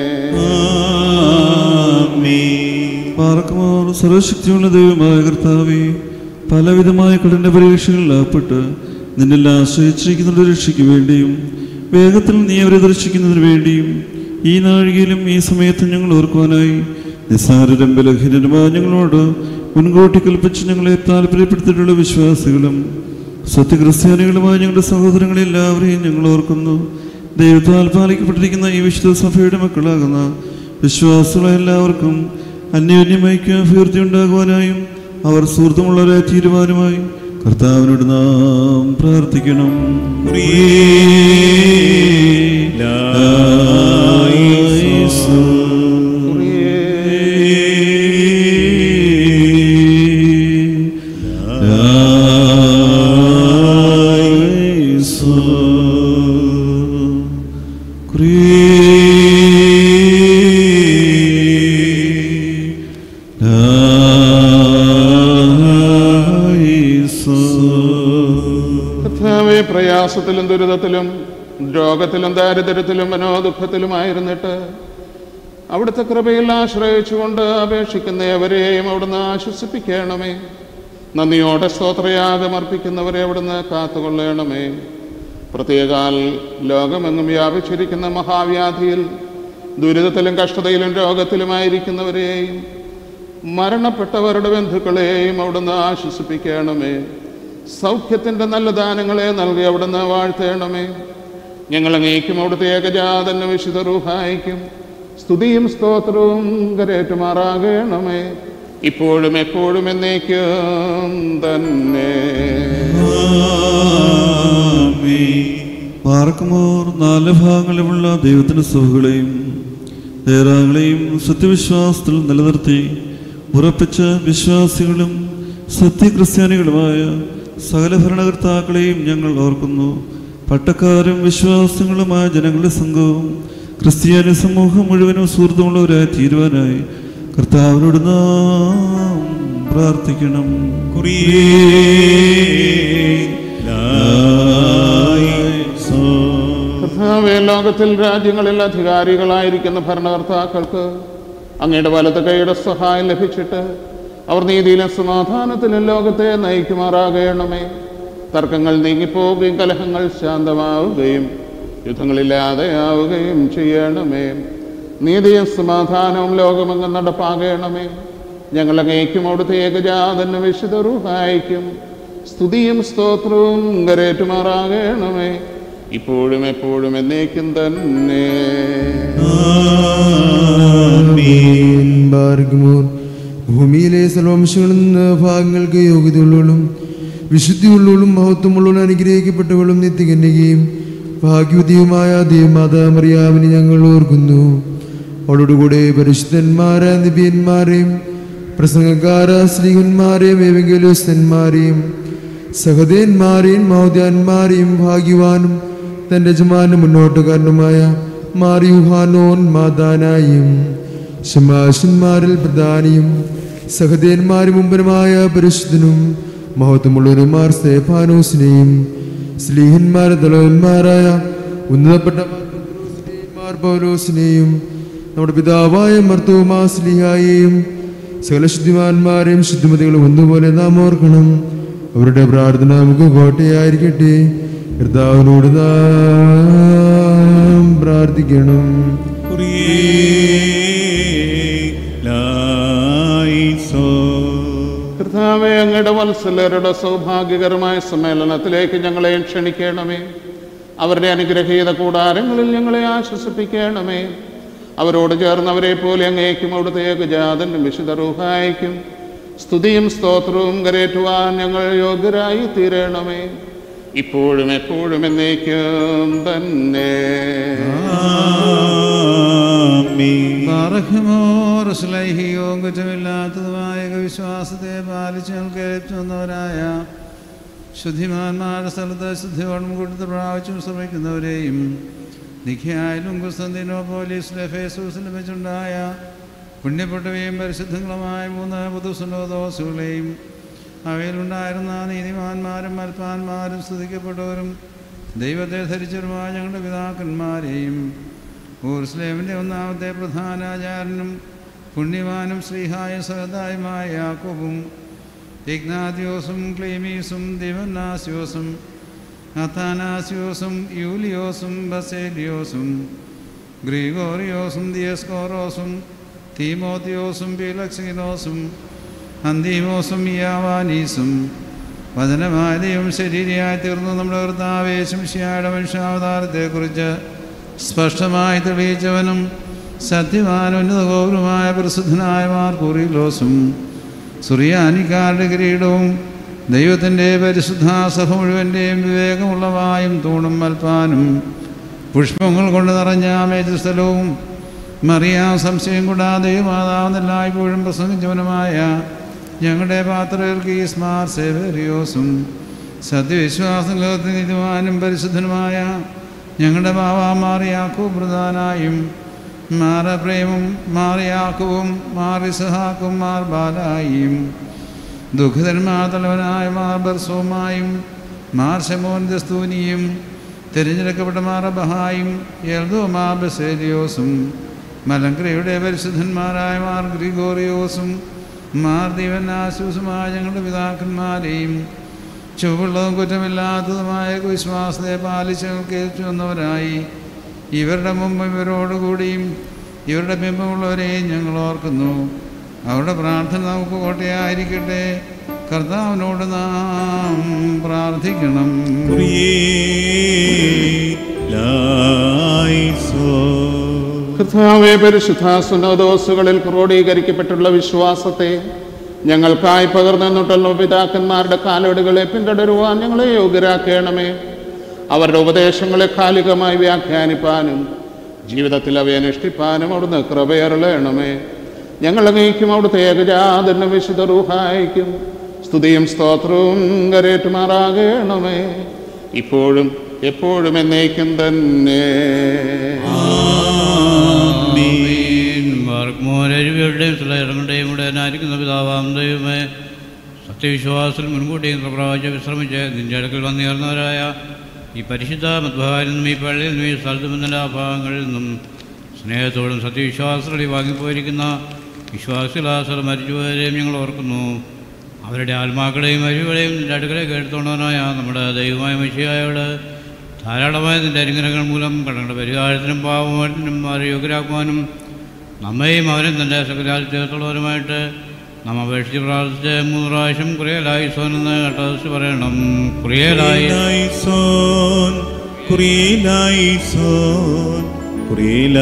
പാർക്കുമാർ സർവശക്തിയുള്ള ദൈവമായ കർത്താവെ പലവിധമായ കഠിന പരീക്ഷകളിൽ അകപ്പെട്ട് നിന്നിൽ ആശ്രയിച്ചിരിക്കുന്നവരുടെ രക്ഷയ്ക്ക് വേണ്ടിയും വേഗത്തിൽ നീ അവരെ ദർശിക്കുന്നതിന് വേണ്ടിയും ഈ നാഴികയിലും ഈ സമയത്തും ഞങ്ങൾ ഓർക്കുവാനായി നിസ്സാരരും ബലഹീനരുമായ ഞങ്ങളോട് മുൻകൂട്ടി കൽപ്പിച്ച് ഞങ്ങളെ താല്പര്യപ്പെടുത്തിയിട്ടുള്ള വിശ്വാസികളും സത്യക്രിസ്ത്യാനികളുമായ ഞങ്ങളുടെ സഹോദരങ്ങളെ എല്ലാവരെയും ഞങ്ങൾ ഓർക്കുന്നു ദൈവത്താൽ പാലിക്കപ്പെട്ടിരിക്കുന്ന ഈ വിശുദ്ധ സഭയുടെ മക്കളാകുന്ന വിശ്വാസികളെ എല്ലാവർക്കും അന്യോന്യമൈക്യ അഭ്യർത്ഥി ഉണ്ടാകുവാനായും അവർ സുഹൃത്തുമുള്ളവരെ തീരുമാനമായി കർത്താവിനോട് നാം പ്രാർത്ഥിക്കണം കർത്താവെ പ്രയാസത്തിലും ദുരിതത്തിലും രോഗത്തിലും ദാരിദ്ര്യത്തിലും മനോദുഃഖത്തിലുമായിരുന്നിട്ട് അവിടുത്തെ കൃപയിൽ ആശ്രയിച്ചുകൊണ്ട് അപേക്ഷിക്കുന്ന എവരെയും അവിടുന്ന് ആശ്വസിപ്പിക്കണമേ നന്ദിയോടെ സ്തോത്രയാഗം അർപ്പിക്കുന്നവരെ അവിടുന്ന് കാത്തുകൊള്ളണമേ പ്രത്യേകാൽ ലോകമെങ്ങും വ്യാപിച്ചിരിക്കുന്ന മഹാവ്യാധിയിൽ ദുരിതത്തിലും കഷ്ടതയിലും രോഗത്തിലുമായിരിക്കുന്നവരെയും മരണപ്പെട്ടവരുടെ ബന്ധുക്കളെയും അവിടുന്ന് ആശ്വസിപ്പിക്കണമേ സൗഖ്യത്തിൻ്റെ നല്ല ദാനങ്ങളെ നൽകി അവിടുന്ന് വാഴ്ത്തേണമേ ഞങ്ങളങ്ങേക്കും അവിടുത്തെ ഏകജാതന് വിശുദ്ധ റൂഹായിക്കും സ്തുതിയും സ്തോത്രവും കരേറ്റുമാറാകണമേ ഇപ്പോഴും എപ്പോഴും എന്നേക്കും തന്നെ പാർക്കുമോർ നാല് ഭാഗങ്ങളിലുമുള്ള ദൈവത്തിൻ്റെ സുഖങ്ങളെയും നേരാങ്ങളെയും സത്യവിശ്വാസത്തിൽ നിലനിർത്തി ഉറപ്പിച്ച വിശ്വാസികളും സത്യക്രിസ്ത്യാനികളുമായ സകല ഭരണകർത്താക്കളെയും ഞങ്ങൾ ഓർക്കുന്നു പട്ടക്കാരും വിശ്വാസങ്ങളുമായ ജനങ്ങളുടെ സംഘവും ക്രിസ്ത്യാനി സമൂഹം മുഴുവനും സുഹൃത്തുമുള്ളവരായി തീരുവാനായി കർത്താവിനോട് നാം പ്രാർത്ഥിക്കണം കർത്താവേ ലോകത്തിൽ രാജ്യങ്ങളിൽ അധികാരികളായിരിക്കുന്ന ഭരണകർത്താക്കൾക്ക് അങ്ങയുടെ വലത് കൈയുടെ സഹായം ലഭിച്ചിട്ട് അവർ നീതിയിലും സമാധാനത്തിലും ലോകത്തെ നയിക്കുമാറാകണമേ തർക്കങ്ങൾ നീങ്ങിപ്പോവുകയും കലഹങ്ങൾ ശാന്തമാവുകയും യുദ്ധങ്ങളില്ലാതെയാവുകയും ചെയ്യണമേ നീതിയും സമാധാനവും ലോകമെങ്ങും നടപ്പാകണമേ ഞങ്ങൾ അങ്ങേക്കും അവിടുത്തെ ഏകജാതന് വിശുദ്ധ റൂഹായിക്കും സ്തുതിയും സ്തോത്രവും കരേറ്റുമാറാകണമേ ഇപ്പോഴും എപ്പോഴും എന്നേക്കും തന്നെ ബാർഗ്മോർ ഭൂമിയിലെ സർവംശങ്ങളിൽ നിന്ന് ഭാഗങ്ങൾക്ക് യോഗ്യതയുള്ളവളും വിശുദ്ധിയുള്ളവളും മഹത്വമുള്ളവളും അനുഗ്രഹിക്കപ്പെട്ടവളും നിത്യകന്യകയും ഭാഗ്യവതിയുമായ ദേവമാതാ മറിയാവിനെ ഞങ്ങൾ ഓർക്കുന്നു അവളോടുകൂടെ പരിശുദ്ധന്മാരായ നിബിയന്മാരെയും പ്രസംഗക്കാര സ്ത്രീഹന്മാരെയും ഏവെങ്കിലുസ്തന്മാരെയും സഹദേന്മാരെയും മൗദ്യാന്മാരെയും ഭാഗ്യവാനും തൻ്റെ യജമാനും മുന്നോട്ടുകാരനുമായ മാറിയുഹാനോൻ മാതാനായും ശമാശന്മാരിൽ പ്രധാനിയും സഹദേന്മാരും മുമ്പനുമായ പരിശുദ്ധനും മഹത്വമുള്ളവരുമാർ സ്തേഫാനോസിനെയും സ്ലീഹന്മാർ തലവന്മാരായ ഉന്നതപ്പെട്ട മാർ പൗലോസിനെയും നമ്മുടെ പിതാവായ മർത്തോമാ സ്ലിഹായെയും സകല ശുദ്ധിമാന്മാരെയും ശുദ്ധിമതികളും ഒന്നുപോലെ നാം ഓർക്കണം അവരുടെ പ്രാർത്ഥന നമുക്ക് കോട്ടയായിരിക്കട്ടെ കർത്താവിനോട് നാം പ്രാർത്ഥിക്കണം കർത്താവെ അങ്ങയുടെ വത്സലരുടെ സൗഭാഗ്യകരമായ സമ്മേളനത്തിലേക്ക് ഞങ്ങളെ ക്ഷണിക്കണമേ അവരുടെ അനുഗ്രഹീത കൂടാരങ്ങളിൽ ഞങ്ങളെ ആശ്വസിപ്പിക്കണമേ അവരോട് ചേർന്നവരെ പോലെ അങ്ങേക്കും അവിടുത്തെ ഏകജാതനും വിശുദ്ധ റൂഹായിക്കും സ്തുതിയും സ്തോത്രവും കരേറ്റുവാൻ ഞങ്ങൾ യോഗ്യരായി തീരണമേ ഇപ്പോഴും എപ്പോഴും എന്നേക്കും തന്നെ ബാറഹ്മോറസ്ലൈഹികവും കുറ്റമില്ലാത്തതുമായ വിശ്വാസത്തെ പാലിച്ച് ഞങ്ങൾക്ക് വന്നവരായ ശുദ്ധിമാന്മാരുടെ സ്ഥലത്ത് ശുദ്ധിയോടും കൊടുത്ത് പ്രാവശ്യം ശ്രമിക്കുന്നവരെയും നിഖ്യായാലും കുസ്തന്തിനോ പോലീസിലെ ഫേസൂസിലും വെച്ചുണ്ടായ പുണ്യപ്പെട്ടവയും പരിശുദ്ധങ്ങളുമായ മൂന്ന് പുതുസുലോദോസുകളെയും അവയിലുണ്ടായിരുന്ന നീതിമാന്മാരും മൽപ്പാന്മാരും സ്തുതിക്കപ്പെട്ടവരും ദൈവത്തെ ധരിച്ചവരുമായ ഞങ്ങളുടെ പിതാക്കന്മാരെയും ഊർസ്ലേമിൻ്റെ ഒന്നാമത്തെ പ്രധാനാചാരനും പുണ്യവാനും ശ്രീഹായ സഹതായുമായ യാക്കോബും ഇഗ്നാദ്യോസും ക്ലീമീസും ദിവന്നാസ്യോസും അഥാനാസ്യോസും യൂലിയോസും ബസേലിയോസും ഗ്രിഗോറിയോസും ദിയസ്കോറോസും തീമോത്തിയോസും പീലക്സീനോസും അന്തീമോസും യാവാനീസും വചനമായ ദൈവം ശരീരയായി തീർന്നു നമ്മുടെ കർത്താവേശംശിയായുടെ മനുഷ്യാവതാരത്തെക്കുറിച്ച് സ്പഷ്ടമായി തെളിയിച്ചവനും സത്യവാനുന്നതഗൗരവമായ പ്രസിദ്ധനായ മാർക്കൂറിലോസും സുറിയാനിക്കാരുടെ കിരീടവും ദൈവത്തിൻ്റെ പരിശുദ്ധ സഭ മുഴുവൻ്റെയും വിവേകമുള്ളവായും തൂണും മൽപ്പാനും പുഷ്പങ്ങൾ കൊണ്ട് നിറഞ്ഞ മേജസ്ഥലവും മറിയാം സംശയം കൂടാതെ മാതാവെല്ലായ്പ്പോഴും പ്രസംഗിച്ചവനുമായ ഞങ്ങളുടെ പാത്രകീസ് മാർ സേവേറിയോസും സത്യവിശ്വാസം ലോകത്തിൽ നീതിമാനും പരിശുദ്ധനുമായ ഞങ്ങളുടെ ബാവാമാറിയാക്കൂ പ്രധാനായും മാറപ്രേമും മാറിയാക്കുവും മാറിസഹാക്കും മാർ ബാലായും ദുഃഖിതന്മാർ തലവനായ മാർ ബർസോമായും മാർ ശമോൻ ദസ്തൂനിയും തിരഞ്ഞെടുക്കപ്പെട്ട മാർ ബഹായും എൽദോ മാർ ബസേലിയോസും മലങ്കരയുടെ പരിശുദ്ധന്മാരായ മാർ ഗ്രിഗോറിയോസും മാർ ദിവനാശൂസുമായ ഞങ്ങളുടെ പിതാക്കന്മാരെയും ചുവള്ളതും കുറ്റമില്ലാത്തതുമായ വിശ്വാസത്തെ പാലിച്ച് കേൾച്ചു വന്നവരായി ഇവരുടെ മുമ്പ് ഇവരോടുകൂടിയും ഇവരുടെ ബിംബമുള്ളവരെയും ഞങ്ങൾ ഓർക്കുന്നു അവരുടെ പ്രാർത്ഥന നമുക്ക് കോട്ടയായിരിക്കട്ടെ കർത്താവിനോട് നാം പ്രാർത്ഥിക്കണം കർത്താവെ പരിശുദ്ധ സുനോദോസുകളിൽ ക്രോഡീകരിക്കപ്പെട്ടുള്ള വിശ്വാസത്തെ ഞങ്ങൾക്കായി പകർന്നിട്ടുള്ള പിതാക്കന്മാരുടെ കാലടികളെ പിന്തുടരുവാൻ ഞങ്ങളെ യോഗ്യരാക്കണമേ അവരുടെ ഉപദേശങ്ങളെ കാലികമായി വ്യാഖ്യാനിപ്പാനും ജീവിതത്തിൽ അവയെ അനുഷ്ഠിപ്പാനും അവിടുന്ന് കൃപയറളയണമേ ഞങ്ങൾ അങ്ങേക്കും അവിടുത്തെ ഏകജാതനും വിശുദ്ധ റൂഹായിക്കും സ്തുതിയും സ്തോത്രവും കരേറ്റുമാറാകണമേ ഇപ്പോഴും എപ്പോഴും എന്നേക്കും തന്നെ മോരരുവിയുടെയും ചിലരുടെയും കൂടെ ആയിരിക്കുന്ന പിതാവാം ദൈവമേ സത്യവിശ്വാസത്തിൽ മുൻകൂട്ടിയും പ്രപ്രാവശ്യം വിശ്രമിച്ച് നിന്റെ അടുക്കൽ വന്നുയർന്നവരായ ഈ പരിശുദ്ധ മധ്വാരിൽ നിന്നും ഈ പള്ളിയിൽ നിന്നും ഈ സ്ഥലത്തു നിന്നും ആ ഭാഗങ്ങളിൽ നിന്നും സ്നേഹത്തോടും സത്യവിശ്വാസത്തോടെ വാങ്ങിപ്പോയിരിക്കുന്ന വിശ്വാസികളാസർ മരിച്ചുപോയവരെയും ഞങ്ങൾ ഓർക്കുന്നു അവരുടെ ആത്മാക്കളെയും അരിവുകളെയും നിന്റെ അടുക്കലേക്ക് എടുത്തോണ്ടവനായ നമ്മുടെ ദൈവമായ മഷിയായോട് ധാരാളമായ നിന്റെ അനുഗ്രഹങ്ങൾ മൂലം കടങ്ങളുടെ പരിഹാരത്തിനും പാവമാറ്റിനും മാറി യോഗ്യരാക്കുവാനും നമ്മയും അവരും തൻ്റെ സകലാൽ ചേർത്തുള്ളവരുമായിട്ട് നാം അപേക്ഷിച്ച് പ്രാർത്ഥിച്ച് മൂന്ന് പ്രാവശ്യം കുറിയലായി സോനെന്ന് കട്ടസ് പറയണം കുറിയലായി Kurielison, Kurielison,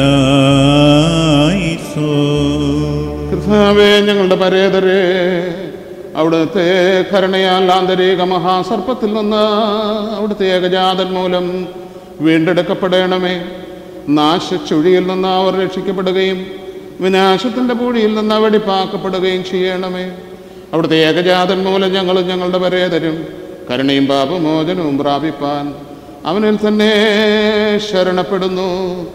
Kurielison. കർത്താവേ ഞങ്ങളുടെ പരേതരെ അവിടുത്തെ കരുണയാൽ ആന്തരിക മഹാസർപ്പത്തിൽ നിന്ന് അവിടുത്തെ ഏകജാതൻ മൂലം വീണ്ടെടുക്കപ്പെടണമേ നാശച്ചുഴിയിൽ നിന്ന് അവർ രക്ഷിക്കപ്പെടുകയും വിനാശത്തിൻ്റെ പൂഴിയിൽ നിന്ന് വെടിപ്പാക്കപ്പെടുകയും ചെയ്യണമേ അവിടുത്തെ ഏകജാതൻ മൂലം ഞങ്ങളും ഞങ്ങളുടെ പരേതരും കരുണയും പാപമോചനവും പ്രാപിപ്പാൻ അവനിൽ തന്നെ ശരണപ്പെടുന്നു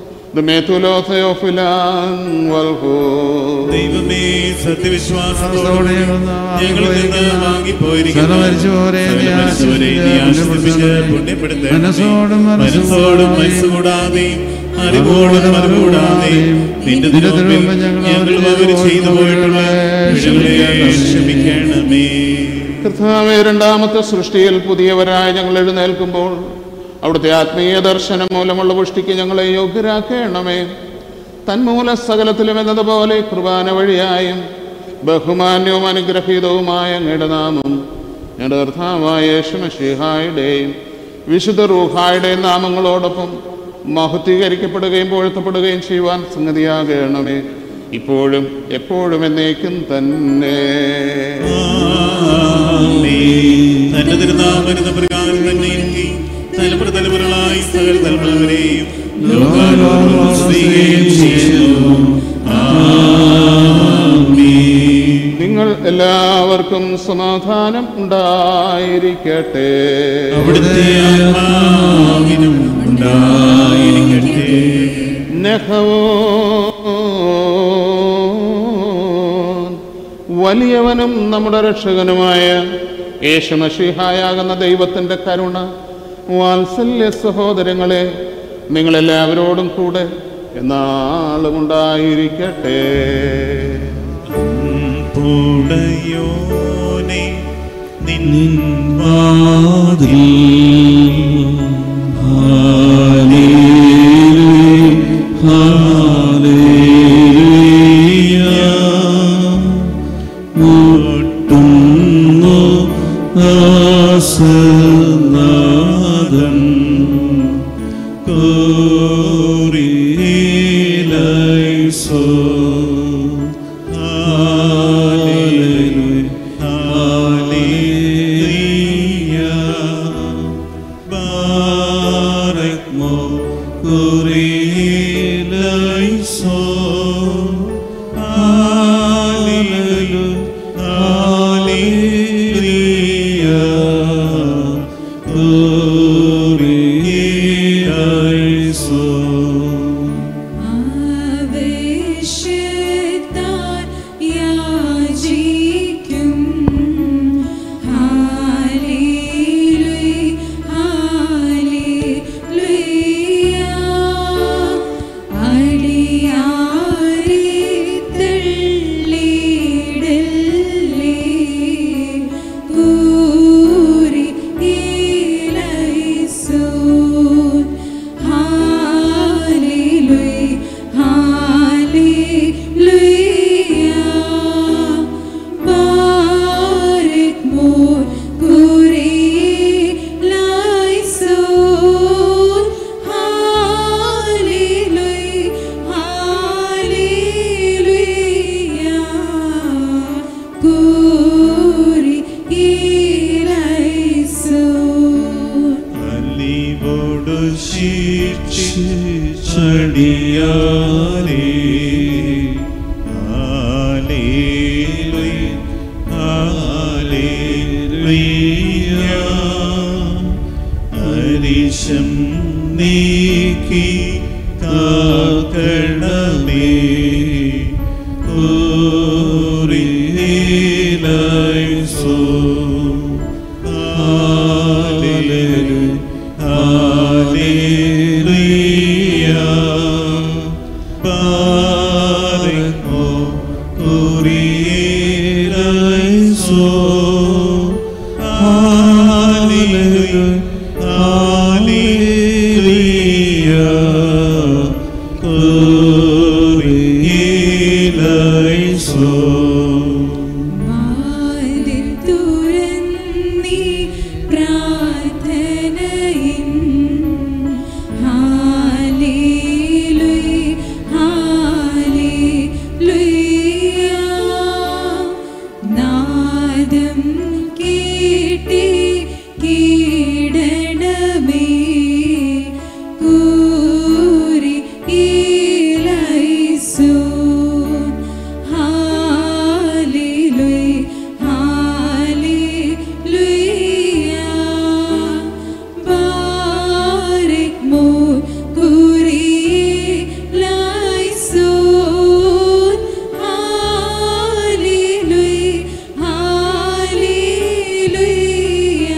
ദൈവമേ സത്യവിശ്വാസത്തോടെ ഞങ്ങളിൽ നിന്ന് വാങ്ങിപ്പോയിരിക്കുന്ന സകലമരിച്ചവരെ നീ സകലമരിച്ചവരെ നീ ആശ്വസിപ്പിച്ച് പുണ്യപ്പെടുത്തണമേ. മനസ്സോടും മനസ്സോടും മനസ്സുകൂടാതെ അറിവോടും അറിവുകൂടാതെ നിന്റെ തിരുമുമ്പിൽ ഞങ്ങൾ അവർ ചെയ്തു പോയിട്ടുള്ള പിഴകളെ ക്ഷമിക്കണമേ കർത്താവെ രണ്ടാമത്തെ സൃഷ്ടിയിൽ പുതിയവരായ ഞങ്ങൾ എഴുന്നേൽക്കുമ്പോൾ അവിടുത്തെ ആത്മീയ ദർശനം മൂലമുള്ള പുഷ്ടിക്ക് ഞങ്ങളെ യോഗ്യരാക്കണമേ തന്മൂല സകലത്തിലും എന്നതുപോലെ കുർബാന വഴിയായും ബഹുമാന്യവും അനുഗ്രഹീതവുമായ അങ്ങയുടെ നാമം ഞങ്ങളുടെ കർത്താവായ യേശുമഷിഹായുടെയും വിശുദ്ധ റൂഹായുടെയും നാമങ്ങളോടൊപ്പം മഹത്വീകരിക്കപ്പെടുകയും പൊഴുത്തപ്പെടുകയും ചെയ്യുവാൻ സംഗതിയാകണമേ ഇപ്പോഴും എപ്പോഴും എന്നേക്കും തന്നെ തന്റെ തിരുനാമരുന്ന പ്രകാരം തന്നെ ഇരിക്കെ തലമുറ തലമുറകളായി സകല തലമുറവരെയും ലോകാലോകം സ്തുതിക്കുകയും ചെയ്യുന്നു. ആമേൻ. നിങ്ങൾ എല്ലാവർക്കും സമാധാനം ഉണ്ടായിരിക്കട്ടെ അവിടുത്തെ ആത്മാവിനും ഉണ്ടായിരിക്കട്ടെ നെഹവോ വലിയവനും നമ്മുടെ രക്ഷകനുമായ യേശുമഷിഹായാകുന്ന ദൈവത്തിൻ്റെ കരുണ വാത്സല്യ സഹോദരങ്ങളെ നിങ്ങളെല്ലാവരോടും കൂടെ എന്നാളും ഉണ്ടായിരിക്കട്ടെ പൂടയോനെ നിൻ വാതിൽ മുട്ടുന്നു ആസനാഥൻ കോറിയിലൈസോ ഹല്ലേലൂയ ആവേശത്താൽ യാചിക്കും ഹല്ലേലൂയ ഹല്ലേലൂയ അടിയാരെ തള്ളിയിടല്ലേ പൂരി ഇലൈസോ ഹല്ലേലൂയ ഹല്ലേലൂയ ബാരക് മോർ കുരിലൈസോൻ ഹല്ലേലൂയ ഹല്ലേലൂയ കുരിലൈസോൻ അലിവോടു ചടിയാലേ ഹരിശം നീക്കി കാക്കണമേ കോറിയിലൈസോ ഹല്ലേലൂയ ഹല്ലേലൂയ ബാരകോ കോറിയിലൈസോ ഹല്ലേലൂയ ഹല്ലേലൂയ കോറിയിലൈസോ വാതിൽ തുറന്നീ പ്രാർത്ഥനയിൻ ഹല്ലേലൂയ ഹല്ലേലൂയ നാദം കേട്ടി കീടണമേ കൂരി ഇലൈസോ ഹല്ലേലൂയ ഹല്ലേലൂയ ബാരക് മോർ കുരിലൈസോൻ ഹല്ലേലൂയ ഹല്ലേലൂയ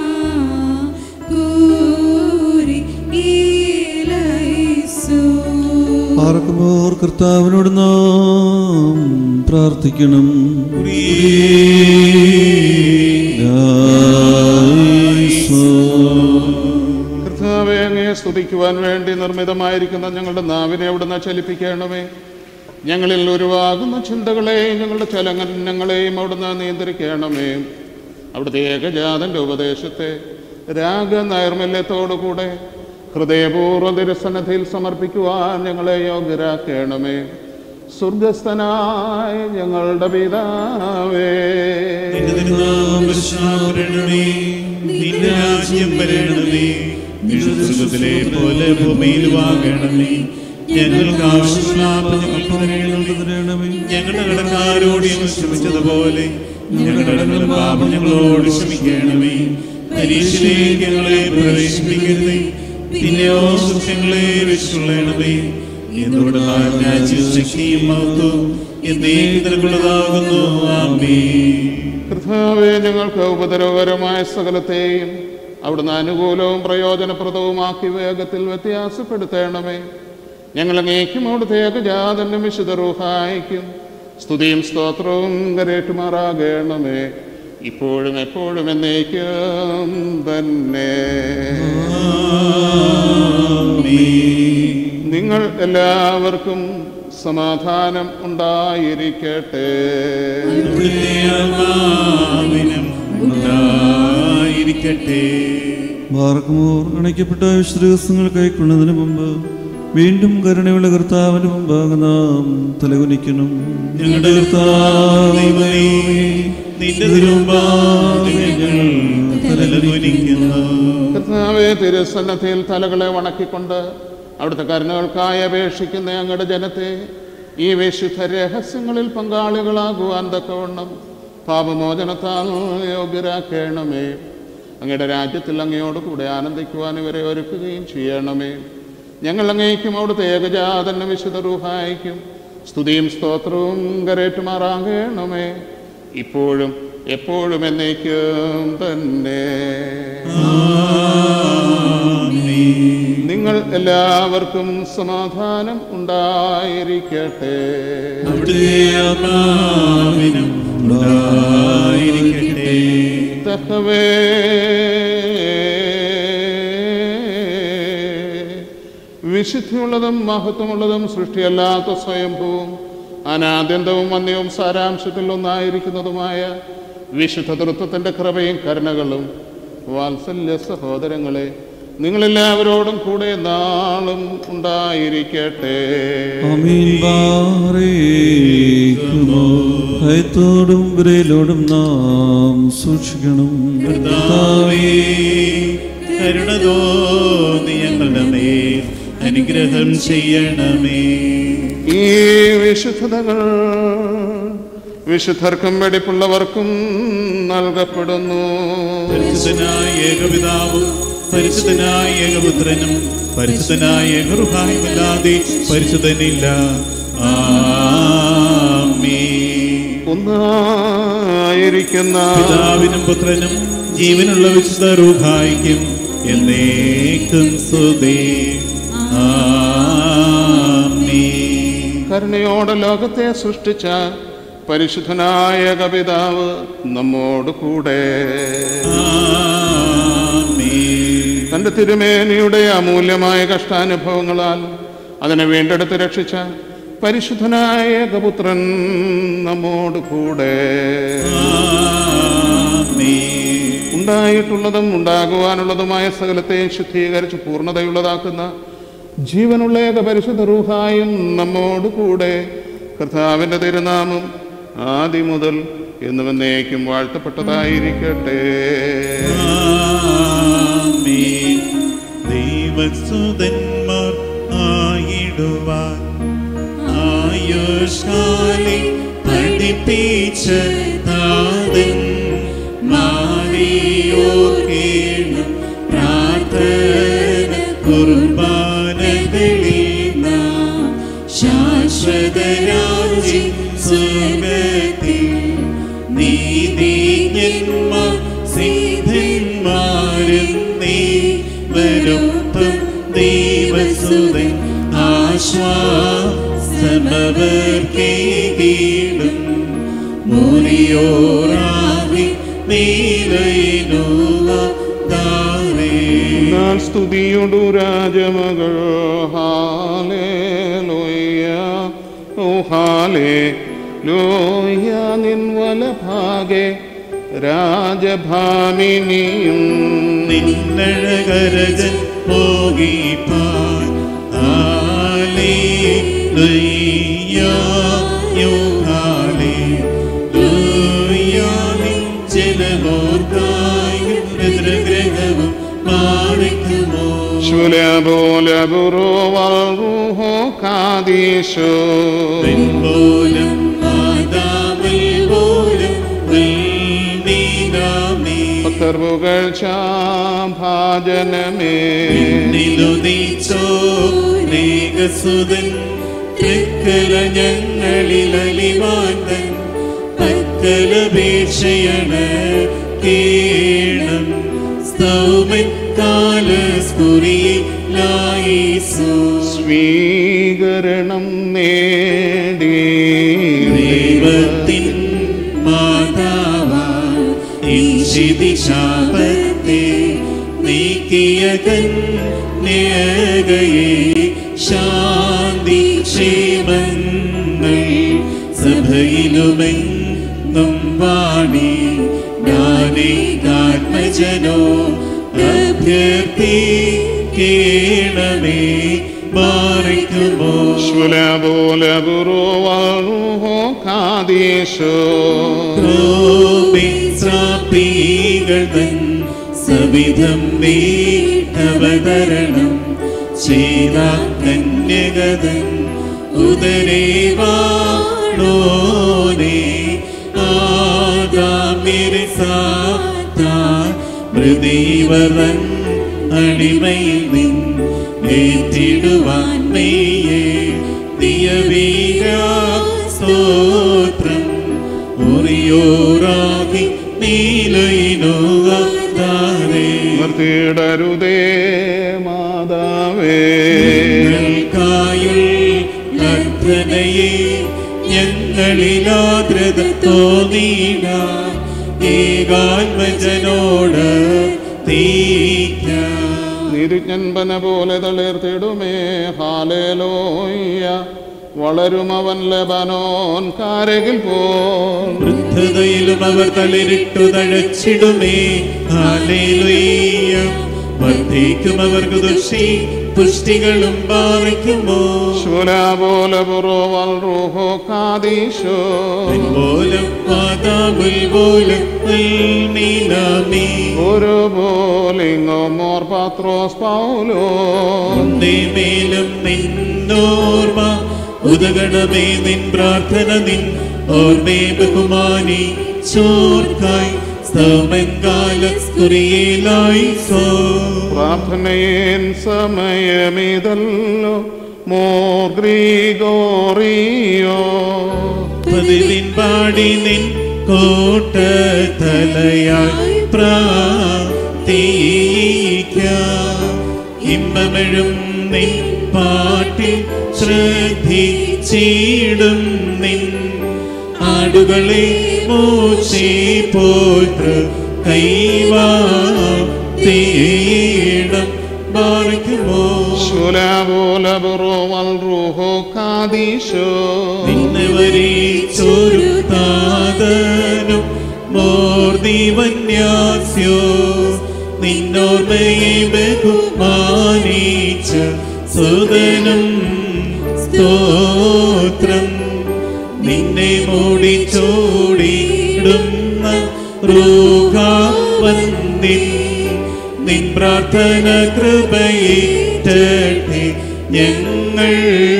കുരി ഇലൈസോൻ പാർക്കുമ്പോൾ കർത്താവിനോട് നാം പ്രാർത്ഥിക്കണം കർത്താവെ അങ്ങയെ സ്തുതിക്കുവാൻ വേണ്ടി നിർമ്മിതമായിരിക്കുന്ന ഞങ്ങളുടെ നാവിനെ അവിടുന്ന് ചലിപ്പിക്കണമേ ഞങ്ങളിൽ ഉരുവാകുന്ന ചിന്തകളെയും ഞങ്ങളുടെ ചലനങ്ങളെയും അവിടുന്ന് നിയന്ത്രിക്കണമേ അവിടുത്തെ ഏകജാതന്റെ ഉപദേശത്തെ രാഗനൈർമല്യത്തോടുകൂടെ ഹൃദയപൂർവ്വ തിരുസന്നധിയിൽ സമർപ്പിക്കുവാൻ ഞങ്ങളെ യോഗ്യരാക്കണമേ സ്വർഗസ്ഥനായ ഞങ്ങളുടെ പിതാവേ നിന്റെ തിരുനാമം പരിശുദ്ധമാക്കണമേ. നിന്റെ രാജ്യം വരണമേ നിന്റെ സ്വർഗ്ഗത്തിലെ പോലെ ഭൂമിയിലുമാകണമേ ഞങ്ങൾക്ക് ആവശ്യമുള്ള ആഹാരം ഞങ്ങൾക്ക് തരണമേ ഞങ്ങളുടെ കടക്കാരോട് ഞങ്ങൾ ക്ഷമിച്ചതുപോലെ ഞങ്ങളുടെ കടങ്ങളും പാപം ഞങ്ങളോട് ക്ഷമിക്കണമേ പരീക്ഷയിലേക്ക് ഞങ്ങളെ പ്രവേശിപ്പിക്കരുതേ പിന്നെയോ സുഖങ്ങളെ രക്ഷിക്കൊള്ളണമേ എന്നോട് രാജ്യവും ശക്തിയും മഹത്വവും എന്നേക്കും നിനക്കുള്ളതാകുന്നു ആമേ കർത്താവെ ഞങ്ങൾക്ക് ഉപദ്രവകരമായ സകലത്തെയും അവിടുന്ന് അനുകൂലവും പ്രയോജനപ്രദവുമാക്കി വേഗത്തിൽ വ്യത്യാസപ്പെടുത്തണമേ ഞങ്ങൾ അങ്ങേക്കും അവിടുത്തെ ഏകജാതനും വിശുദ്ധ റൂഹായിക്കും സ്തുതിയും സ്തോത്രവും കരേറ്റുമാറാകണമേ ഇപ്പോഴും എപ്പോഴും എന്നേക്കും തന്നെ നിങ്ങൾ എല്ലാവർക്കും സമാധാനം ഉണ്ടായിരിക്കട്ടെ അവിടുത്തെ ആത്മാവിനും ഉണ്ടായിരിക്കട്ടെ മാർഗമോർ അണയ്ക്കപ്പെട്ട വിശുദ്ധ ദിവസങ്ങൾ കൈക്കൊള്ളുന്നതിന് മുമ്പ് വീണ്ടും കരുണയുള്ള കർത്താവിന് മുമ്പാകെ നാം തലകുനിക്കണം ഞങ്ങളുടെ കർത്താവേ, നിന്റെ തിരുമുമ്പാകെ ഞങ്ങൾ തലകുനിക്കുന്നു കർത്താവെ തിരുസന്നത്തിൽ തലകളെ വണക്കിക്കൊണ്ട് അവിടുത്തെ കരുണകൾക്കായി അപേക്ഷിക്കുന്ന ഞങ്ങളുടെ ജനത്തെ ഈ വിശുദ്ധ രഹസ്യങ്ങളിൽ പങ്കാളികളാകുവാൻ തക്കവണ്ണം പാപമോചനത്താൽ യോഗ്യരാക്കണമേ അങ്ങയുടെ രാജ്യത്തിൽ അങ്ങയോട് കൂടെ ആനന്ദിക്കുവാൻ ഇവരെ ഒരുക്കുകയും ചെയ്യണമേ ഞങ്ങൾ അങ്ങേക്കും അവിടുത്തെ ഏകജാതന വിശുദ്ധ റൂഹായിക്കും സ്തുതിയും സ്തോത്രവും കരേറ്റുമാറാകണമേ ഇപ്പോഴും എപ്പോഴും എന്നേക്കും തന്നെ നിങ്ങൾ എല്ലാവർക്കും സമാധാനം ഉണ്ടായിരിക്കട്ടെ അവിടുത്തെ ആത്മാവിനും ഉണ്ടായിരിക്കട്ടെ തക്കവേ വിശുദ്ധിയുള്ളതും മഹത്വമുള്ളതും സൃഷ്ടിയല്ലാത്ത സ്വയംഭൂവും അനാദ്യന്തവും വന്യവും സാരാംശത്തിൽ ഒന്നായിരിക്കുന്നതുമായ വിശുദ്ധ തൃത്വത്തിൻ്റെ കൃപയും കരുണകളും വാത്സല്യ സഹോദരങ്ങളെ നിങ്ങളെല്ലാവരോടും കൂടെ നാളും ഉണ്ടായിരിക്കട്ടെ അമീൻ ബാറേക്കുമോ ഭയത്തോടും വിരയിലോടും നാം സൂക്ഷിക്കണം കർത്താവേ കരുണ തോന്നി ഞങ്ങളുടെ മേൽ അനുഗ്രഹം ചെയ്യണമേ ഈ വിശുദ്ധതകൾ വിശുദ്ധർക്കും വെടിപ്പുള്ളവർക്കും നൽകപ്പെടുന്നു പരിശുദ്ധനായ ഏകപിതാവും പരിശുദ്ധനായ ഏകപുത്രനും പരിശുദ്ധനായ ഏകറുഹായുമല്ലാതെ പരിശുദ്ധനില്ല ആമേൻ. ഒന്നായിരിക്കുന്ന പിതാവിനും പുത്രനും ജീവനുള്ള വിശുദ്ധ റൂഹായിക്കും എന്നേക്കും സ്തുതി ആമേൻ. കരുണയോടെ ലോകത്തെ സൃഷ്ടിച്ച പരിശുദ്ധനായ കപിതാവ് നമ്മോട് കൂടെ ആമേൻ. തന്റെ തിരുമേനിയുടെ അമൂല്യമായ കഷ്ടാനുഭവങ്ങളാൽ അതിനെ വീണ്ടെടുത്ത് രക്ഷിച്ച പരിശുദ്ധനായ ഏകപുത്രൻ നമ്മോട് കൂടെ ആമേൻ. ഉണ്ടായിട്ടുള്ളതും ഉണ്ടാകുവാനുള്ളതുമായ സകലത്തെയും ശുദ്ധീകരിച്ച് പൂർണ്ണതയുള്ളതാക്കുന്ന ജീവനുള്ള ഏക പരിശുദ്ധ റൂഹായും നമ്മോട് കൂടെ കർത്താവിൻ്റെ തിരുനാമം ആദ്യം മുതൽ എന്നുവന്നേക്കും വാഴ്ത്തപ്പെട്ടതായിരിക്കട്ടെ ആമേൻ. ദൈവസുതന്മാർ ആയിടുവാൻ ആയുഷ്കാലെ പഠിപ്പിച്ച താതൻ മാറിയോർക്കേണം പ്രാർത്ഥന കുർബാനകളിൽ നാം ശാശ്വതരാജി സ്വർഗത്തിൽ നീതിജ്ഞന്മാർ സിദ്ധന്മാരും നീ വരൊപ്പം ദൈവസുതൻ ആശ്വാസമവർക്കേകീടും മുറിയോറാകി നീലയിലുള്ള താരേ എന്നാൽ സ്തുതിയൊടു രാജമകൾ ഹാലേ ലോയ ഓ ഹാലേ ലോയ നിൻ വലഭാഗെ രാജഭാമിനിയും നിന്നഴകരജൻ പോകിപ്പാൻ ഗ്രഹവും മാറിക്കുമോ ശുലബോലബുറോ വൽറുഹോ കാദീശോ പോലും ആദാമിൽ പോലും നീനാമേ പുകഴ്ച ഭാജനമേ നിലുദീച്ചോ നേകസുതൻ തൃക്കല ഞങ്ങളിൽ അലിവാന്തൻ പക്കലപേക്ഷയണ കേണം സ്തൗമൻ കാലസ്കുറിയിലായിസു സ്വീകരണം നേടി ദൈവത്തിൻ മാതാവാ ഈശിതി ശാപത്തെ നീക്കിയ കന്യകയെ ശാന്തി ക്ഷേമങ്ങൾ സഭയിലുമെന്നും വാണി ജ്ഞാനേകാത്മജനോ അഭ്യർത്ഥിക്കേണമേ മാറിക്കുമോ ശുലപോലെ ഗുരുവാണുഹോ കാതീശോ ോപികൾ തൻ സവിധം വീട്ടവതരണം ചെയ്ത കന്യകതൻ ഉദരേവാണോനെ ആദാമിരസാത്താൻ മൃദീവരൻ അടിമയിൽ നിൻ ഏറ്റിടുവാൻ മെയ്യേ ദിയവീര സ്തോത്രം ഉറിയോറാകി നീലയിനോകാരേ നിർത്തിയിടരുതേ മാതാവേ ഞങ്ങൾക്കായുൾ പ്രാർത്ഥനയെ ഞങ്ങളിലാദ്രത തോന്നിടാൻ ഏകാത്മജനോട് തീക്കാം നിരുജ്ഞൻപന പോലെ തളിർത്തിടുമേ ഹാലേലോയ്യ വളരും അവൻ ലബനോൻ കാരകിൽ പോൽ വൃദ്ധതയിലും അവർ തളിരിട്ടു തഴച്ചിടുമേ ഹാലേലുയ്യ വർദ്ധിക്കും അവർക്ക് ദുഷി പുഷ്ടികളും പാറിക്കുമോ ശുലപോലെ പുറവൽ റൂഹോ കാതീശോ പോലും പാതാമുൽ പോലും നീലാമീ ഒരു പോലിങ്ങോ മോർ പാത്രോസ് പൗലോ നിന്റെ മേലും നിന്നോർമ്മ ഉദകണമേ നിൻ പ്രാർത്ഥന നിൻ ഓർമ്മേ ബഹുമാനി ചോർക്കായി സ്തമൻകാലസ്കുറിയിലായി സോ പ്രാർത്ഥനയേൻ സമയമേതല്ലോ മോർ ഗ്രീഗോറിയോ പതിവിൻ പാടി നിൻ കോട്ട തലയായി പ്രാർത്ഥിക്കാം ഇമ്പമെഴും നിൻ പാട്ടിൽ ശ്രദ്ധിച്ചിടും നിൻ ആടുകളെ മോശി പോത്ര കൈവാത്തീടം ബാറിക്കുമോ ശുലപോലെ പുറവൽ റൂഹോ കാതീശോ നിന്നെ വരീച്ചൊരു താതനും മോർദിവന്യാസ്യോ നിന്നോർമ്മയെ ബഹുമാനിച്ച സുതനും സ്തോത്രം നിന്നെ മൂടി ചോടിടുന്ന റൂഹാവന്തിൻ നിൻ പ്രാർത്ഥന കൃപയേറ്റേ ഞങ്ങൾ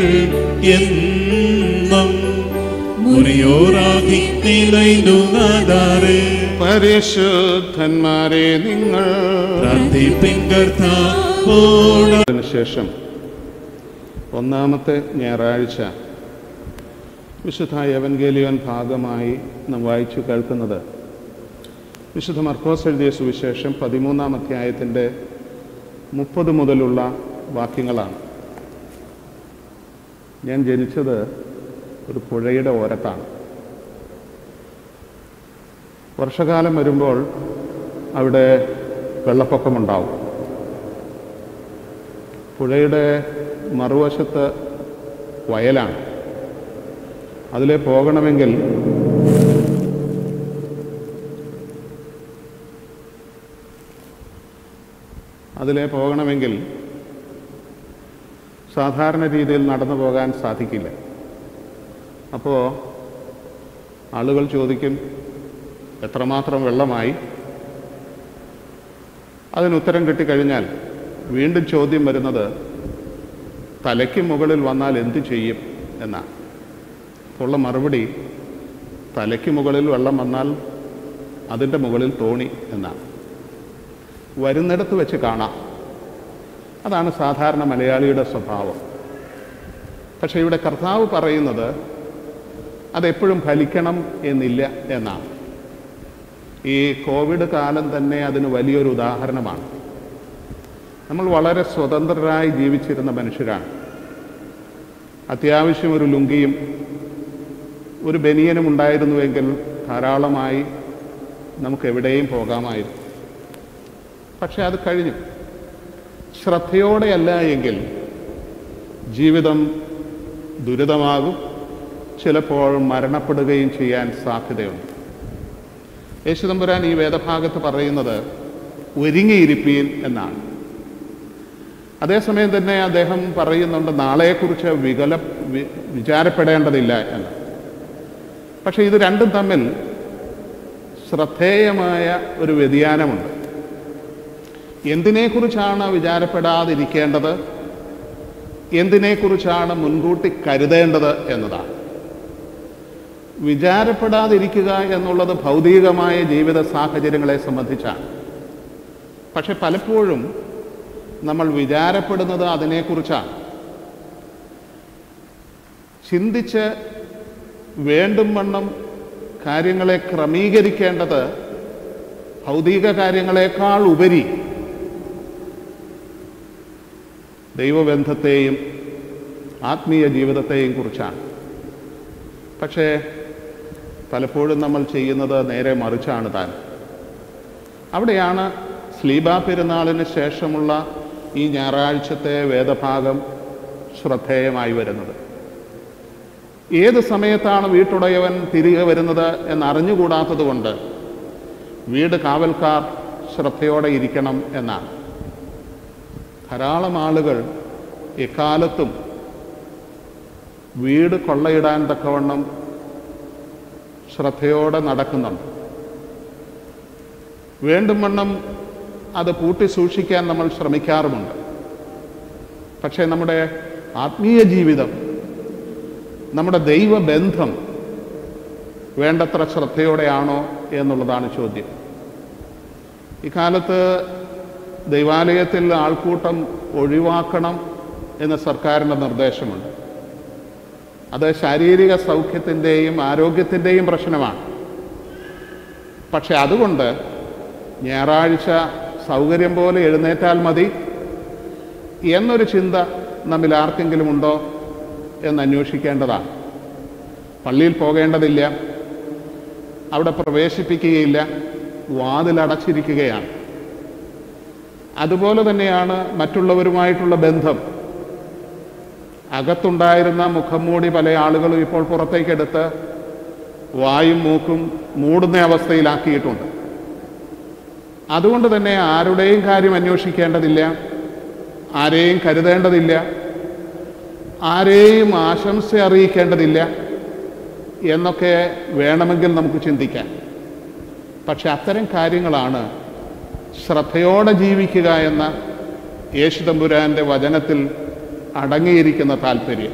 എന്നും മുറിയോറാകി നിലയിലുകാതാറ് പരിശുദ്ധന്മാരെ നിങ്ങൾ പ്രാർത്ഥിപ്പിൻ കർത്താവോട് ശേഷം ഒന്നാമത്തെ ഞായറാഴ്ച വിശുദ്ധ എവൻഗേലിയൻ ഭാഗമായി നാം വായിച്ചു കേൾക്കുന്നത് വിശുദ്ധ മർക്കോസ് എഴുതിയ സുവിശേഷം പതിമൂന്നാം അധ്യായത്തിൻ്റെ മുപ്പത് മുതലുള്ള വാക്യങ്ങളാണ് ഞാൻ ജനിച്ചത് ഒരു പുഴയുടെ ഓരത്താണ് വർഷകാലം വരുമ്പോൾ അവിടെ വെള്ളപ്പൊക്കമുണ്ടാവും പുഴയുടെ മറുവശത്ത് വയലാണ് അതിലെ പോകണമെങ്കിൽ അതിലെ പോകണമെങ്കിൽ സാധാരണ രീതിയിൽ നടന്നു പോകാൻ സാധിക്കില്ല അപ്പോൾ ആളുകൾ ചോദിക്കും എത്രമാത്രം വെള്ളമായി അതിനുത്തരം കിട്ടിക്കഴിഞ്ഞാൽ വീണ്ടും ചോദ്യം വരുന്നത് തലയ്ക്ക് മുകളിൽ വന്നാൽ എന്തു ചെയ്യും എന്നാണ് ഉള്ള മറുപടി തലയ്ക്ക് മുകളിൽ വെള്ളം വന്നാൽ അതിൻ്റെ മുകളിൽ തോണി എന്നാണ് വരുന്നിടത്ത് വെച്ച് കാണാം അതാണ് സാധാരണ മലയാളിയുടെ സ്വഭാവം പക്ഷേ ഇവിടെ കർത്താവ് പറയുന്നത് അതെപ്പോഴും ഫലിക്കണം എന്നില്ല എന്നാണ് ഈ കോവിഡ് കാലം തന്നെ അതിന് വലിയൊരു ഉദാഹരണമാണ് നമ്മൾ വളരെ സ്വതന്ത്രരായി ജീവിച്ചിരുന്ന മനുഷ്യരാണ് അത്യാവശ്യം ഒരു ലുങ്കിയും ഒരു ബനിയനും ഉണ്ടായിരുന്നുവെങ്കിൽ ധാരാളമായി നമുക്ക് എവിടെയും പോകാമായിരുന്നു പക്ഷെ അത് കഴിഞ്ഞു ശ്രദ്ധയോടെയല്ല എങ്കിൽ ജീവിതം ദുരിതമാകും ചിലപ്പോൾ മരണപ്പെടുകയും ചെയ്യാൻ സാധ്യതയുണ്ട് യേശുദമ്പുരാൻ ഈ വേദഭാഗത്ത് പറയുന്നത് ഒരുങ്ങിയിരിപ്പീൻ എന്നാണ് അതേസമയം തന്നെ അദ്ദേഹം പറയുന്നുണ്ട് നാളെക്കുറിച്ച് വികല വി- വിചാരപ്പെടേണ്ടതില്ല എന്ന് പക്ഷേ ഇത് രണ്ടും തമ്മിൽ ശ്രദ്ധേയമായ ഒരു വ്യതിയാനമുണ്ട് എന്തിനെക്കുറിച്ചാണ് വിചാരപ്പെടാതിരിക്കേണ്ടത് എന്തിനെക്കുറിച്ചാണ് മുൻകൂട്ടി കരുതേണ്ടത് എന്നതാണ് വിചാരപ്പെടാതിരിക്കുക എന്നുള്ളത് ഭൗതികമായ ജീവിത സാഹചര്യങ്ങളെ സംബന്ധിച്ചാണ് പക്ഷെ പലപ്പോഴും നമ്മൾ വിചാരപ്പെടുന്നത് അതിനെക്കുറിച്ചാണ് ചിന്തിച്ച് വേണ്ടും വണ്ണം കാര്യങ്ങളെ ക്രമീകരിക്കേണ്ടത് ഭൗതിക കാര്യങ്ങളെക്കാൾ ഉപരി ദൈവബന്ധത്തെയും ആത്മീയ ജീവിതത്തെയും കുറിച്ചാണ് പക്ഷേ പലപ്പോഴും നമ്മൾ ചെയ്യുന്നത് നേരെ മറിച്ചാണ് താൻ അവിടെയാണ് സ്ലീബ പെരുന്നാളിന് ശേഷമുള്ള ഈ ഞായറാഴ്ചത്തെ വേദഭാഗം ശ്രദ്ധേയമായി വരുന്നത് ഏത് സമയത്താണ് വീട്ടുടയവൻ തിരികെ വരുന്നത് എന്നറിഞ്ഞുകൂടാത്തത് കൊണ്ട് വീട് കാവൽക്കാർ ശ്രദ്ധയോടെ ഇരിക്കണം എന്നാണ് ധാരാളം ആളുകൾ എക്കാലത്തും വീട് കൊള്ളയിടാൻ തക്കവണ്ണം ശ്രദ്ധയോടെ നടക്കുന്നുണ്ട് വേണ്ടും വണ്ണം അത് പൂട്ടി സൂക്ഷിക്കാൻ നമ്മൾ ശ്രമിക്കാറുമുണ്ട് പക്ഷേ നമ്മുടെ ആത്മീയ ജീവിതം നമ്മുടെ ദൈവബന്ധം വേണ്ടത്ര ശ്രദ്ധയോടെയാണോ എന്നുള്ളതാണ് ചോദ്യം ഇക്കാലത്ത് ദൈവാലയത്തിൽ ആൾക്കൂട്ടം ഒഴിവാക്കണം എന്ന് സർക്കാരിൻ്റെ നിർദ്ദേശമുണ്ട് അത് ശാരീരിക സൗഖ്യത്തിൻ്റെയും ആരോഗ്യത്തിൻ്റെയും പ്രശ്നമാണ് പക്ഷെ അതുകൊണ്ട് ഞായറാഴ്ച സൗകര്യം പോലെ എഴുന്നേറ്റാൽ മതി എന്നൊരു ചിന്ത നമ്മിൽ ആർക്കെങ്കിലും ഉണ്ടോ എന്ന് അന്വേഷിക്കേണ്ടതാണ് പള്ളിയിൽ പോകേണ്ടതില്ല അവിടെ പ്രവേശിപ്പിക്കുകയില്ല വാതിലടച്ചിരിക്കുകയാണ് അതുപോലെ തന്നെയാണ് മറ്റുള്ളവരുമായിട്ടുള്ള ബന്ധം അകത്തുണ്ടായിരുന്ന മുഖം മൂടി പല ആളുകളും ഇപ്പോൾ പുറത്തേക്കെടുത്ത് വായും മൂക്കും മൂടുന്ന അവസ്ഥയിലാക്കിയിട്ടുണ്ട് അതുകൊണ്ട് തന്നെ ആരുടെയും കാര്യം അന്വേഷിക്കേണ്ടതില്ല ആരെയും കരുതേണ്ടതില്ല ആരെയും ആശംസ അറിയിക്കേണ്ടതില്ല എന്നൊക്കെ വേണമെങ്കിൽ നമുക്ക് ചിന്തിക്കാം പക്ഷെ അത്തരം കാര്യങ്ങളാണ് ശ്രദ്ധയോടെ ജീവിക്കുക എന്ന യേശുതമ്പുരാൻ്റെ വചനത്തിൽ അടങ്ങിയിരിക്കുന്ന താല്പര്യം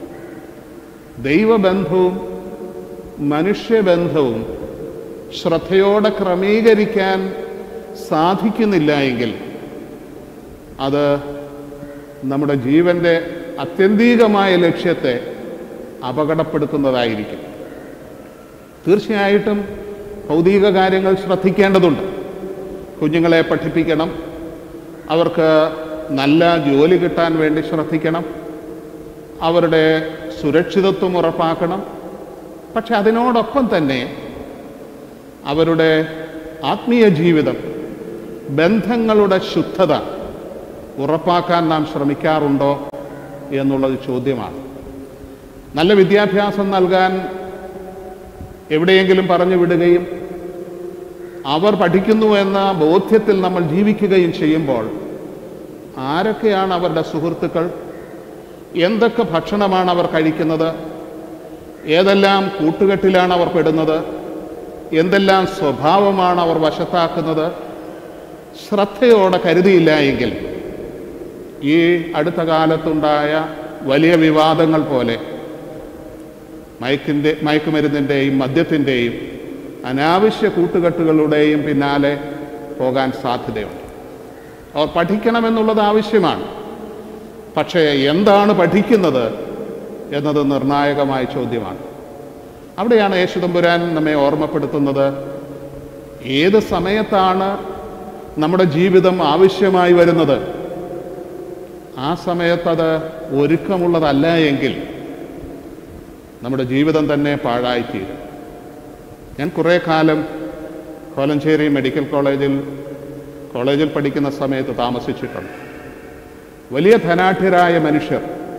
ദൈവബന്ധവും മനുഷ്യബന്ധവും ശ്രദ്ധയോടെ ക്രമീകരിക്കാൻ സാധിക്കുന്നില്ല എങ്കിൽ അത് നമ്മുടെ ജീവൻ്റെ അത്യന്തികമായ ലക്ഷ്യത്തെ അപകടപ്പെടുത്തുന്നതായിരിക്കും തീർച്ചയായിട്ടും ഭൗതിക കാര്യങ്ങൾ ശ്രദ്ധിക്കേണ്ടതുണ്ട് കുഞ്ഞുങ്ങളെ പഠിപ്പിക്കണം അവർക്ക് നല്ല ജോലി കിട്ടാൻ വേണ്ടി ശ്രദ്ധിക്കണം അവരുടെ സുരക്ഷിതത്വം ഉറപ്പാക്കണം പക്ഷെ അതിനോടൊപ്പം തന്നെ അവരുടെ ആത്മീയ ജീവിതം ബന്ധങ്ങളുടെ ശുദ്ധത ഉറപ്പാക്കാൻ നാം ശ്രമിക്കാറുണ്ടോ എന്നുള്ളത് ചോദ്യമാണ് നല്ല വിദ്യാഭ്യാസം നൽകാൻ എവിടെയെങ്കിലും പറഞ്ഞു വിടുകയും അവർ പഠിക്കുന്നു എന്ന ബോധ്യത്തിൽ നമ്മൾ ജീവിക്കുകയും ചെയ്യുമ്പോൾ ആരൊക്കെയാണ് അവരുടെ സുഹൃത്തുക്കൾ എന്തൊക്കെ ഭക്ഷണമാണ് അവർ കഴിക്കുന്നത് ഏതെല്ലാം കൂട്ടുകെട്ടിലാണ് അവർ പെടുന്നത് എന്തെല്ലാം സ്വഭാവമാണ് അവർ വശത്താക്കുന്നത് ശ്രദ്ധയോടെ കരുതിയില്ല എങ്കിൽ ഈ അടുത്ത കാലത്തുണ്ടായ വലിയ വിവാദങ്ങൾ പോലെ മയക്കിൻ്റെ മയക്കുമരുന്നിൻ്റെയും മദ്യത്തിൻ്റെയും അനാവശ്യ കൂട്ടുകെട്ടുകളുടെയും പിന്നാലെ പോകാൻ സാധ്യതയുണ്ട് അവർ പഠിക്കണമെന്നുള്ളത് ആവശ്യമാണ് പക്ഷേ എന്താണ് പഠിക്കുന്നത് എന്നത് നിർണായകമായ ചോദ്യമാണ് അവിടെയാണ് യേശുദമ്പുരാൻ നമ്മെ ഓർമ്മപ്പെടുത്തുന്നത് ഏത് സമയത്താണ് നമ്മുടെ ജീവിതം ആവശ്യമായി വരുന്നത് ആ സമയത്തത് ഒരുക്കമുള്ളതല്ല എങ്കിൽ നമ്മുടെ ജീവിതം തന്നെ പാഴായിത്തീരും ഞാൻ കുറേ കാലം കോലഞ്ചേരി മെഡിക്കൽ കോളേജിൽ കോളേജിൽ പഠിക്കുന്ന സമയത്ത് താമസിച്ചിട്ടുണ്ട് വലിയ ധനാഢ്യരായ മനുഷ്യർ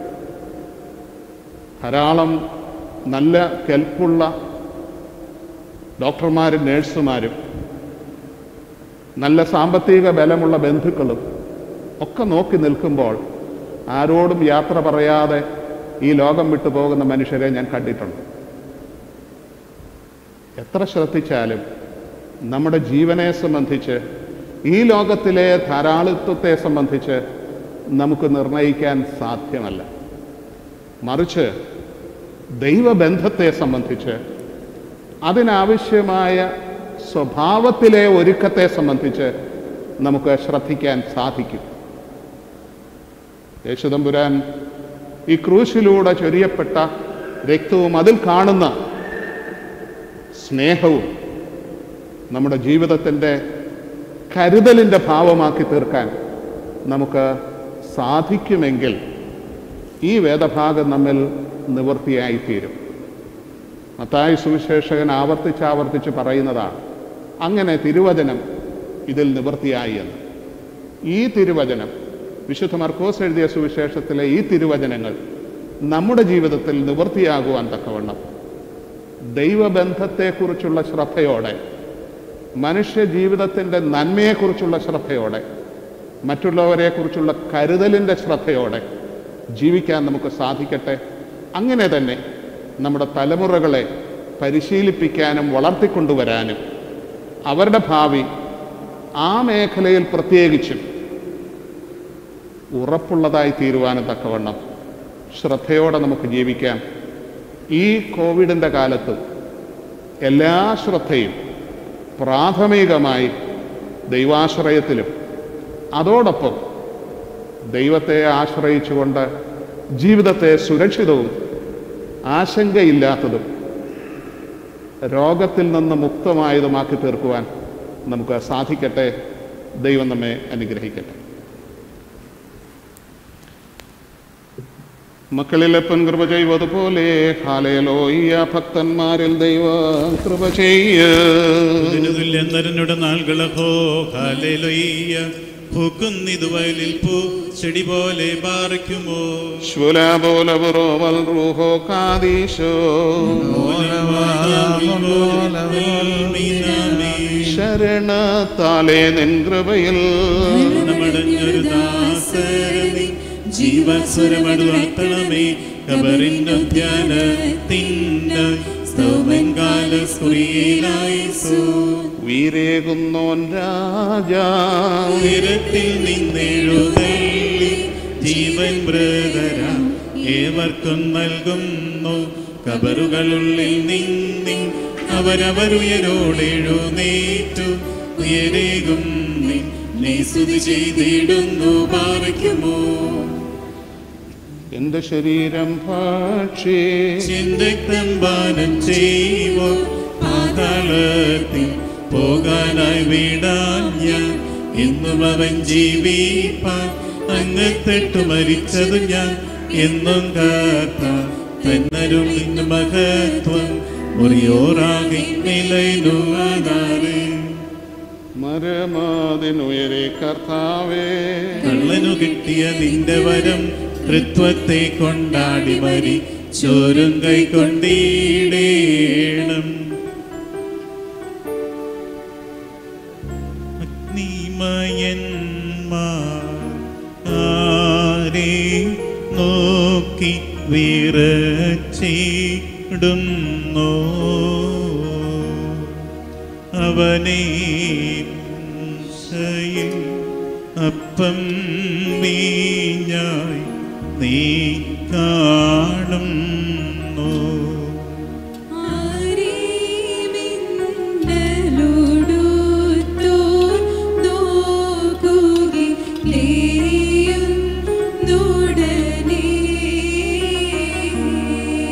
ധാരാളം നല്ല കെൽപ്പുള്ള ഡോക്ടർമാരും നേഴ്സുമാരും നല്ല സാമ്പത്തിക ബലമുള്ള ബന്ധുക്കളും ഒക്കെ നോക്കി നിൽക്കുമ്പോൾ ആരോടും യാത്ര പറയാതെ ഈ ലോകം വിട്ടു പോകുന്ന മനുഷ്യരെ ഞാൻ കണ്ടിട്ടുണ്ട് എത്ര ശ്രദ്ധിച്ചാലും നമ്മുടെ ജീവനെ സംബന്ധിച്ച് ഈ ലോകത്തിലെ ധാരാളിത്വത്തെ സംബന്ധിച്ച് നമുക്ക് നിർണയിക്കാൻ സാധ്യമല്ല മറിച്ച് ദൈവബന്ധത്തെ സംബന്ധിച്ച് അതിനാവശ്യമായ സ്വഭാവത്തിലെ ഒരുക്കത്തെ സംബന്ധിച്ച് നമുക്ക് ശ്രദ്ധിക്കാൻ സാധിക്കും യേശുദമ്പുരാൻ ഈ ക്രൂശിലൂടെ ചൊരിയപ്പെട്ട രക്തവും അതിൽ കാണുന്ന സ്നേഹവും നമ്മുടെ ജീവിതത്തിൻ്റെ കരുതലിൻ്റെ ഭാവമാക്കി തീർക്കാൻ നമുക്ക് സാധിക്കുമെങ്കിൽ ഈ വേദഭാഗം നമ്മിൽ നിവൃത്തിയായിത്തീരും മത്തായി സുവിശേഷകൻ ആവർത്തിച്ച് ആവർത്തിച്ച് പറയുന്നതാണ് അങ്ങനെ തിരുവചനം ഇതിൽ നിവൃത്തിയായി എന്ന് ഈ തിരുവചനം വിശുദ്ധ മർക്കോസ് എഴുതിയ സുവിശേഷത്തിലെ ഈ തിരുവചനങ്ങൾ നമ്മുടെ ജീവിതത്തിൽ നിവൃത്തിയാകുവാൻ തക്കവണ്ണം ദൈവബന്ധത്തെക്കുറിച്ചുള്ള ശ്രദ്ധയോടെ മനുഷ്യ ജീവിതത്തിൻ്റെ നന്മയെക്കുറിച്ചുള്ള ശ്രദ്ധയോടെ മറ്റുള്ളവരെക്കുറിച്ചുള്ള കരുതലിൻ്റെ ശ്രദ്ധയോടെ ജീവിക്കാൻ നമുക്ക് സാധിക്കട്ടെ അങ്ങനെ തന്നെ നമ്മുടെ തലമുറകളെ പരിശീലിപ്പിക്കാനും വളർത്തിക്കൊണ്ടുവരാനും അവരുടെ ഭാവി ആ മേഖലയിൽ പ്രത്യേകിച്ചും ഉറപ്പുള്ളതായി തീരുവാനും തക്കവണ്ണം ശ്രദ്ധയോടെ നമുക്ക് ജീവിക്കാം ഈ കോവിഡിൻ്റെ കാലത്ത് എല്ലാ ശ്രദ്ധയും പ്രാഥമികമായി ദൈവാശ്രയത്തിലും അതോടൊപ്പം ദൈവത്തെ ആശ്രയിച്ചുകൊണ്ട് ജീവിതത്തെ സുരക്ഷിതവും ആശങ്കയില്ലാത്തതും രോഗത്തിൽ നിന്ന് മുക്തമായതുമാക്കി തീർക്കുവാൻ നമുക്ക് സാധിക്കട്ടെ ദൈവം നമ്മെ അനുഗ്രഹിക്കട്ടെ മക്കളിലെപ്പൻ കൃപ ചെയ്വതുപോലെ ഹാലയലോയ്യ ഭക്തന്മാരിൽ ദൈവ കൃപ ചെയ്യ തുല്യം നരനുടെ നാളുകളഹോ ഹാലേലൊയ്യ പൂക്കുന്നിതു വയലിൽ പൂ ചെടി പോലെ പാറിക്കുമോ ശുലാബോലവറോവൽ റൂഹോ കാദീശോ ശരണത്താലേ നിൻ കൃപയിൽ മടഞ്ഞൊരു ദാസരമേ ജീവസ്വരമടുത്തണമേ കബറിന്റെ ധ്യാനത്തിന്ന സ്തോമൻ കാല സ്ത്രീയിലായിസോ വീരേകുന്നോൻ രാജാ ഉയരത്തിൽ നിന്നെഴുതള്ളി ജീവൻ ബ്രദരാം ഏവർക്കും നൽകുന്നു കബറുകളുള്ളിൽ നിന്നി അവരവരുയരോടെഴുന്നേറ്റു ഉയരേകും നീ സ്തുതി ചെയ്തിടുന്നു പാവയ്ക്കുമോ എന്റെ ശരീരം ഭക്ഷി ചിന്തക്തം പാനം ചെയ്യുവോ പാതാളത്തിൽ പോകാനായി വിടാൻ ഞാൻ എന്നും അവൻ ജീവിപ്പാൻ അങ്ങത്തെട്ടു മരിച്ചതു ഞാൻ എന്നും കാത്ത തന്നരും ഇന്ന് മഹത്വം ഒറിയോറാകി നിലയിലുവാതാറ് മരമാതിനുയരെ കർത്താവേ കള്ളനു കിട്ടിയ നിന്റെ വരം തൃത്വത്തെ കൊണ്ടാടി മരി ചോരും കൈക്കൊണ്ടിടേണം അഗ്നിമയന്മാർ ആരെ നോക്കി വിറച്ചിടുന്നു അവനെ ശയിൽ അപ്പം വീഞ്ഞായി നീ കാണുന്നു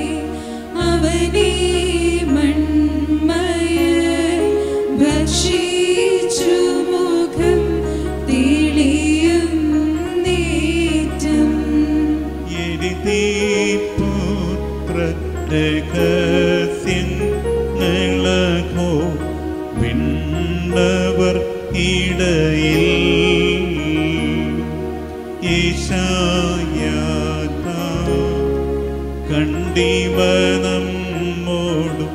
അവനെ മൺമയ ഭക്ഷി പുത്ര രഹസ്യങ്ങളോ വിണ്ണവർ ഇടയിൽ ഈശായാത കണ്ടിവ നമ്മോടു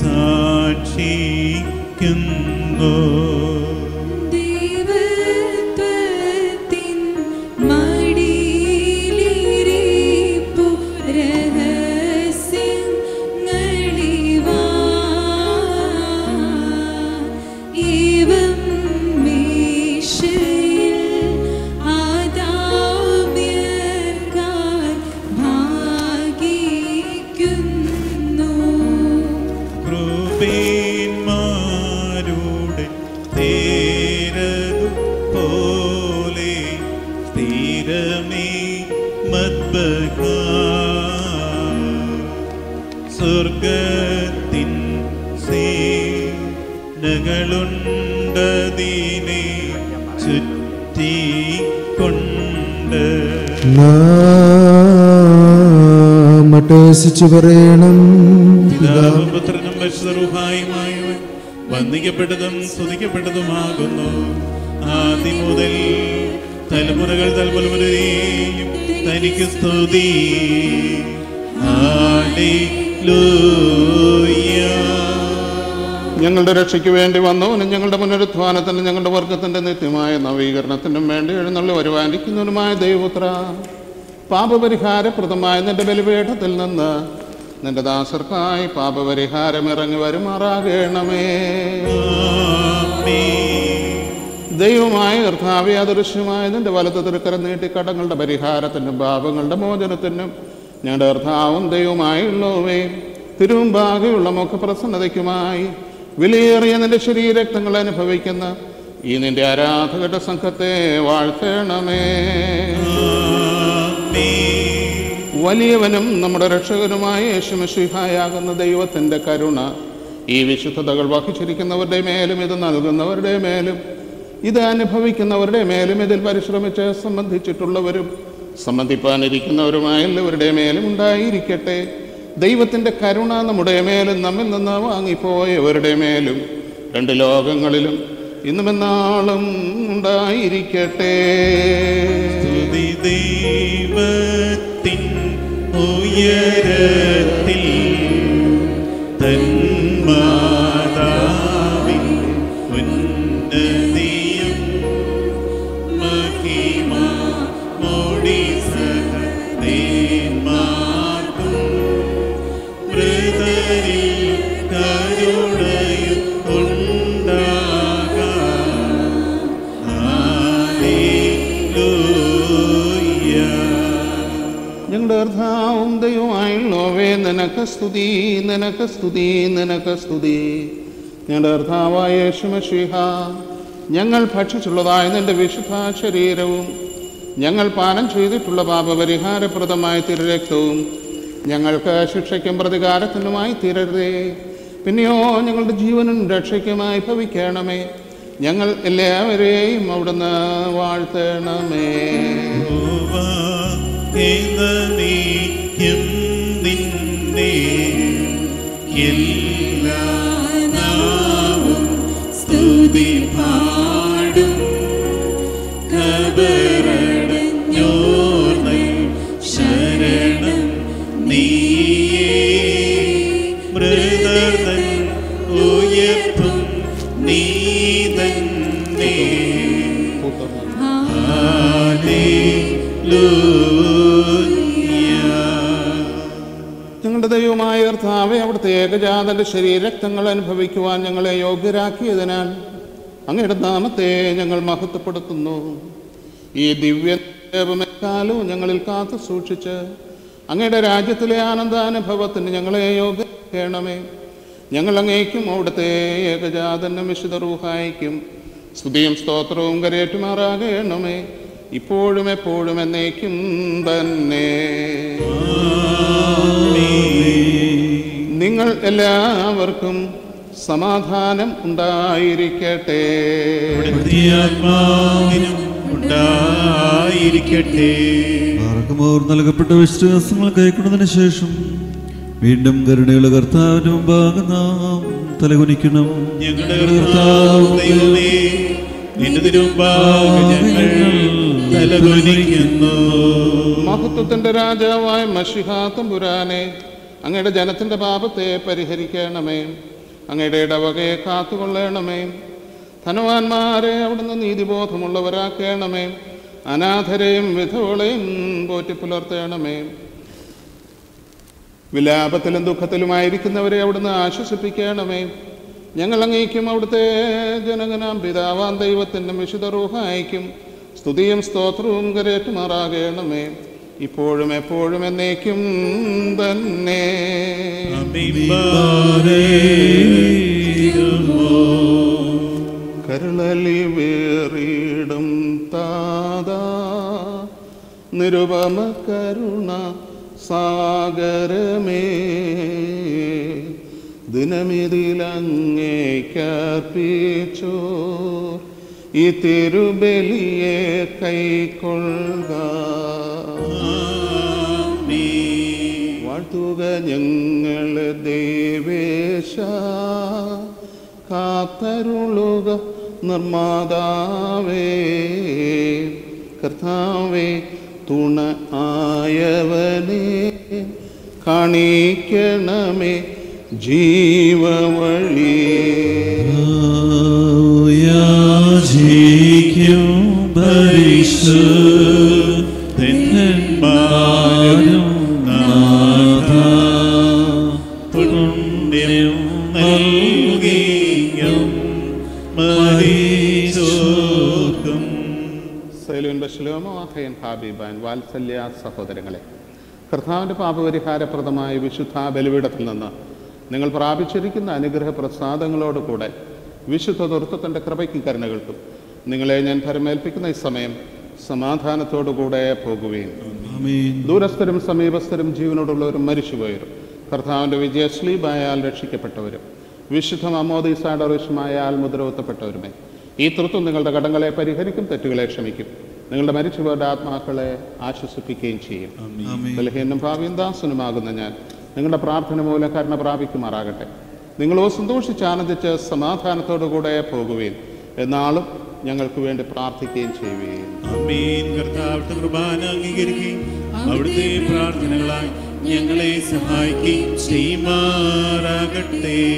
സാക്ഷിക്കുന്നു ദൈവത്വത്തിൻ മടിയിലിരിപ്പു രഹസ്യങ്ങളിവാ. ഇവം മീശയിൽ ആദാമ്യർക്കായി ഭാഗിക്കുന്നു കൃപേന്മാരുടെ തേരതു പോലെ സ്ഥിരമേ മദ്ബക സ്വർഗത്തിൻ സേനകളുണ്ടതിനെ ചുറ്റിക്കൊണ്ട് നാം അട്ടഹസിച്ചു പറയണം പിതാവും പുത്രനും പരിശുദ്ധറുഹായുമായവൻ വന്ദിക്കപ്പെട്ടതും സ്തുതിക്കപ്പെട്ടതുമാകുന്നു ആദ്യം മുതൽ തലമുറകൾ തലമുറയും തനിക്ക് സ്തുതി ഹല്ലേലൂയ. ഞങ്ങളുടെ രക്ഷയ്ക്ക് വേണ്ടി വന്നവനും ഞങ്ങളുടെ പുനരുത്ഥാനത്തിനും ഞങ്ങളുടെ വർഗത്തിന്റെ നിത്യമായ നവീകരണത്തിനും വേണ്ടി എഴുന്നള്ളി വരുവാനിരിക്കുന്നവനുമായ ദൈവപുത്ര പാപപരിഹാരപ്രദമായ നിന്റെ ബലിപീഠത്തിൽ നിന്ന് നിന്റെ ദാസർക്കായി പാപപരിഹാരം ഇറങ്ങി വരുമാറാകണമേ ദൈവമായ കർത്താവെ അദൃശ്യമായ നിന്റെ വലത്ത് തിരുക്കരം നീട്ടി കടങ്ങളുടെ പരിഹാരത്തിനും പാപങ്ങളുടെ മോചനത്തിനും ഞങ്ങളുടെ കർത്താവും ദൈവമായുള്ളവേ തിരുമുമ്പാകെയുള്ള മുഖപ്രസന്നതയ്ക്കുമായി വിലയേറിയ നിന്റെ ശരീരക്തങ്ങൾ അനുഭവിക്കുന്ന ഈ നിന്റെ ആരാധകരുടെ സംഘത്തെ വാഴ്ത്തണമേ വലിയവനും നമ്മുടെ രക്ഷകനുമായ യേശുമഷിഹായാകുന്ന ദൈവത്തിൻ്റെ കരുണ ഈ വിശുദ്ധതകൾ വഹിച്ചിരിക്കുന്നവരുടെ മേലും ഇത് നൽകുന്നവരുടെ മേലും ഇത് അനുഭവിക്കുന്നവരുടെ മേലും ഇതിൽ പരിശ്രമിച്ച് സംബന്ധിച്ചിട്ടുള്ളവരും സംബന്ധിപ്പാനിരിക്കുന്നവരുമായ എല്ലാവരുടെ മേലും ഉണ്ടായിരിക്കട്ടെ ദൈവത്തിൻ്റെ കരുണ നമ്മുടെ മേലും നമ്മിൽ നിന്ന് വാങ്ങിപ്പോയവരുടെ മേലും രണ്ട് ലോകങ്ങളിലും ഇന്നും എന്നാളും ഉണ്ടായിരിക്കട്ടെ സ്തുതി ദൈവത്തിൻ ഉയരത്തിൽ തന്മാതാവിൻ ഉന്നതിയും മഹിമ മോടി സഹദേന്മാർക്കും മൃതരിൽ കരുണയും ഉണ്ടാകാം ഞങ്ങളുടെ കർത്താവും ദൈവമായുള്ളവേ നിനക്ക് സ്തുതി നിനക്ക് സ്തുതി നിനക്ക് സ്തുതി ഞങ്ങളുടെ കർത്താവായ യേശുമഷിഹ ഞങ്ങൾ ഭക്ഷിച്ചുള്ളതായ നിന്റെ വിശുദ്ധ ശരീരവും ഞങ്ങൾ പാനം ചെയ്തിട്ടുള്ള പാപപരിഹാരപ്രദമായ തിരുരക്തവും ഞങ്ങൾക്ക് ശിക്ഷയ്ക്കും പ്രതികാരത്തിനുമായി തീരരുതേ പിന്നെയോ ഞങ്ങളുടെ ജീവനും രക്ഷയ്ക്കുമായി ഭവിക്കണമേ ഞങ്ങൾ എല്ലാവരെയും അവിടുന്ന് വാഴ്ത്തണമേ നീക്കും നിന്നെ എല്ലാ നാവും സ്തുതി പാടും കബറടഞ്ഞോർന്നൈ ശരണം നീയേ മൃതതൻ ഉയർപ്പും നീ തന്നെ ഞങ്ങളുടെ ദൈവമായ കർത്താവെ അവിടുത്തെ ഏകജാതന്റെ ശരീരക്തങ്ങൾ അനുഭവിക്കുവാൻ ഞങ്ങളെ യോഗ്യരാക്കിയതിനാൽ അങ്ങയുടെ നാമത്തെ ഞങ്ങൾ മഹത്വപ്പെടുത്തുന്നു ഈ ദിവ്യ ദേവമെക്കാലവും ഞങ്ങളിൽ കാത്തു സൂക്ഷിച്ച് അങ്ങയുടെ രാജ്യത്തിലെ ആനന്ദാനുഭവത്തിന് ഞങ്ങളെ യോഗ്യമാക്കണമേ ഞങ്ങൾ അങ്ങേക്കും അവിടുത്തെ ഏകജാതന്റെ മിശുദ്ധ റൂഹായിക്കും സ്തുതിയും സ്തോത്രവും കരയേറ്റുമാറാകണമേ ഇപ്പോഴും എപ്പോഴും എന്നേക്കും തന്നെ നിങ്ങൾ എല്ലാവർക്കും സമാധാനം ഉണ്ടായിരിക്കട്ടെ ആത്മാവിനും ഉണ്ടായിരിക്കട്ടെ പാർക്കുമോർ നൽകപ്പെട്ട വിശ്വാസങ്ങൾ കൈക്കൊണ്ടതിന് ശേഷം വീണ്ടും കരുണയുള്ള കർത്താവിന് മുമ്പാകെ നാം തലകുനിക്കണം ഞങ്ങളുടെ കർത്താവ് ദൈവമേ നിന്റെ തിരുമ്പാകെ ഞങ്ങൾ തലകുനിക്കുന്നു മഹത്വത്തിന്റെ രാജാവായ മഷിഹാത്തമ്പുരാനെ അങ്ങയുടെ ജനത്തിന്റെ പാപത്തെ പരിഹരിക്കണമേ അങ്ങയുടെ ഇടവകയെ കാത്തുകൊള്ളണമേ ധനവാന്മാരെ അവിടുന്ന് നീതിബോധമുള്ളവരാക്കണമേ അനാഥരെയും വിധവളെയും പോറ്റി പുലർത്തണമേ വിലാപത്തിലും ദുഃഖത്തിലുമായിരിക്കുന്നവരെ അവിടുന്ന് ആശ്വസിപ്പിക്കണമേ ഞങ്ങൾ അങ്ങേക്കും അവിടുത്തെ ജനഗനാം പിതാവാം ദൈവത്തിൻ്റെ വിശുദ്ധ റൂഹായിക്കും സ്തുതിയും സ്തോത്രവും കരേറ്റുമാറാകണമേ ഇപ്പോഴും എപ്പോഴും എന്നേക്കും തന്നെ കരളലി വേറിടും താതാ നിരുപമ കരുണ സാഗരമേ ദിനമിതിലങ്ങേക്കർപ്പിച്ചോ ഈ തിരുബലിയെ കൈക്കൊള്ളുക വാഴ്ത്തുക ഞങ്ങൾ ദേവേശ കാത്തരുളുക നിർമാതാവേ കർത്താവേ തുണ ആയവനെ കാണിക്കണമേ ജീവവഴി യാചിക്കും പരിശുദ്ധന്മാരും നാഥ പുണ്യം നൽകിയും മരിച്ചോർക്കും സൈലുൻ ബശ്ലോമോ അഹയൻ ഹാബിബാൻ വാത്സല്യ സഹോദരങ്ങളെ കർത്താവിൻ്റെ പാപപരിഹാരപ്രദമായ വിശുദ്ധ ബലിപീഠത്തിൽ നിന്ന് നിങ്ങൾ പ്രാപിച്ചിരിക്കുന്ന അനുഗ്രഹ പ്രസാദങ്ങളോട് കൂടെ വിശുദ്ധ ദുർത്തത്തിൻ്റെ കൃപയ്ക്കും കരുണകൾക്കും നിങ്ങളെ ഞാൻ ഫരമേൽപ്പിക്കുന്ന ഈ സമയം സമാധാനത്തോടുകൂടെ പോകുകയും ആമീൻ ദൂരസ്ഥരും സമീപസ്ഥരും ജീവനോടുള്ളവരും മരിച്ചുപോയവരും കർത്താവിൻ്റെ വിജയശ്ലീബായാൽ രക്ഷിക്കപ്പെട്ടവരും വിശുദ്ധ മമോദീസായുടെ ഋഷമായാൽ മുദ്രവത്തപ്പെട്ടവരുമേ ഈ തൃത്വം നിങ്ങളുടെ കടങ്ങളെ പരിഹരിക്കും തെറ്റുകളെ ക്ഷമിക്കും നിങ്ങളുടെ മരിച്ചുപോയവരുടെ ആത്മാക്കളെ ആശ്വസിപ്പിക്കുകയും ചെയ്യും ബലഹീനം ഭാവിയും ദാസനുമാകുന്ന ഞാൻ നിങ്ങളുടെ പ്രാർത്ഥന മൂലം കരുണ പ്രാപിക്കുമാറാകട്ടെ നിങ്ങളോ സന്തോഷിച്ച് ആനന്ദിച്ച് സമാധാനത്തോടുകൂടെ പോകുകയും എന്നാളും ഞങ്ങൾക്ക് വേണ്ടി പ്രാർത്ഥിക്കുകയും ചെയ്യുകയും അമ്മീൻ കർത്താവിന്റെ കുർബാന അംഗീകരിക്കുകയും അവിടുത്തെ പ്രാർത്ഥനകളായി ഞങ്ങളെ സഹായിക്കുകയും ചെയ്യുമാറാകട്ടെ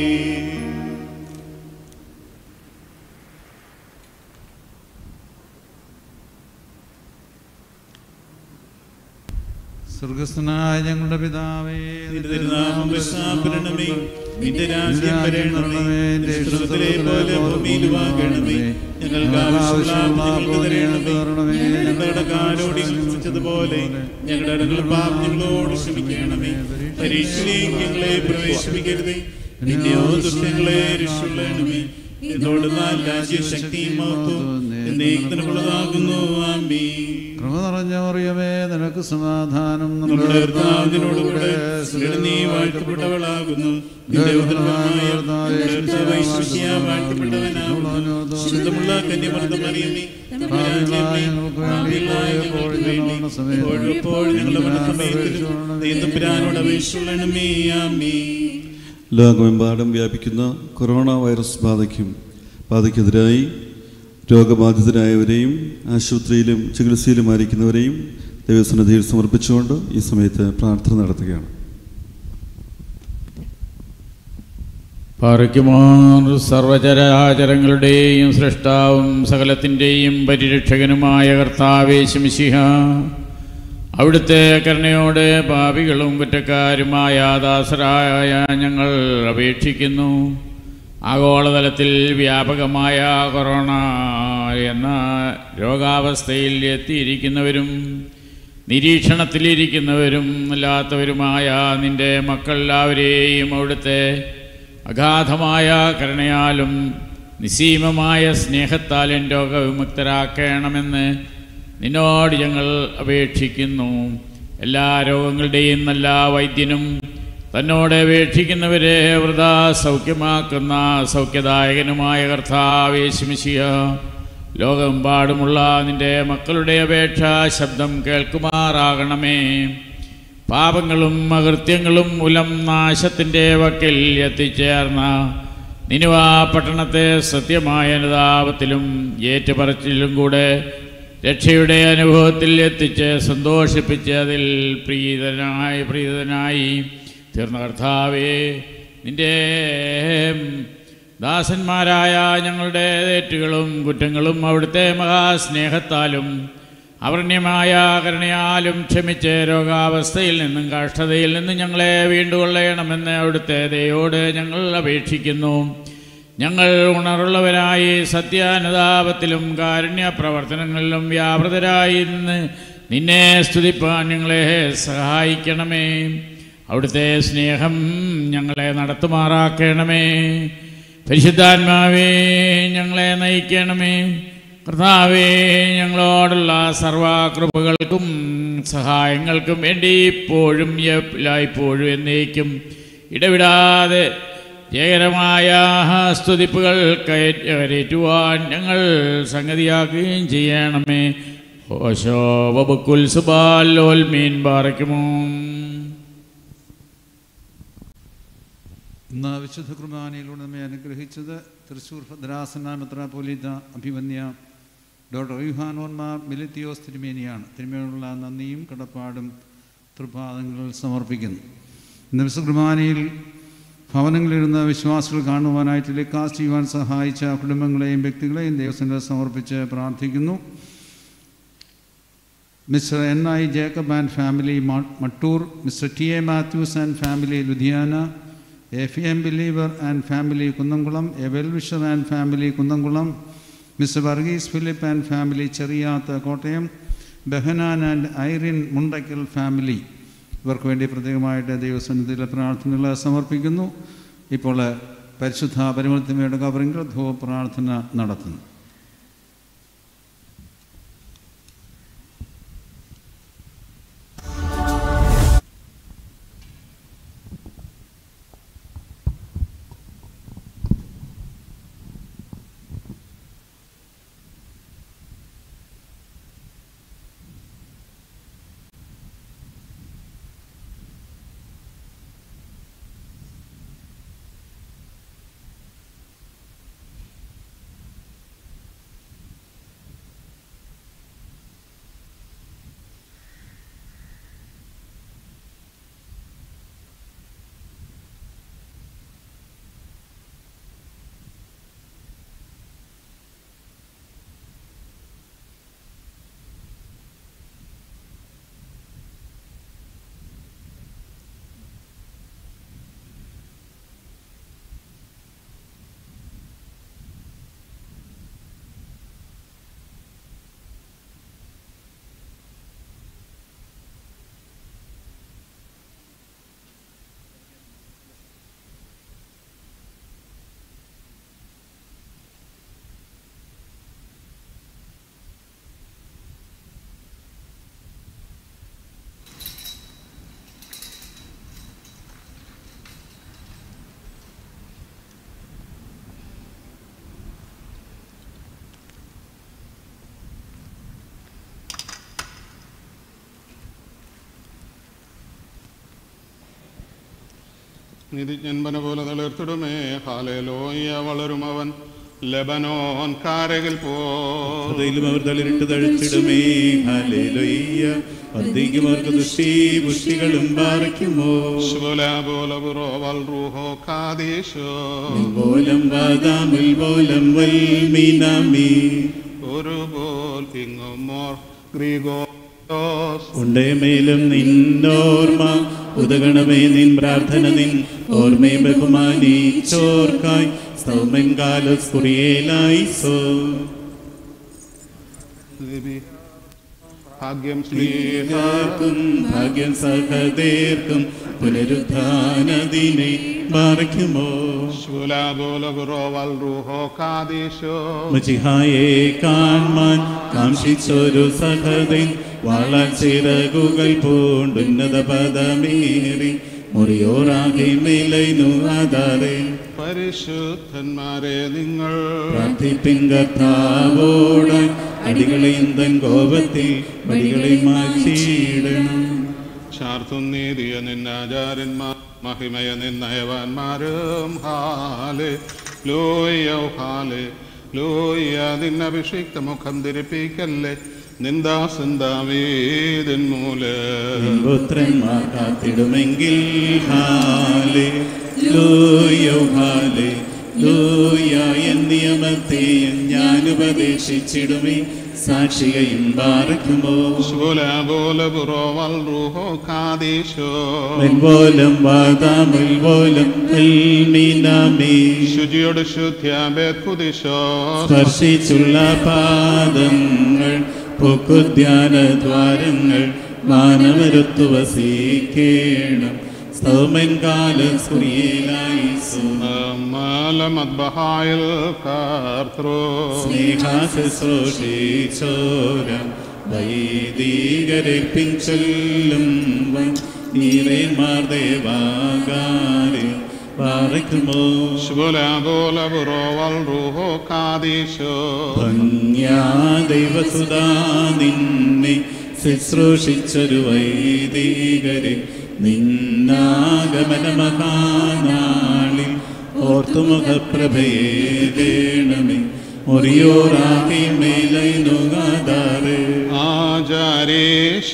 സ്വർഗസ്ഥനായ ഞങ്ങളുടെ പിതാവേ നിന്റെ തിരുനാമം വിശ്വാസപ്പെടണമേ നിന്റെ രാജ്യം വരണമേ നിന്റെ സ്വർഗ്ഗത്തിലെ പോലെ ഭൂമിയിലുമാകണമേ ഞങ്ങൾക്ക് ആവശ്യമുള്ള ഞങ്ങൾക്ക് തരണമേ ഞങ്ങളുടെ കാലോടി ക്ഷമിച്ചതുപോലെ ഞങ്ങളുടെ അടങ്ങൾ പാപം ഞങ്ങളോട് ക്ഷമിക്കണമേ പരീക്ഷയിലേക്ക് ഞങ്ങളെ പ്രവേശിപ്പിക്കരുതേ നിന്നെയോ ദുഷ്ടങ്ങളെ രക്ഷിക്കണമേ എന്നോട് രാജ്യ ശക്തിയും മഹത്വം എന്നേക്കുള്ളതാകുന്നു ആമീ കൃപ നിറഞ്ഞ മറിയമേ നിനക്ക് സമാധാനം നമ്മുടെ കർത്താവിനോടുകൂടെ സ്ത്രീകൾ നീ വാഴ്ത്തപ്പെട്ടവളാകുന്നു നിന്റെ ഉദരമായ കർത്താവ് യേശുമിശിഹ വാഴ്ത്തപ്പെട്ടവനാകുന്നു ശുദ്ധമുള്ള കന്യമർദ്ദം അറിയമേ എപ്പോഴും ഞങ്ങളുടെ മരണസമയത്തിലും ദൈവത്തിനോട് അപേക്ഷിച്ചുള്ളണമേ ആമേ ലോകമെമ്പാടും വ്യാപിക്കുന്ന കൊറോണ വൈറസ് ബാധയ്ക്കും ബാധയ്ക്കെതിരായി രോഗബാധിതരായവരെയും ആശുപത്രിയിലും ചികിത്സയിലുമായിരിക്കുന്നവരെയും ദൈവസന്നിധിയിൽ സമർപ്പിച്ചുകൊണ്ട് ഈ സമയത്ത് പ്രാർത്ഥന നടത്തുകയാണ് പാറയ്ക്കുമാർ സർവചരാചരങ്ങളുടെയും സൃഷ്ടാവും സകലത്തിൻ്റെയും പരിരക്ഷകനുമായ കർത്താവേശമിശിഹ അവിടുത്തെ കരുണയോടെ പാപികളും കുറ്റക്കാരുമായ ദാസരായ ഞങ്ങൾ അപേക്ഷിക്കുന്നു ആഗോളതലത്തിൽ വ്യാപകമായ കൊറോണ എന്ന രോഗാവസ്ഥയിൽ എത്തിയിരിക്കുന്നവരും നിരീക്ഷണത്തിലിരിക്കുന്നവരും അല്ലാത്തവരുമായ നിന്റെ മക്കളെല്ലാവരെയും അവിടുത്തെ അഗാധമായ കരുണയാലും നിസീമമായ സ്നേഹത്താലും രോഗവിമുക്തരാക്കണമെന്ന് നിന്നോട് ഞങ്ങൾ അപേക്ഷിക്കുന്നു എല്ലാ രോഗങ്ങളുടെയും നല്ല വൈദ്യനും തന്നോട് അപേക്ഷിക്കുന്നവരെ വൃതാ സൗഖ്യമാക്കുന്ന സൗഖ്യദായകനുമായ കർത്താവേശുമിശിയ ലോകമെമ്പാടുമുള്ള നിന്റെ മക്കളുടെ അപേക്ഷ ശബ്ദം കേൾക്കുമാറാകണമേ പാപങ്ങളും അകൃത്യങ്ങളും മൂലം നാശത്തിൻ്റെ വക്കിൽ എത്തിച്ചേർന്ന നിനുവാ പട്ടണത്തെ സത്യമായ അനുതാപത്തിലും ഏറ്റുപറച്ചിലും കൂടെ രക്ഷയുടെ അനുഭവത്തിൽ എത്തിച്ച് സന്തോഷിപ്പിച്ച് അതിൽ പ്രീതനായി പ്രീതനായി തീർന്ന കർത്താവേ നിന്റെ ദാസന്മാരായ ഞങ്ങളുടെ തെറ്റുകളും കുറ്റങ്ങളും അവിടുത്തെ മഹാസ്നേഹത്താലും അവർണ്യമായ കരുണയാലും ക്ഷമിച്ച് രോഗാവസ്ഥയിൽ നിന്നും കഷ്ടതയിൽ നിന്നും ഞങ്ങളെ വീണ്ടുകൊള്ളയണമെന്ന് അവിടുത്തെ ദയോട് ഞങ്ങൾ അപേക്ഷിക്കുന്നു ഞങ്ങൾ ഉണർവുള്ളവരായി സത്യാനുതാപത്തിലും കാരുണ്യ പ്രവർത്തനങ്ങളിലും വ്യാപൃതരായി നിന്ന് നിന്നെ സ്തുതിപ്പാൻ ഞങ്ങളെ സഹായിക്കണമേ അവിടുത്തെ സ്നേഹം ഞങ്ങളെ നടത്തുമാറാക്കണമേ പരിശുദ്ധാത്മാവേ ഞങ്ങളെ നയിക്കണമേ കർത്താവേ ഞങ്ങളോടുള്ള സർവാകൃപകൾക്കും സഹായങ്ങൾക്കും വേണ്ടി ഇപ്പോഴും എല്ലായ്പ്പോഴും എന്നേക്കും ഇടവിടാതെ ജയകരമായ സ്തുതിപ്പുകൾ കയറ്റുവാൻ ഞങ്ങൾ സംഗതിയാക്കുകയും ചെയ്യണമേ ഓശോ വബുക്കുൽ സുബാലോൽ മീൻ പാറയ്ക്കുമോ ഇന്ന് വിശുദ്ധ കുർബാനയിലൂടെ നമ്മെ അനുഗ്രഹിച്ചത് തൃശ്ശൂർ ഭദ്രാസന മെത്രാപോലീത്ത അഭിമന്യ ഡോക്ടർ യുഹാനോന്മ മിലിത്തിയോസ് തിരുമേനിയാണ് തിരുമേനിയുള്ള നന്ദിയും കടപ്പാടും തൃപാദങ്ങളിൽ സമർപ്പിക്കുന്നു ഇന്ന് വിശുദ്ധ കുർബാനയിൽ ഭവനങ്ങളിലിരുന്ന വിശ്വാസികൾ കാണുവാനായി ടെലികാസ്റ്റ് ചെയ്യുവാൻ സഹായിച്ച കുടുംബങ്ങളെയും വ്യക്തികളെയും ദൈവസംഘം സമർപ്പിച്ച് പ്രാർത്ഥിക്കുന്നു mister N I Jacob and family Mattoor mister T A Mathews and family Ludhiana F M believer and family Kunnamkulam a well wisher and family Kunnamkulam mister Varghese Philip and family Cheriyath Kottayam Behanan and Irene Mundakkal family ഇവർക്ക് വേണ്ടി പ്രത്യേകമായിട്ട് ദൈവസന്നിധിയിലെ പ്രാർത്ഥനകൾ സമർപ്പിക്കുന്നു ഇപ്പോൾ പരിശുദ്ധ പരിമളത്തിമയുടെ കവറിങ്കിൽ ധൂവ പ്രാർത്ഥന നടത്തുന്നു നിധിജന്മന പോലെ തളിർത്തിടുമേ ഹാലേലോയ വളരും അവൻ ലബനോൻ കാരകിൽ പോ ഹൃദയിലും അവർ തളിരിട്ട് തഴിച്ചിടുമേ ഹല്ലേലൂയ്യ വർദ്ധിക്കും അവർക്ക് ദുഷ്ടി പുഷ്ടികളും പാറയ്ക്കുമോ പോലം വാദാമുൽ പോലം വൽമീനാമി ഒരു പോൽ ഇങ്ങുമോർ ഗ്രീഗോസ് ഉണ്ടേ മേലും നിന്നോർമ്മ ഉദകണമേ നിൻ പ്രാർത്ഥന നിൻ ഓർമ്മയെ ബഹുമാനി ചോർക്കായി സൗമൻ കാലസ് കുറിയേലായി സോ ഭാഗ്യം സ്നേഹാർക്കും ഭാഗ്യം സഹതേർക്കും പുനരുദ്ധാനദിനെ പാറയ്ക്കുമോ മജിഹായെ കാൺമാൻ കാംക്ഷിച്ചൊരു സഹതൻ വാളാൽ ചിറകുകൾ പൂണ്ടുന്നത പദമേറി മുറിയോറാകെ മേലൈനു ആധാരേ പരിശുദ്ധന്മാരെ നിങ്ങൾ പ്രാർത്ഥിപ്പിൻ കർത്താവോട് അടികളെയും തൻ കോപത്തിൽ വടികളെ മാറ്റിയിടണം ചാർത്തും നീതിയ നിന്നാചാര്യന്മാർ മഹിമയ നിന്നയവാന്മാരും ഹാലെ ലോയ്യോ ഹാലെ ലോയ്യ നിന്നഭിഷിക്ത മുഖം തിരിപ്പിക്കല്ലേ നിന്ദാസന്താവേദൻ മൂലം പുത്രന്മാർ കാത്തിടുമെങ്കിൽ ഹാലേ ലൂയോ ഹാലേ ലൂയ എൻ നിയമത്തെയും ഞാൻ ഉപദേശിച്ചിടുമേ സാക്ഷികയും പാർക്കുമോ ശൂല ബോല ബുറോവൽ റൂഹോ കാദീശോ മെൻപോലം വാതാമുൽ പോലം കൽമീനാമേ ശുചിയോട് ശുദ്ധ്യാബേത് കുദിശോ സ്പർശിച്ചുള്ള പാദങ്ങൾ പൊക്കുദ്യാന ദ്വാരങ്ങൾ മാനവരുത്തു വസിക്കേണം സ്തോമൻ കാല സ്കുറിയേലായി മദ്ബഹായിൽ കാർത്രോ സ്നേഹാശുശ്രൂഷിച്ചോര വൈദികരെ പിൻചൊല്ലും നീരേന്മാർ ദേവാകാരെ പാറയ്ക്കുമോ ശുല ബോല ബുറോവൽ റൂഹോ കാദീശോ ഭംഗ്യാ ദൈവസുതാ നിന്നെ ശുശ്രൂഷിച്ചൊരു വൈദികരെ നിന്നാഗമന മഹാനാളിൽ ഓർത്തുമുഖപ്രഭയേണമേ ഒറിയോറാകെ മേലൈനുകാതാറ് ആചാരേശ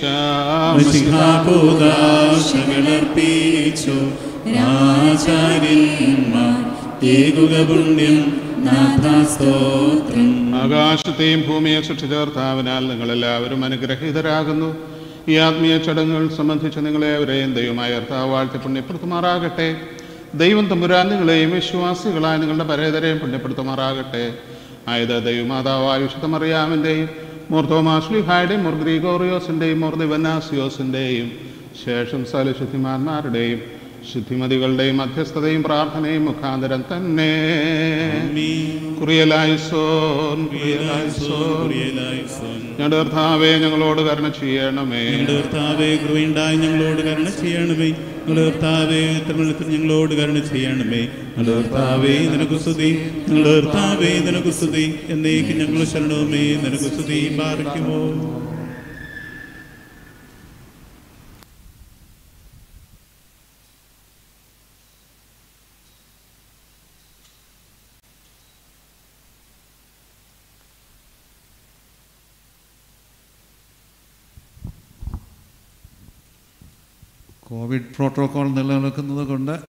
മഷിഹാഭൂതാശകളർപ്പിച്ചു ആചാര്യന്മാർ ഏകുക പുണ്യം നാഥാസ്തോത്രം ആകാശത്തെയും ഭൂമിയെ സൃഷ്ടിച്ചേർത്താവിനാൽ നിങ്ങളെല്ലാവരും അനുഗ്രഹീതരാകുന്നു ഈ ആത്മീയ ചടങ്ങുകൾ സംബന്ധിച്ച് നിങ്ങളെ അവരെയും ദൈവമായ കർത്താവ് വാഴ്ത്തി പുണ്യപ്പെടുത്തുമാറാകട്ടെ ദൈവം തമ്പുരാൻ നിങ്ങളെയും വിശ്വാസികളായ നിങ്ങളുടെ പരേതരെയും പുണ്യപ്പെടുത്തുമാറാകട്ടെ ആയത് ദൈവമാതാവായ വിശുദ്ധമറിയാമിൻ്റെയും മോർത്തോമാശ്ലിഹായുടെയും മോർ ഗ്രീഗോറിയോസിൻ്റെയും മോർ ദിവനാസിയോസിൻ്റെയും ശേഷം സകല ശുദ്ധിമാന്മാരുടെയും ശുദ്ധിമതികളുടെയും മധ്യസ്ഥതയും പ്രാർത്ഥനയും മുഖാന്തരം തന്നെ കുറിയലായിസോൻ കുറിയലായിസോൻ ഞങ്ങളുടെ കർത്താവേ ഞങ്ങളോട് കരുണ ചെയ്യണമേ ഞങ്ങളുടെ കർത്താവേ കൃപയുണ്ടായി ഞങ്ങളോട് കരുണ ചെയ്യണമേ ഞങ്ങളുടെ കർത്താവേ തിരുമണത്തിൽ ഞങ്ങളോട് കരുണ ചെയ്യണമേ ഞങ്ങളുടെ കർത്താവേ നിനക്ക് സ്തുതി ഞങ്ങളുടെ കർത്താവേ നിനക്ക് സ്തുതി എന്നേക്ക് ഞങ്ങൾ ശരണവുമേ നിനക്ക് സ്തുതി പാർക്കുമോ കോവിഡ് പ്രോട്ടോകോൾ നിലനിൽക്കുന്നത് കൊണ്ട്